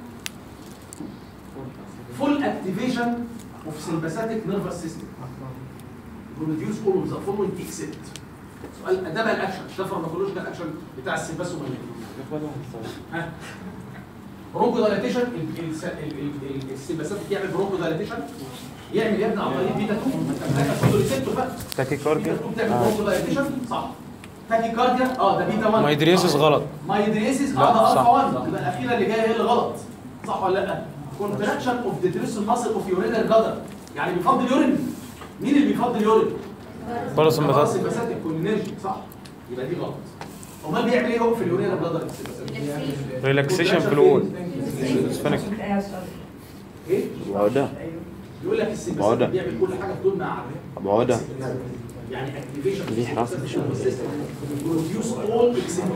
فول اكتيفيشن اوف سمباثيك نيرفس سيستم بروديوس اول اوف ذا فولوينج اكسبت سؤال ده بقى الاكشن ده فارماكولوجيكال اكشن بتاع السمباث ها برونكو دايلاتيشن السمباثيك يعمل برونكو دايلاتيشن يعمل يا ابني عن طريق بيتا 2 ما انت محتاج فوتوريسبتور بقى تاكيكارديا بيتا 2 بتعمل برونكو دايلاتيشن صح تاكيكارديا اه ده بيتا 1 مايدريسيس غلط مايدريسيس لا، اه ده صح. الفا 1 يبقى الاخيره اللي جايه هي اللي غلط صح ولا لا؟ كونتراكشن اوف ديتريس ماسل اوف يورينال بلادر يعني بيفضل يورين مين اللي بيفضل يورين؟ باراسمباثيك السمباثيك كولينرجي صح يبقى دي غلط امال بيعمل ايه هو في اليورينال بلادر ريلاكسيشن في الوول سفنك ايه؟ بعودة يقول لك بعودة. السمباثيك بيعمل كل حاجه بدون ما عارف بعودة يعني اكتيفيشن دي حراسة سيستم بروديوس اول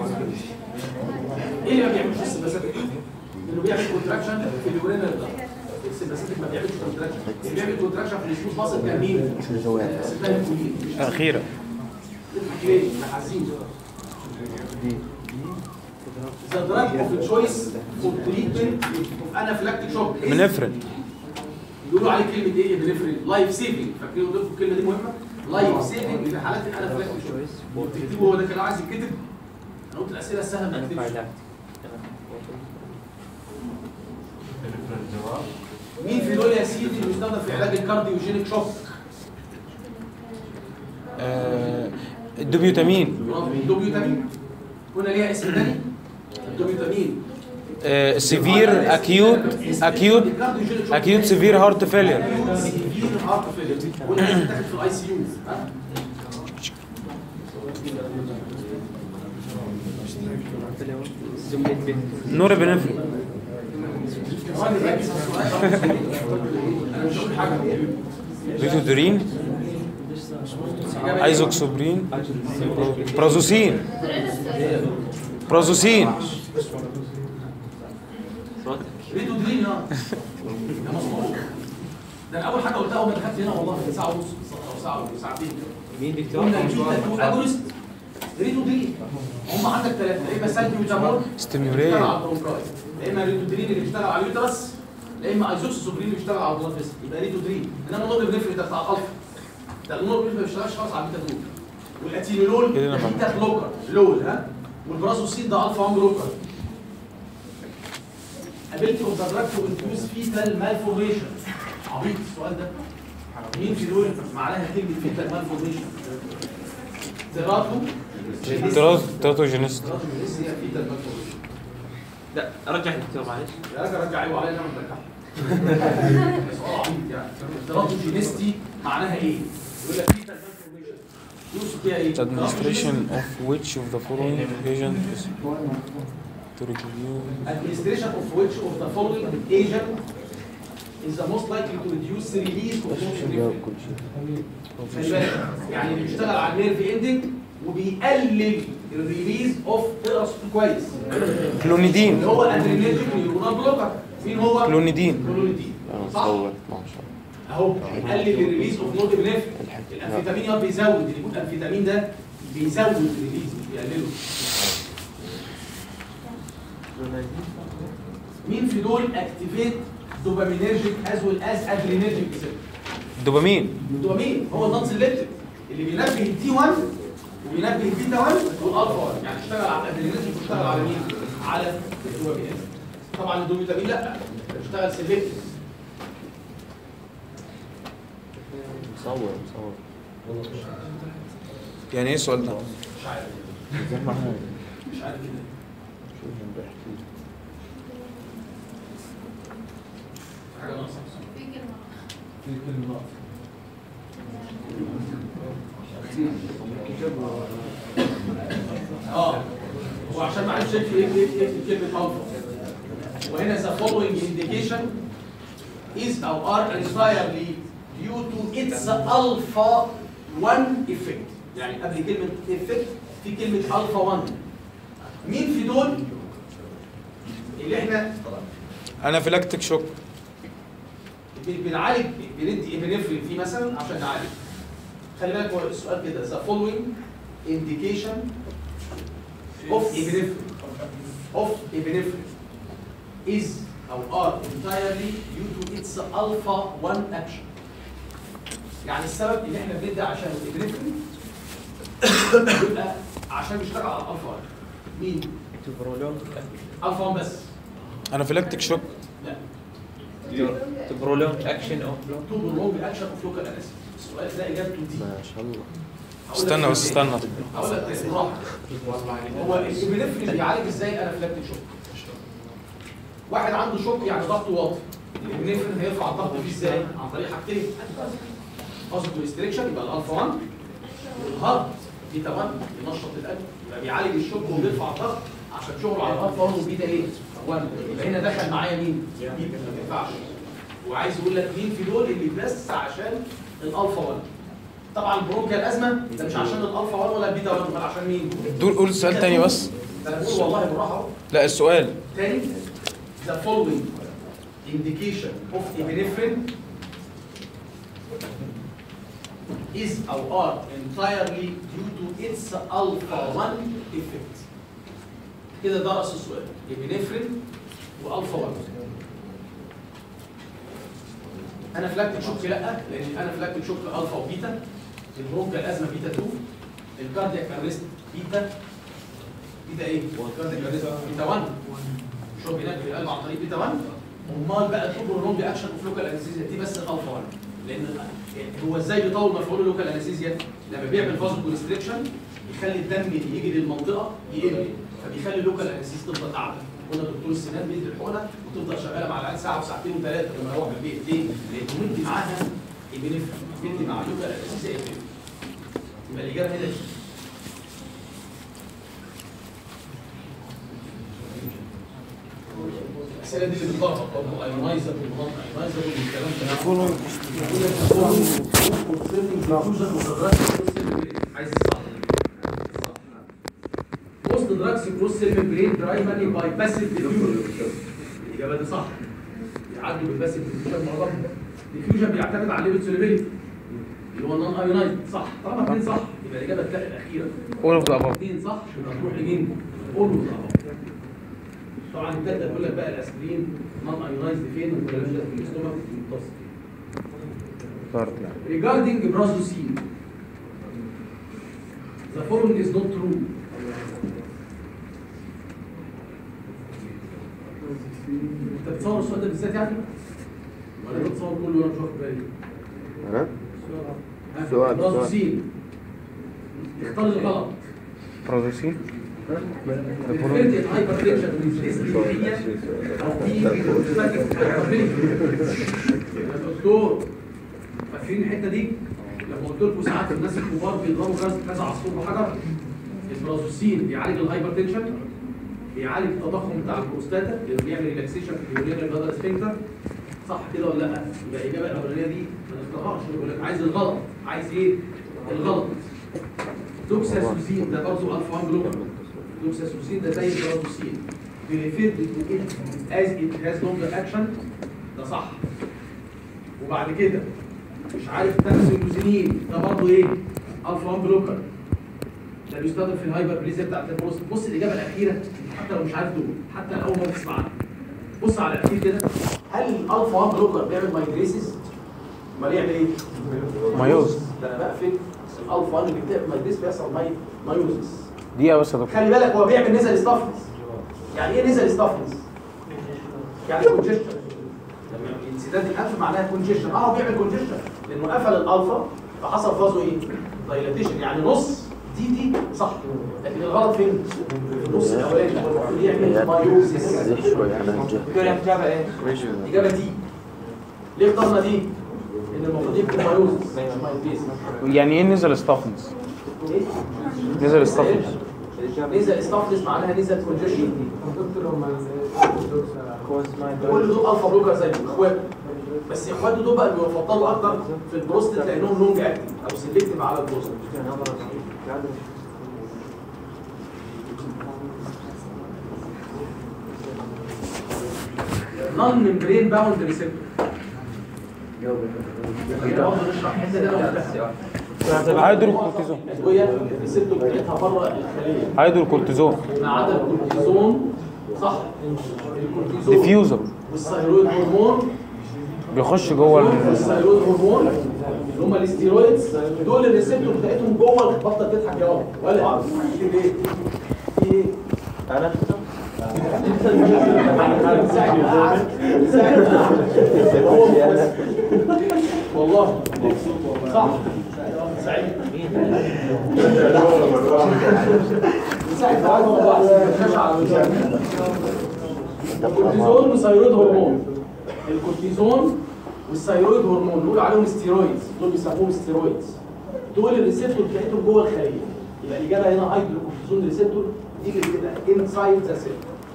ايه اللي ما بيعملش السمباثيك؟ انه بيعمل كونتراكشن في اليورينال بلادر السمباثيك ما بيعملش كونتراكشن اللي بيعمل كونتراكشن في السموث ماسل كان مين؟ اسمها الكولين اخيرا ليه؟ حزين The drug of choice for treatment of anaphylactic shock is- منفرد يقولوا عليه كلمه ايه بنفرد لايف سيفنج فاكرين قلت لكم الكلمه دي مهمه لايف سيفنج في حالات الانافلاكتيك شوك تكتبوا هو ده كان عايز يتكتب انا قلت الاسئله السهله ما تكتبش مين في دول يا سيدي اللي بيستخدم في علاج الكارديوجينيك شوك؟ آه، الدوبيوتامين برافو الدوبيوتامين قلنا ليها اسم تاني الدوبيوتامين آه، سيفير اكيوت اكيوت اكيوت سيفير هارت فيلير سيفير هارت فيلير قلنا لازم تاخد في الاي سي يو ها جملة بنت نور بنفري ثواني ركز في السؤال انا مش هقول حاجه ريتودرين ايزوكسوبرين برازوسين برازوسين صوتك ريتودرين اه ده مظبوط ده أنا اول حاجه قلتها اول ما دخلت هنا والله من ساعه ونص او ساعه وساعتين مين دكتور؟ قلنا البيتا 2 اجونست ريتودرين هم عندك ثلاثه يا اما سالبيوتامول ستيمولين. بيشتغل على البرونكايت يا اما ريتودرين اللي بيشتغل على اليوترس يا اما ايزوكسوبرين اللي بيشتغل على البلاد فيسل يبقى ريتودرين انما النور بنفرق ده بتاع الالفا ده النور ما بيشتغلش خالص على البيتا 2 والاتينولول كده أنا فهمت. بيتا بلوكر لول ها والبرازوسين ده الفا 1 بلوكر ability of the drug to induce fetal malformation عبيط السؤال ده مين في دول معناها كلمه fetal malformation تراتو تراتوجينيست تراتو هي fetal malformation لا رجع دكتور معلش يا راجل رجع ايوه علينا ما نرجعش سؤال عبيط يعني تراتوجينيستي معناها ايه؟ يقول لك fetal malformation يوصف فيها ايه؟ administration of which of the following agent is to review administration of which of the following agent is the most likely to reduce the release of norepinephrine خلي بالك يعني اللي بيشتغل على النيرف اندنج وبيقلل الريليز اوف اقرا كويس كلونيدين اللي هو ادرينرجيك نيورونال بلوكر مين هو؟ كلونيدين كلونيدين صح؟ اهو بيقلل الريليز اوف نوربينفرين الانفيتامين يا بيزود اللي يكون الانفيتامين ده بيزود الريليز مش بيقلله مين في دول اكتيفيت دوبامينرجيك از ويل از ادرينرجيك ريسبتور دوبامين الدوبامين هو النون سيلكتيف اللي بينبه الدي 1 وبينبه البيتا 1 والالفا 1 يعني اشتغل على الادرينرجيك واشتغل على مين؟ على الدوبامين طبعا الدوبامين لا بيشتغل سيلكتيف مصور مصور يعني ايه السؤال ده؟ مش عارف مش عارف كده حاجه ناقصه اه هو عشان ما عرفش يكتب يكتب يكتب كلمه الفا وهنا the following indication is or are entirely due to its alpha 1 effect يعني قبل كلمه effect في كلمه alpha 1 مين في دول اللي احنا انافيلاكتيك شوك بن- بنعالج بندي ابنفرين فيه مثلا عشان نعالج خلي بالك هو السؤال كده the following indication of epinephrine of epinephrine is او are entirely due to its alpha 1 action يعني السبب اللي احنا بندي عشان الابنفرين يبقى عشان بيشتغل على الالفا 1 مين؟ تبرولون الفا 1 بس انافيلاكتيك شوك لا تبرولون اكشن او بلون تو برولونج اكشن اوف لوكال انستي السؤال ده اجابته دي ما شاء الله هقول لك استنى بس إزاي. استنى هقول لك بالراحه هو الابنفرين بيعالج ازاي انافيلاكتيك شوك واحد عنده شوك يعني ضغطه واطي الابنفرين هيرفع الضغط فيه ازاي عن طريق حاجتين فازو ريستريكشن يبقى الالفا 1 والهارد بيتا 1 ينشط القلب يبقى بيعالج الشوك وبيرفع الضغط عشان شغله على الالفا 1 وبيتا ايه 1 يبقى هنا دخل معايا مين بيتا ما ينفعش وعايز يقول لك مين في دول اللي بس عشان الالفا 1 طبعا البرونكيال الازمه ده مش عشان الالفا 1 ولا البيتا 1 امال عشان مين؟ دول قول السؤال تاني بس ده انا بقول والله بالراحه اهو لا السؤال تاني the following indication of epinephrine is or are entirely due to its alpha 1 effect كده ده راس السؤال epinephrine والفا 1 انا فلاكتيك شوك لا لان انا فلاكتيك شوك الفا وبيتا البرونكا الازمه بيتا 2 الكاردياك ارست بيتا بيتا ايه؟ الكاردياك ارست بيتا 1 شو بينبه القلب عن طريق بيتا 1 امال بقى البرولونج اكشن اوف لوكال انستيزيا دي بس الالفا 1 لان هو ازاي بيطول مفعول اللوكال انستيزيا لما بيعمل فازو كونستريكشن يخلي الدم يجي للمنطقه يقل فبيخلي اللوكال انستيزيا تفضل اعلى قلنا دكتور السنان بيدي الحقنه وتفضل شغاله مع العيال ساعه وساعتين وثلاثه لما يروح البيت ليه؟ لانه مدي معاها البنفيت مدي مع اللوكال انستيزيا البنفيت يبقى الاجابه هنا دي الاسئله دي اللي بتلخبط طب ايونايزر والنون ايونايزر والكلام ده يقول لك عايز الصح Most drugs cross cell membrane primarily by passive diffusion. الإجابة دي صح. يعدوا بالباسيف diffusion معظمهم. diffusion بيعتمد على الليبيد solubility. اللي هو النون ايونايز صح. طالما اثنين صح يبقى الإجابة الثالثة الأخيرة. All of the above. اثنين صح يبقى تروح لمين؟ all of the above. طبعا الثالثة تقول لك بقى الأسبرين نون ايونايزد فين ولا في الاستومك في المتصل. طارت يعني Regarding Brazosine, the following is not true. انت بتصور السؤال ده بالذات يعني؟ ولا بتصور كله وانا مش واخد بالي؟ أنا؟ ها؟ سؤال، برازوسين اختار الغلط بروزيسين الفيرتي هايبر تنشن والديسليبيديا او دي يا دكتور فاكرين الحته دي لما قلت لكم ساعات الناس الكبار بيضربوا كذا كذا عصفور بحجر البرازوسين بيعالج الهايبر تنشن بيعالج التضخم بتاع البروستاتا اللي بيعمل ريلاكسيشن في اليورينال بلاد سفنكتر صح كده ولا لا؟ يبقى الاجابه الاولانيه دي ما نختارهاش يقول لك عايز الغلط عايز ايه؟ الغلط دوكساسوسين ده برضه الفا 1 بلوكر دوكساسوسين ده زي البرازوسين بيريفير تو ات از ات هاز لونجر اكشن ده صح وبعد كده مش عارف تنسيلوزينين ده برضه ايه؟ الفا 1 بلوكر ده بيستخدم في الهايبر بليزيا بتاعت البروست بص الاجابه الاخيره حتى لو مش عارف دول حتى لو اول مره تسمع عنها بص على الاخير كده هل الالفا 1 بلوكر بيعمل مايجريسيس؟ امال يعمل ايه؟ مايوز. ده انا بقفل الالفا 1 اللي بتعمل مايجريس بيحصل ماي مايوزس دقيقة بس يا دكتور خلي بالك هو بيعمل نزل ستافنس يعني ايه نزل ستافنس؟ يعني كونجيشن لما انسداد الانف معناها كونجيشن اه هو بيعمل كونجيشن لانه قفل الالفا فحصل فازو ايه؟ دايلاتيشن يعني نص دي دي صح لكن الغلط فين؟ في النص الاولاني هو المفروض يعمل مايوزس دكتور الاجابه ايه؟ الاجابه دي ليه اخترنا دي؟ ان المفروض يكون مايوزس مش مايوزيس يعني ايه نزل ستافنس؟ ايه؟ نزل ستافنس نزل ستافنس معناها نزل كونجيشن كوز ماي كل دول الفا بلوكر زي اخوات بس اخواته دول بقى اللي بيفضلوا اكتر في البروستات لانهم لونج اكتنج او سيلكتيف على البروستات نون ممبرين باوند ريسبتور برضه نشرح الحته دي انا قلتها هيدروكورتيزون الادويه الريسبتور بتاعتها بره الخليه هيدروكورتيزون ما عدا الكورتيزون صح الكورتيزون ديفيوزر والثايرويد هرمون بيخش جوه ال- الثايرويد هرمون اللي هم الاستيرويدز دول الريسبتور بتاعتهم جوه بطل تضحك يا ولد ولا في ايه؟ في ايه؟ انا ساعد قاعد ساعد قاعد هو بس. والله صح سعيد ساعد قاعد والله مش على الوجه. الكورتيزون والثايرويد هرمون الكورتيزون والثايرويد هرمون نقول عليهم ستيرويدز دول بيسموهم ستيرويدز دول الريسبتور بتاعتهم جوه الخليه يبقى الاجابه هنا هيدروكورتيزون ريسبتور دي اللي بتبقى انسايد ذا سيل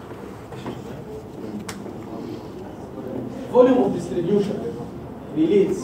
volume of distribution relates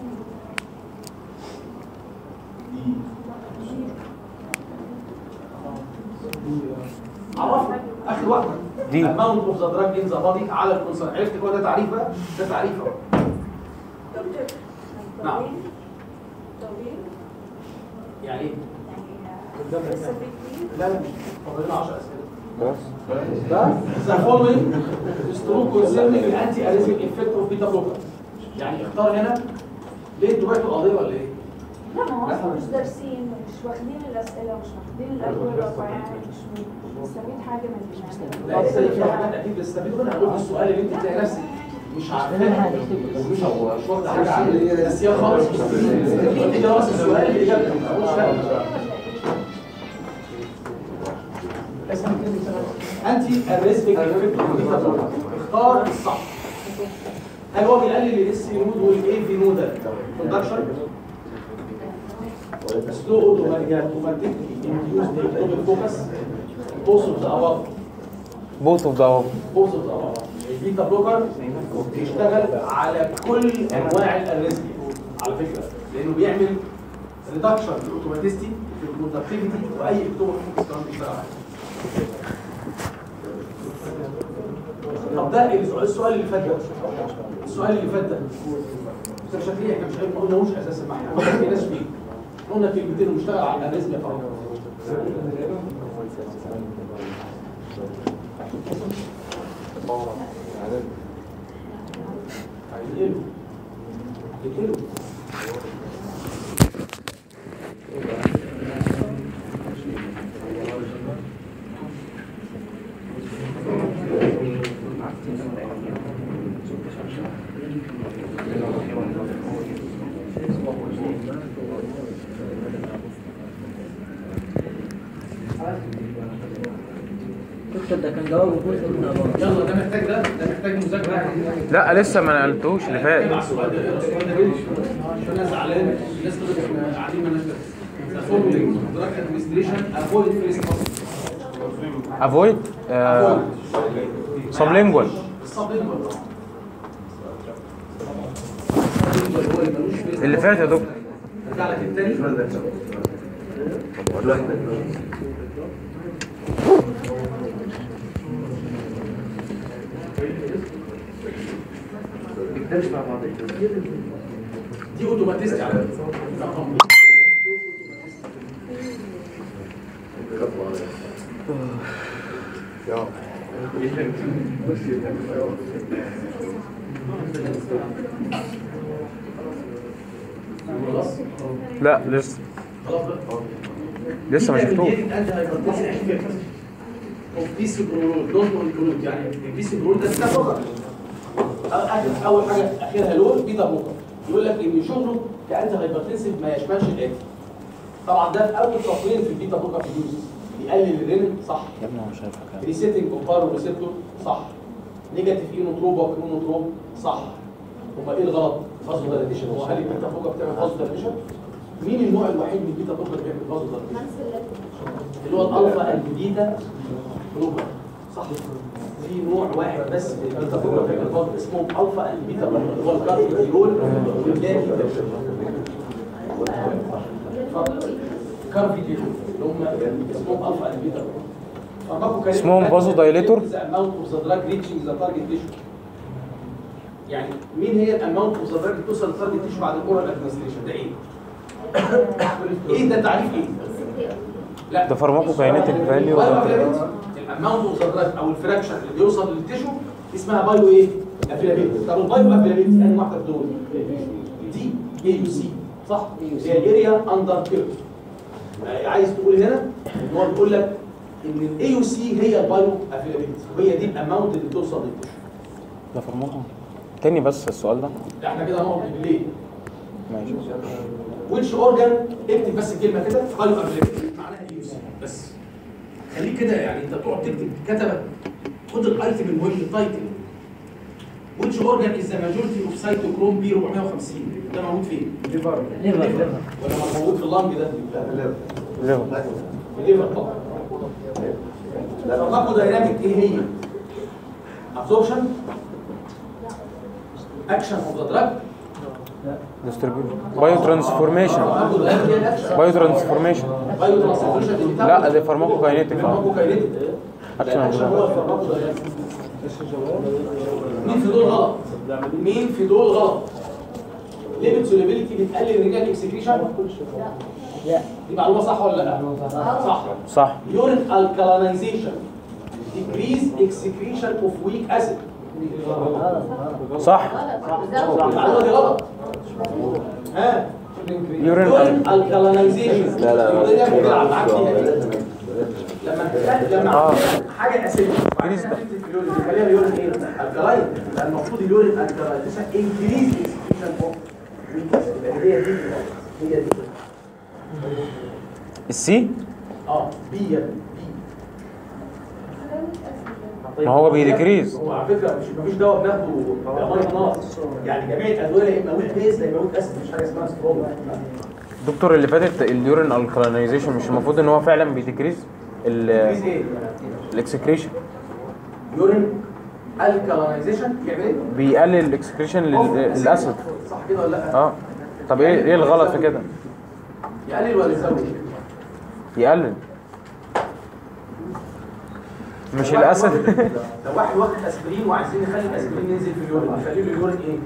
عرفنا اخر واحده دي. amount of the drug in the body على الكونسنت عرفت كده ده تعريف بقى ده تعريف اهو دكتور نعم. طويل طويل يعني ايه؟ يعني لسه في كتير لا لا مش فاضل لنا 10 اسئله بس The following is true concerning the anti-arrhythmic effect of beta blocker. يعني اختار هنا ليه انتوا بعتوا القضيه ولا ايه؟ لا ما هو اصلا مش دارسين مش واخدين الاسئله مش واخدين الاجوبه يعني مش مش مستفيد حاجه من لا لسه في حاجات اكيد بتستفيدوا منها هقول السؤال اللي انت تلاقي نفسك مش عارفينها ومش مش واخده حاجه عن ناسيها خالص انت كده بس السؤال اللي اجابته مش فاهم انتي اريزميك اختار الصح هل هو بيقلل الاس نود والاي في نود كوندكشن سلو اوتوماتيك انديوز ديكتوبيك فوكس توصل لاواف بوث اوف ذا بوصل لاواف البيتا بلوكر بيشتغل على كل انواع الاريزميا على فكره لانه بيعمل ريدكشن في الاوتوماتيستي في الكوندكتيفيتي واي اكتوبر فوكس كمان بيشتغل عليه طب ده السؤال السؤال اللي فات ده السؤال اللي فات ده بس مش هتلاقيه احنا مش ما قلناهوش اساسا ما احنا ما قلناش فيه قلنا كلمتين ومشتغل على الاريزميا فقط هينقله هينقله دكتور ده كان جواب وجوز من أبوه. يلا ده محتاج ده ده محتاج مذاكره لا لسه ما نقلتوش اللي ابعت فات السؤال ده اقرا السؤال ده ليه؟ عشان انا زعلان الناس كلها احنا قاعدين ما ناس فولوينج دراج ادمنستريشن افويد فيرست افويد سبلينجوال اللي فات يا دكتور ارجع لك التاني دي اوتوماتيستي على فكره رقم خلاص لا لسه خلاص بقى لسه ما شفتوش بيس برول دونت انكلود يعني البيس برول ده بتاع فقط اول حاجه اخرها لون بيتا بلوكر يقول لك ان شغله كانت هايبرتنسيف ما يشملش الاتي طبعا ده اول تصوير في البيتا بلوكر في اليوز بيقلل الرينين صح يا ابني هو مش هيفهم كلام ريسيتنج كومبارو ريسبتور صح نيجاتيف اينوتروب وكرونوتروب صح هما ايه الغلط؟ فازو دايليتيشن هو هل البيتا بلوكر بتعمل فازو دايليتيشن؟ مين النوع الوحيد من البيتا بلوكر بيعمل فازو دايليتيشن؟ اللي هو الالفا البيتا بلوكر صح في نوع واحد بس من البيتا بلوكر بيعمل فازو اسمه الفا البيتا بلوكر اللي هو الكارفيتيرول والجاني كارفيتيرول اللي هم اسمهم الفا البيتا بلوكر اسمهم vasodilator؟ amount of the drug reaching the target tissue يعني مين هي الاماونت اوف ذا دراج توصل للتارجت تيشو بعد الاورال ادمنستريشن ده ايه؟ ايه ده تعريف ايه؟ لا ده فارماكوكاينيتيك فاليو الاماونت اوف ذا دراج او الفراكشن اللي بيوصل للتيشو اسمها بايو ايه؟ افيلابيلتي طب البايو افيلابيلتي انهي واحده في دول؟ دي اي يو سي صح؟ هي الاريا اندر كيرف عايز تقول هنا ان هو بيقول لك ان الاي يو سي هي البايو افيلابيلتي وهي دي الاماونت اللي بتوصل للتيشو ده فارماكو تاني بس السؤال ده لا، احنا كده هنقعد بالليل ماشي ويتش اورجان اكتب بس الكلمه كده بايو افيلابيلتي معناها اي يو سي بس خليك كده يعني انت تقعد تكتب كتبه خد الايتم المهم التايتل ويتش اورجان از ذا ماجورتي اوف سايتوكروم بي 450 ده موجود فين؟ ليفر ليفر ولا موجود في اللنج ده؟ ليفر الليفر طبعا الفارماكو دايناميك ايه هي؟ ابزوربشن اكشن اوف ذا دراج ديستريبيوشن بايو ترانسفورميشن بايو ترانسفورميشن بايو ترانسفورميشن لا ده فارماكوكاينيتيك اه فارماكوكاينيتيك اكشن الاكشن هو الفارماكودايناميك مين في دول غلط؟ مين في دول غلط؟ ليبت سوليبيليتي بتقلل الريجال اكسكريشن؟ لا دي معلومه صح ولا لا؟ صح صح يورين alkalinization decrease excretion of weak acid غلط غلط صح المعلومه دي غلط ها يورين يورين alkalinization لا لا بيلعب معاك فيها إيه؟ لما تخلي لا لما آه. حاجه اساسيه كريز ده. اليورين بيخليها اليورين ايه؟ الكلاين يبقى المفروض اليورين الكلايزيشن انكريز اكسكريشن اوف يبقى هي دي هي دي السي اه بي يا بي ما هو بيديكريز هو على فكره مش مفيش دواء بناخده ميه ناقص يعني جميع الادويه يا اما ويك بيز يا اما ويك اسيد مش حاجه اسمها سترونج دكتور اللي فاتت اليورين الكلينايزيشن مش المفروض ان هو فعلا بيديكريز بيز ايه؟ الاكسكريشن يورين الكالينايزيشن يعمل ايه؟ بيقلل الاكسكريشن للاسيد صح كده ولا لا؟ اه طب ايه ايه الغلط في كده يقلل ولا يزود؟ يقلل مش لو واحد الاسيد واخد- لو واحد واخد اسبرين وعايزين نخلي الاسبرين ينزل في اليورين نخلي له اليورين ايه؟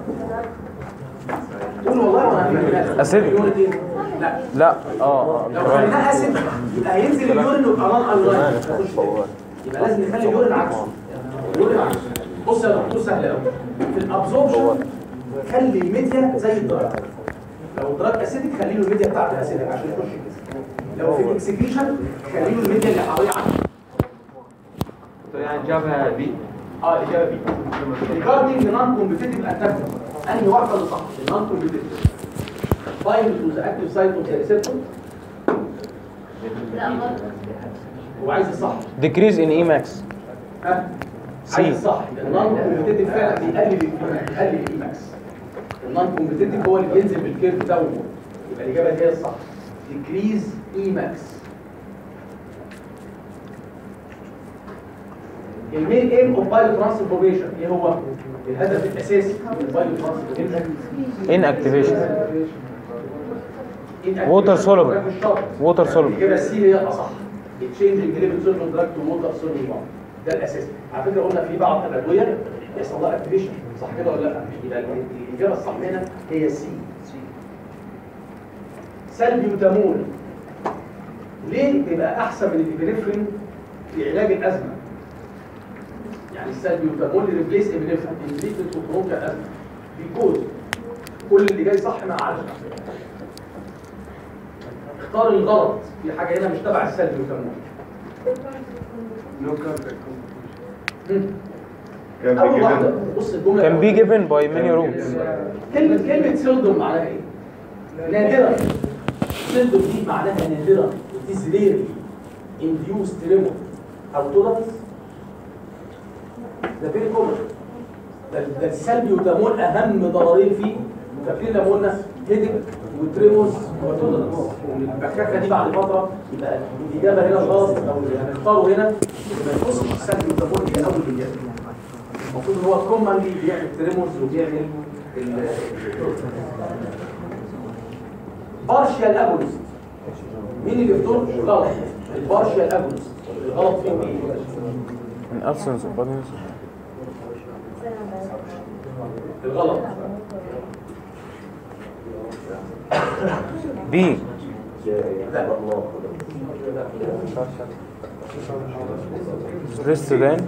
قول والله وانا هعمل كده. أسيد. اليورين ايه؟ لا لا اه لو اه خليناه اسيد يبقى هينزل اليورين ويبقى نون ايونايز يخش تاني. يبقى لازم نخلي اليورين عكسه اليورين عكسه بص يا دكتور سهل قوي في الابزوربشن خلي الميديا زي الدراج لو الدراج اسيدك خلي له الميديا بتاعته اسيدك عشان يخش الجسم لو في الاكسكريشن خلي له الميديا اللي حواليه عنه يعني جابها بي اه الاجابه بي ريجاردنج نون كومبيتيتيف اتاك انهي واحده اللي صح النون كومبيتيتيف بايند تو ذا اكتيف سايت اوف ذا ريسبتور لا غلط هو عايز الصح ديكريز ان اي ماكس ها سي. عايز الصح النون كومبيتيتيف فعلا بيقلل الإيماكس، بيقلل الايماكس النون كومبيتيتيف هو اللي بينزل بالكيرف داون يبقى الاجابه دي هي الصح ديكريز ايماكس المين ايم اوف بايو ترانسفورميشن ايه هو الهدف الاساسي من البايو ترانسفورميشن ان اكتيفيشن Water soluble. Water soluble. الاجابه السي هي الاصح تشينجنج ليفل سولفنت دراج تو ووتر سولفنت ده الاساس على فكره قلنا في بعض الادويه يحصل لها اكتيفيشن صح كده ولا لا يبقى الاجابه الصح هنا هي سي سلبيوتامول ليه بيبقى احسن من الابنفرين في علاج الازمه يعني السلبيوتامول ريبليس ابنفرين ان تريتمنت اوف برونكال ازمه بيكوز كل اللي جاي صح ما عادش اختار الغلط في حاجه هنا مش تبع السلبيوتامول كان اول بيجي واحده منه. بص الجمله كان بي الأولانية. جيفن باي ماني روتس كلمة كلمة سيلدوم معناها ايه؟ نادرا سيلدوم دي معناها نادرا it is rarely induced tremor أو tolerance ده فيري كومن ده ده السلبيوتامول أهم ضررين فيه فاكرين لما قلنا هيدك وتريموس وتولرنس البكاكة دي بعد فترة يبقى الإجابة هنا غلط أو اللي هنختاره هنا يبقى نبص السلبيوتامول دي أول إجابة المفروض ان هو كومنلي بيعمل تريمورز وبيعمل بارشال اجونست مين اللي بتقول غلط البارشال اجونست الغلط فيه ايه ان ابسنس اوف بادنس الغلط بي لا ريست دان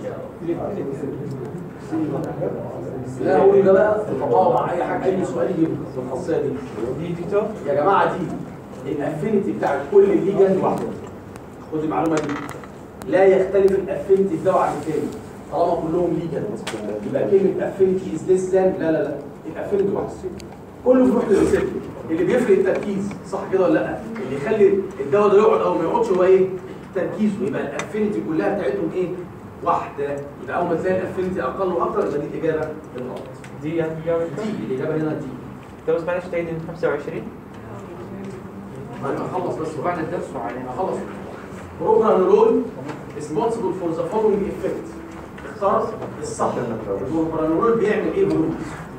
لا هو ده بقى التطاوع اي حاجه اي سؤال يجي في الخاصيه دي دي فيتو يا جماعه دي الافينيتي بتاع كل ليجند واحده خد المعلومه دي لا يختلف الافينيتي في دواء عن الثاني طالما كلهم ليجند يبقى كلمه افينيتي از ليس ذان لا لا لا الافينيتي واحده كله بيروح للريسبتور اللي بيفرق التركيز صح كده ولا لا اللي يخلي الدواء ده يقعد او ما يقعدش هو ايه تركيزه يبقى الافينيتي كلها بتاعتهم ايه واحده يبقى اول ما تلاقي الافينيتي اقل واكتر يبقى دي الاجابه الغلط دي يعني جابت دي الاجابه هنا دي ده بس معلش تعيد من 25 ما انا هخلص بس وبعد الدرس وعلينا هخلص بروبرانولول responsible for the following effect اختار الصح البروبرانولول بيعمل ايه هرمون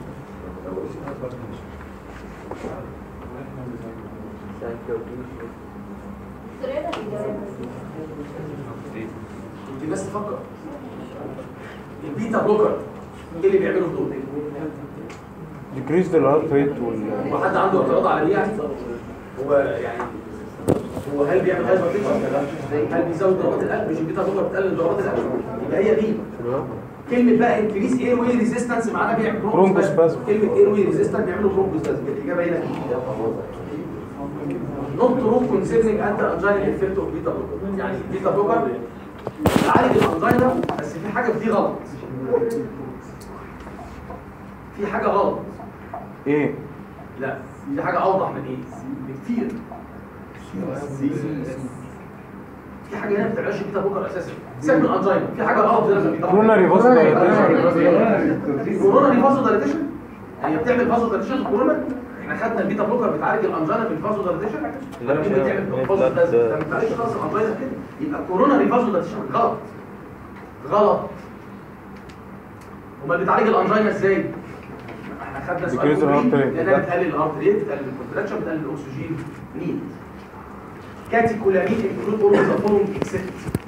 انت بس تفكر البيتا بلوكر ايه اللي بيعملوا دول ديكريز الهارت ريت وال هو حد عنده اعتراض على دي يعني هو يعني هو هل بيعمل هايبر هل بيزود ضربات القلب مش البيتا بلوكر بتقلل ضربات القلب يبقى هي دي كلمه بقى انكريس اير واي ريزيستنس معناها بيعمل Bronchospasm. كلمه اير واي ريزيستنس بيعملوا برونكوسبازم الاجابه هنا نوت ترو كونسيرنينج انت انجينا افكت اوف بيتا بلوكر يعني بيتا بلوكر بتعالج الانجينا بس في حاجه في دي غلط في حاجه غلط ايه لا في حاجه اوضح من ايه بكتير في حاجه هنا ما بتعملش بيتا بلوكر اساسا سيبك من الانجينا في حاجه غلط هنا في البيتا بلوكر. كورونا ريفاس كورونا دي فازو دايليتيشن هي بتعمل فازو دايليتيشن كورونا احنا خدنا البيتا بلوكر بتعالج الانجينا بالفازو دايليتيشن لا، مش بتعمل فازو دايليتيشن ما بتعالجش خالص الانجينا كده يبقى كورونا دي فازو دايليتيشن غلط غلط امال بتعالج الانجينا ازاي احنا خدنا سؤال Decrease the heart كوبري، rate. لانها بتقلل الهارت ريت بتقلل الكونتراكشن بتقلل الاكسجين نيد كاتيكولامين انكلود اول ذا فولوينج اكسبت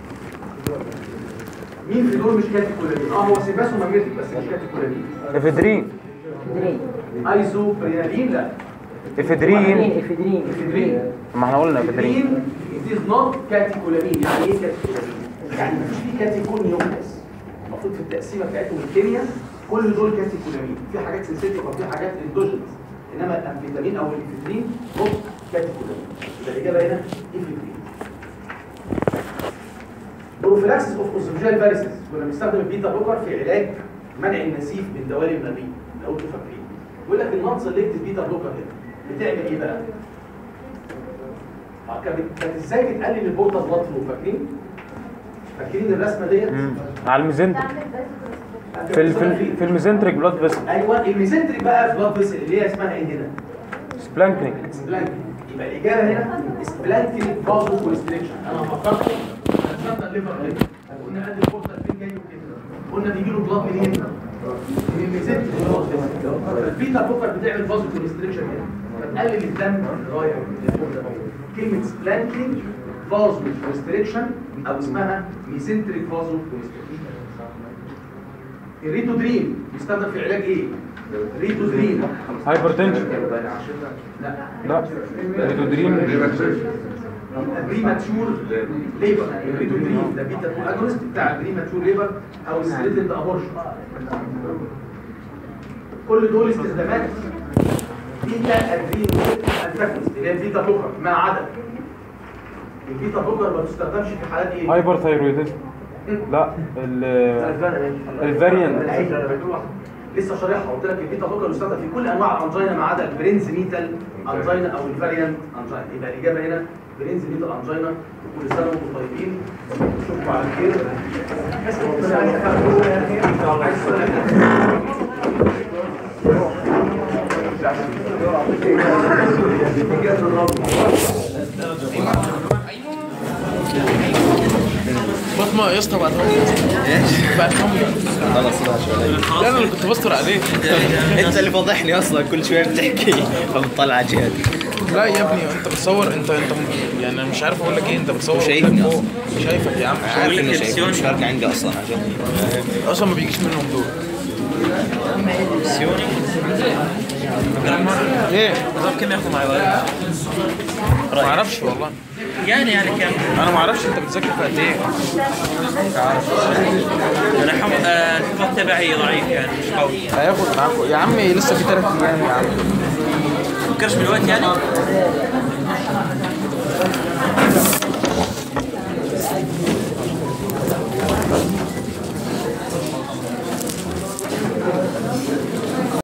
مين في دول مش كاتيكولامين اه هو سيباسو ماجنتيك بس مش كاتيكولامين افيدرين ايزوبرينالين لا افيدرين افيدرين افيدرين ما احنا قلنا افيدرين افيدرين it is not كاتيكولامين يعني ايه كاتيكولامين؟ يعني مفيش فيه كاتيكول نيوكليس المفروض في التقسيمه بتاعتهم الكيمياء كل دول كاتيكولامين في حاجات سنسيتيف وفي حاجات اندوجينس انما الامفيتامين او الافيدرين نوت كاتيكولامين يبقى الاجابه هنا افيدرين بروفيلاكسيس اوف اوسوفيجيال فاريسيس كنا بنستخدم البيتا بلوكر في علاج منع النزيف من دوالي المريء لو انتوا فاكرين يقول لك النون سيلكتيف بيتا بلوكر هنا بتعمل ايه بقى؟ آه، كانت كانت ازاي بتقلل البورتا بلاد فلو فاكرين؟ فاكرين الرسمه ديت؟ مم. على الميزنتريك في ال- في ال- في الميزنتريك بلاد فيسل ايوه الميزنتريك بقى بلاد فيسل اللي هي اسمها ايه هنا؟ سبلانكنيك سبلانكينج يبقى الاجابه هنا سبلانكينج فازو كونستريكشن انا فكرت رسمنا الليفر ليفر قلنا قد البورتا فين جاي وكده قلنا بيجي له بلاد منين؟ من الميزنتريك بلاد فيسل البيتا بوكر بتعمل فازو كونستريكشن هنا فتقلل الدم اللي رايح للبورتا كلمه سبلانكينج فازو كونستريكشن او اسمها ميزنتريك فازو كونستريكشن الريتودرين بيستخدم في علاج ايه؟ ريتودرين هايبرتنشن لا لا ريتودرين بريماتشور ليبر الريتودرين ده بيتا 2 اجونست بتاع البريماتشور ليبر او السليتد ابورشن كل دول استخدامات بيتا ادرين انتاجونست اللي هي البيتا بلوكر ما عدا البيتا بلوكر ما بتستخدمش في حالات ايه؟ هايبر ثايرويدزم لا ال الفاريانت لسه شارحها قلت لك البيتا بلوكر يستخدم في كل انواع الانجينا ما عدا البرينزينيتال انجينا او الفاريانت انجينا يبقى الاجابه هنا برينزينيتال انجينا وكل سنه وانتم طيبين نشوفكم على خير بس ربنا عايز يخليكم عايز فاطمه يا اسطى بعد بعد خلاص ماشي لا انا اللي كنت بستر عليك انت اللي فضحني اصلا كل شويه بتحكي فبتطلع على جهتي لا يا ابني انت بتصور انت انت يعني انا مش عارف اقول لك ايه انت بتصور شايفني فوق. شايفك يا عم عارف انه شايف مش فارقه عندي اصلا عشان اصلا ما بيجيش منهم دول ايه طب كم ياخذوا معي ما اعرفش والله يعني يعني كم انا ما اعرفش انت بتذاكر في قد ايه انا حم... آه، الحفظ تبعي ضعيف يعني مش قوي هياخد معاكم يا عم لسه في ثلاث ايام يا عم فكرش بالوقت يعني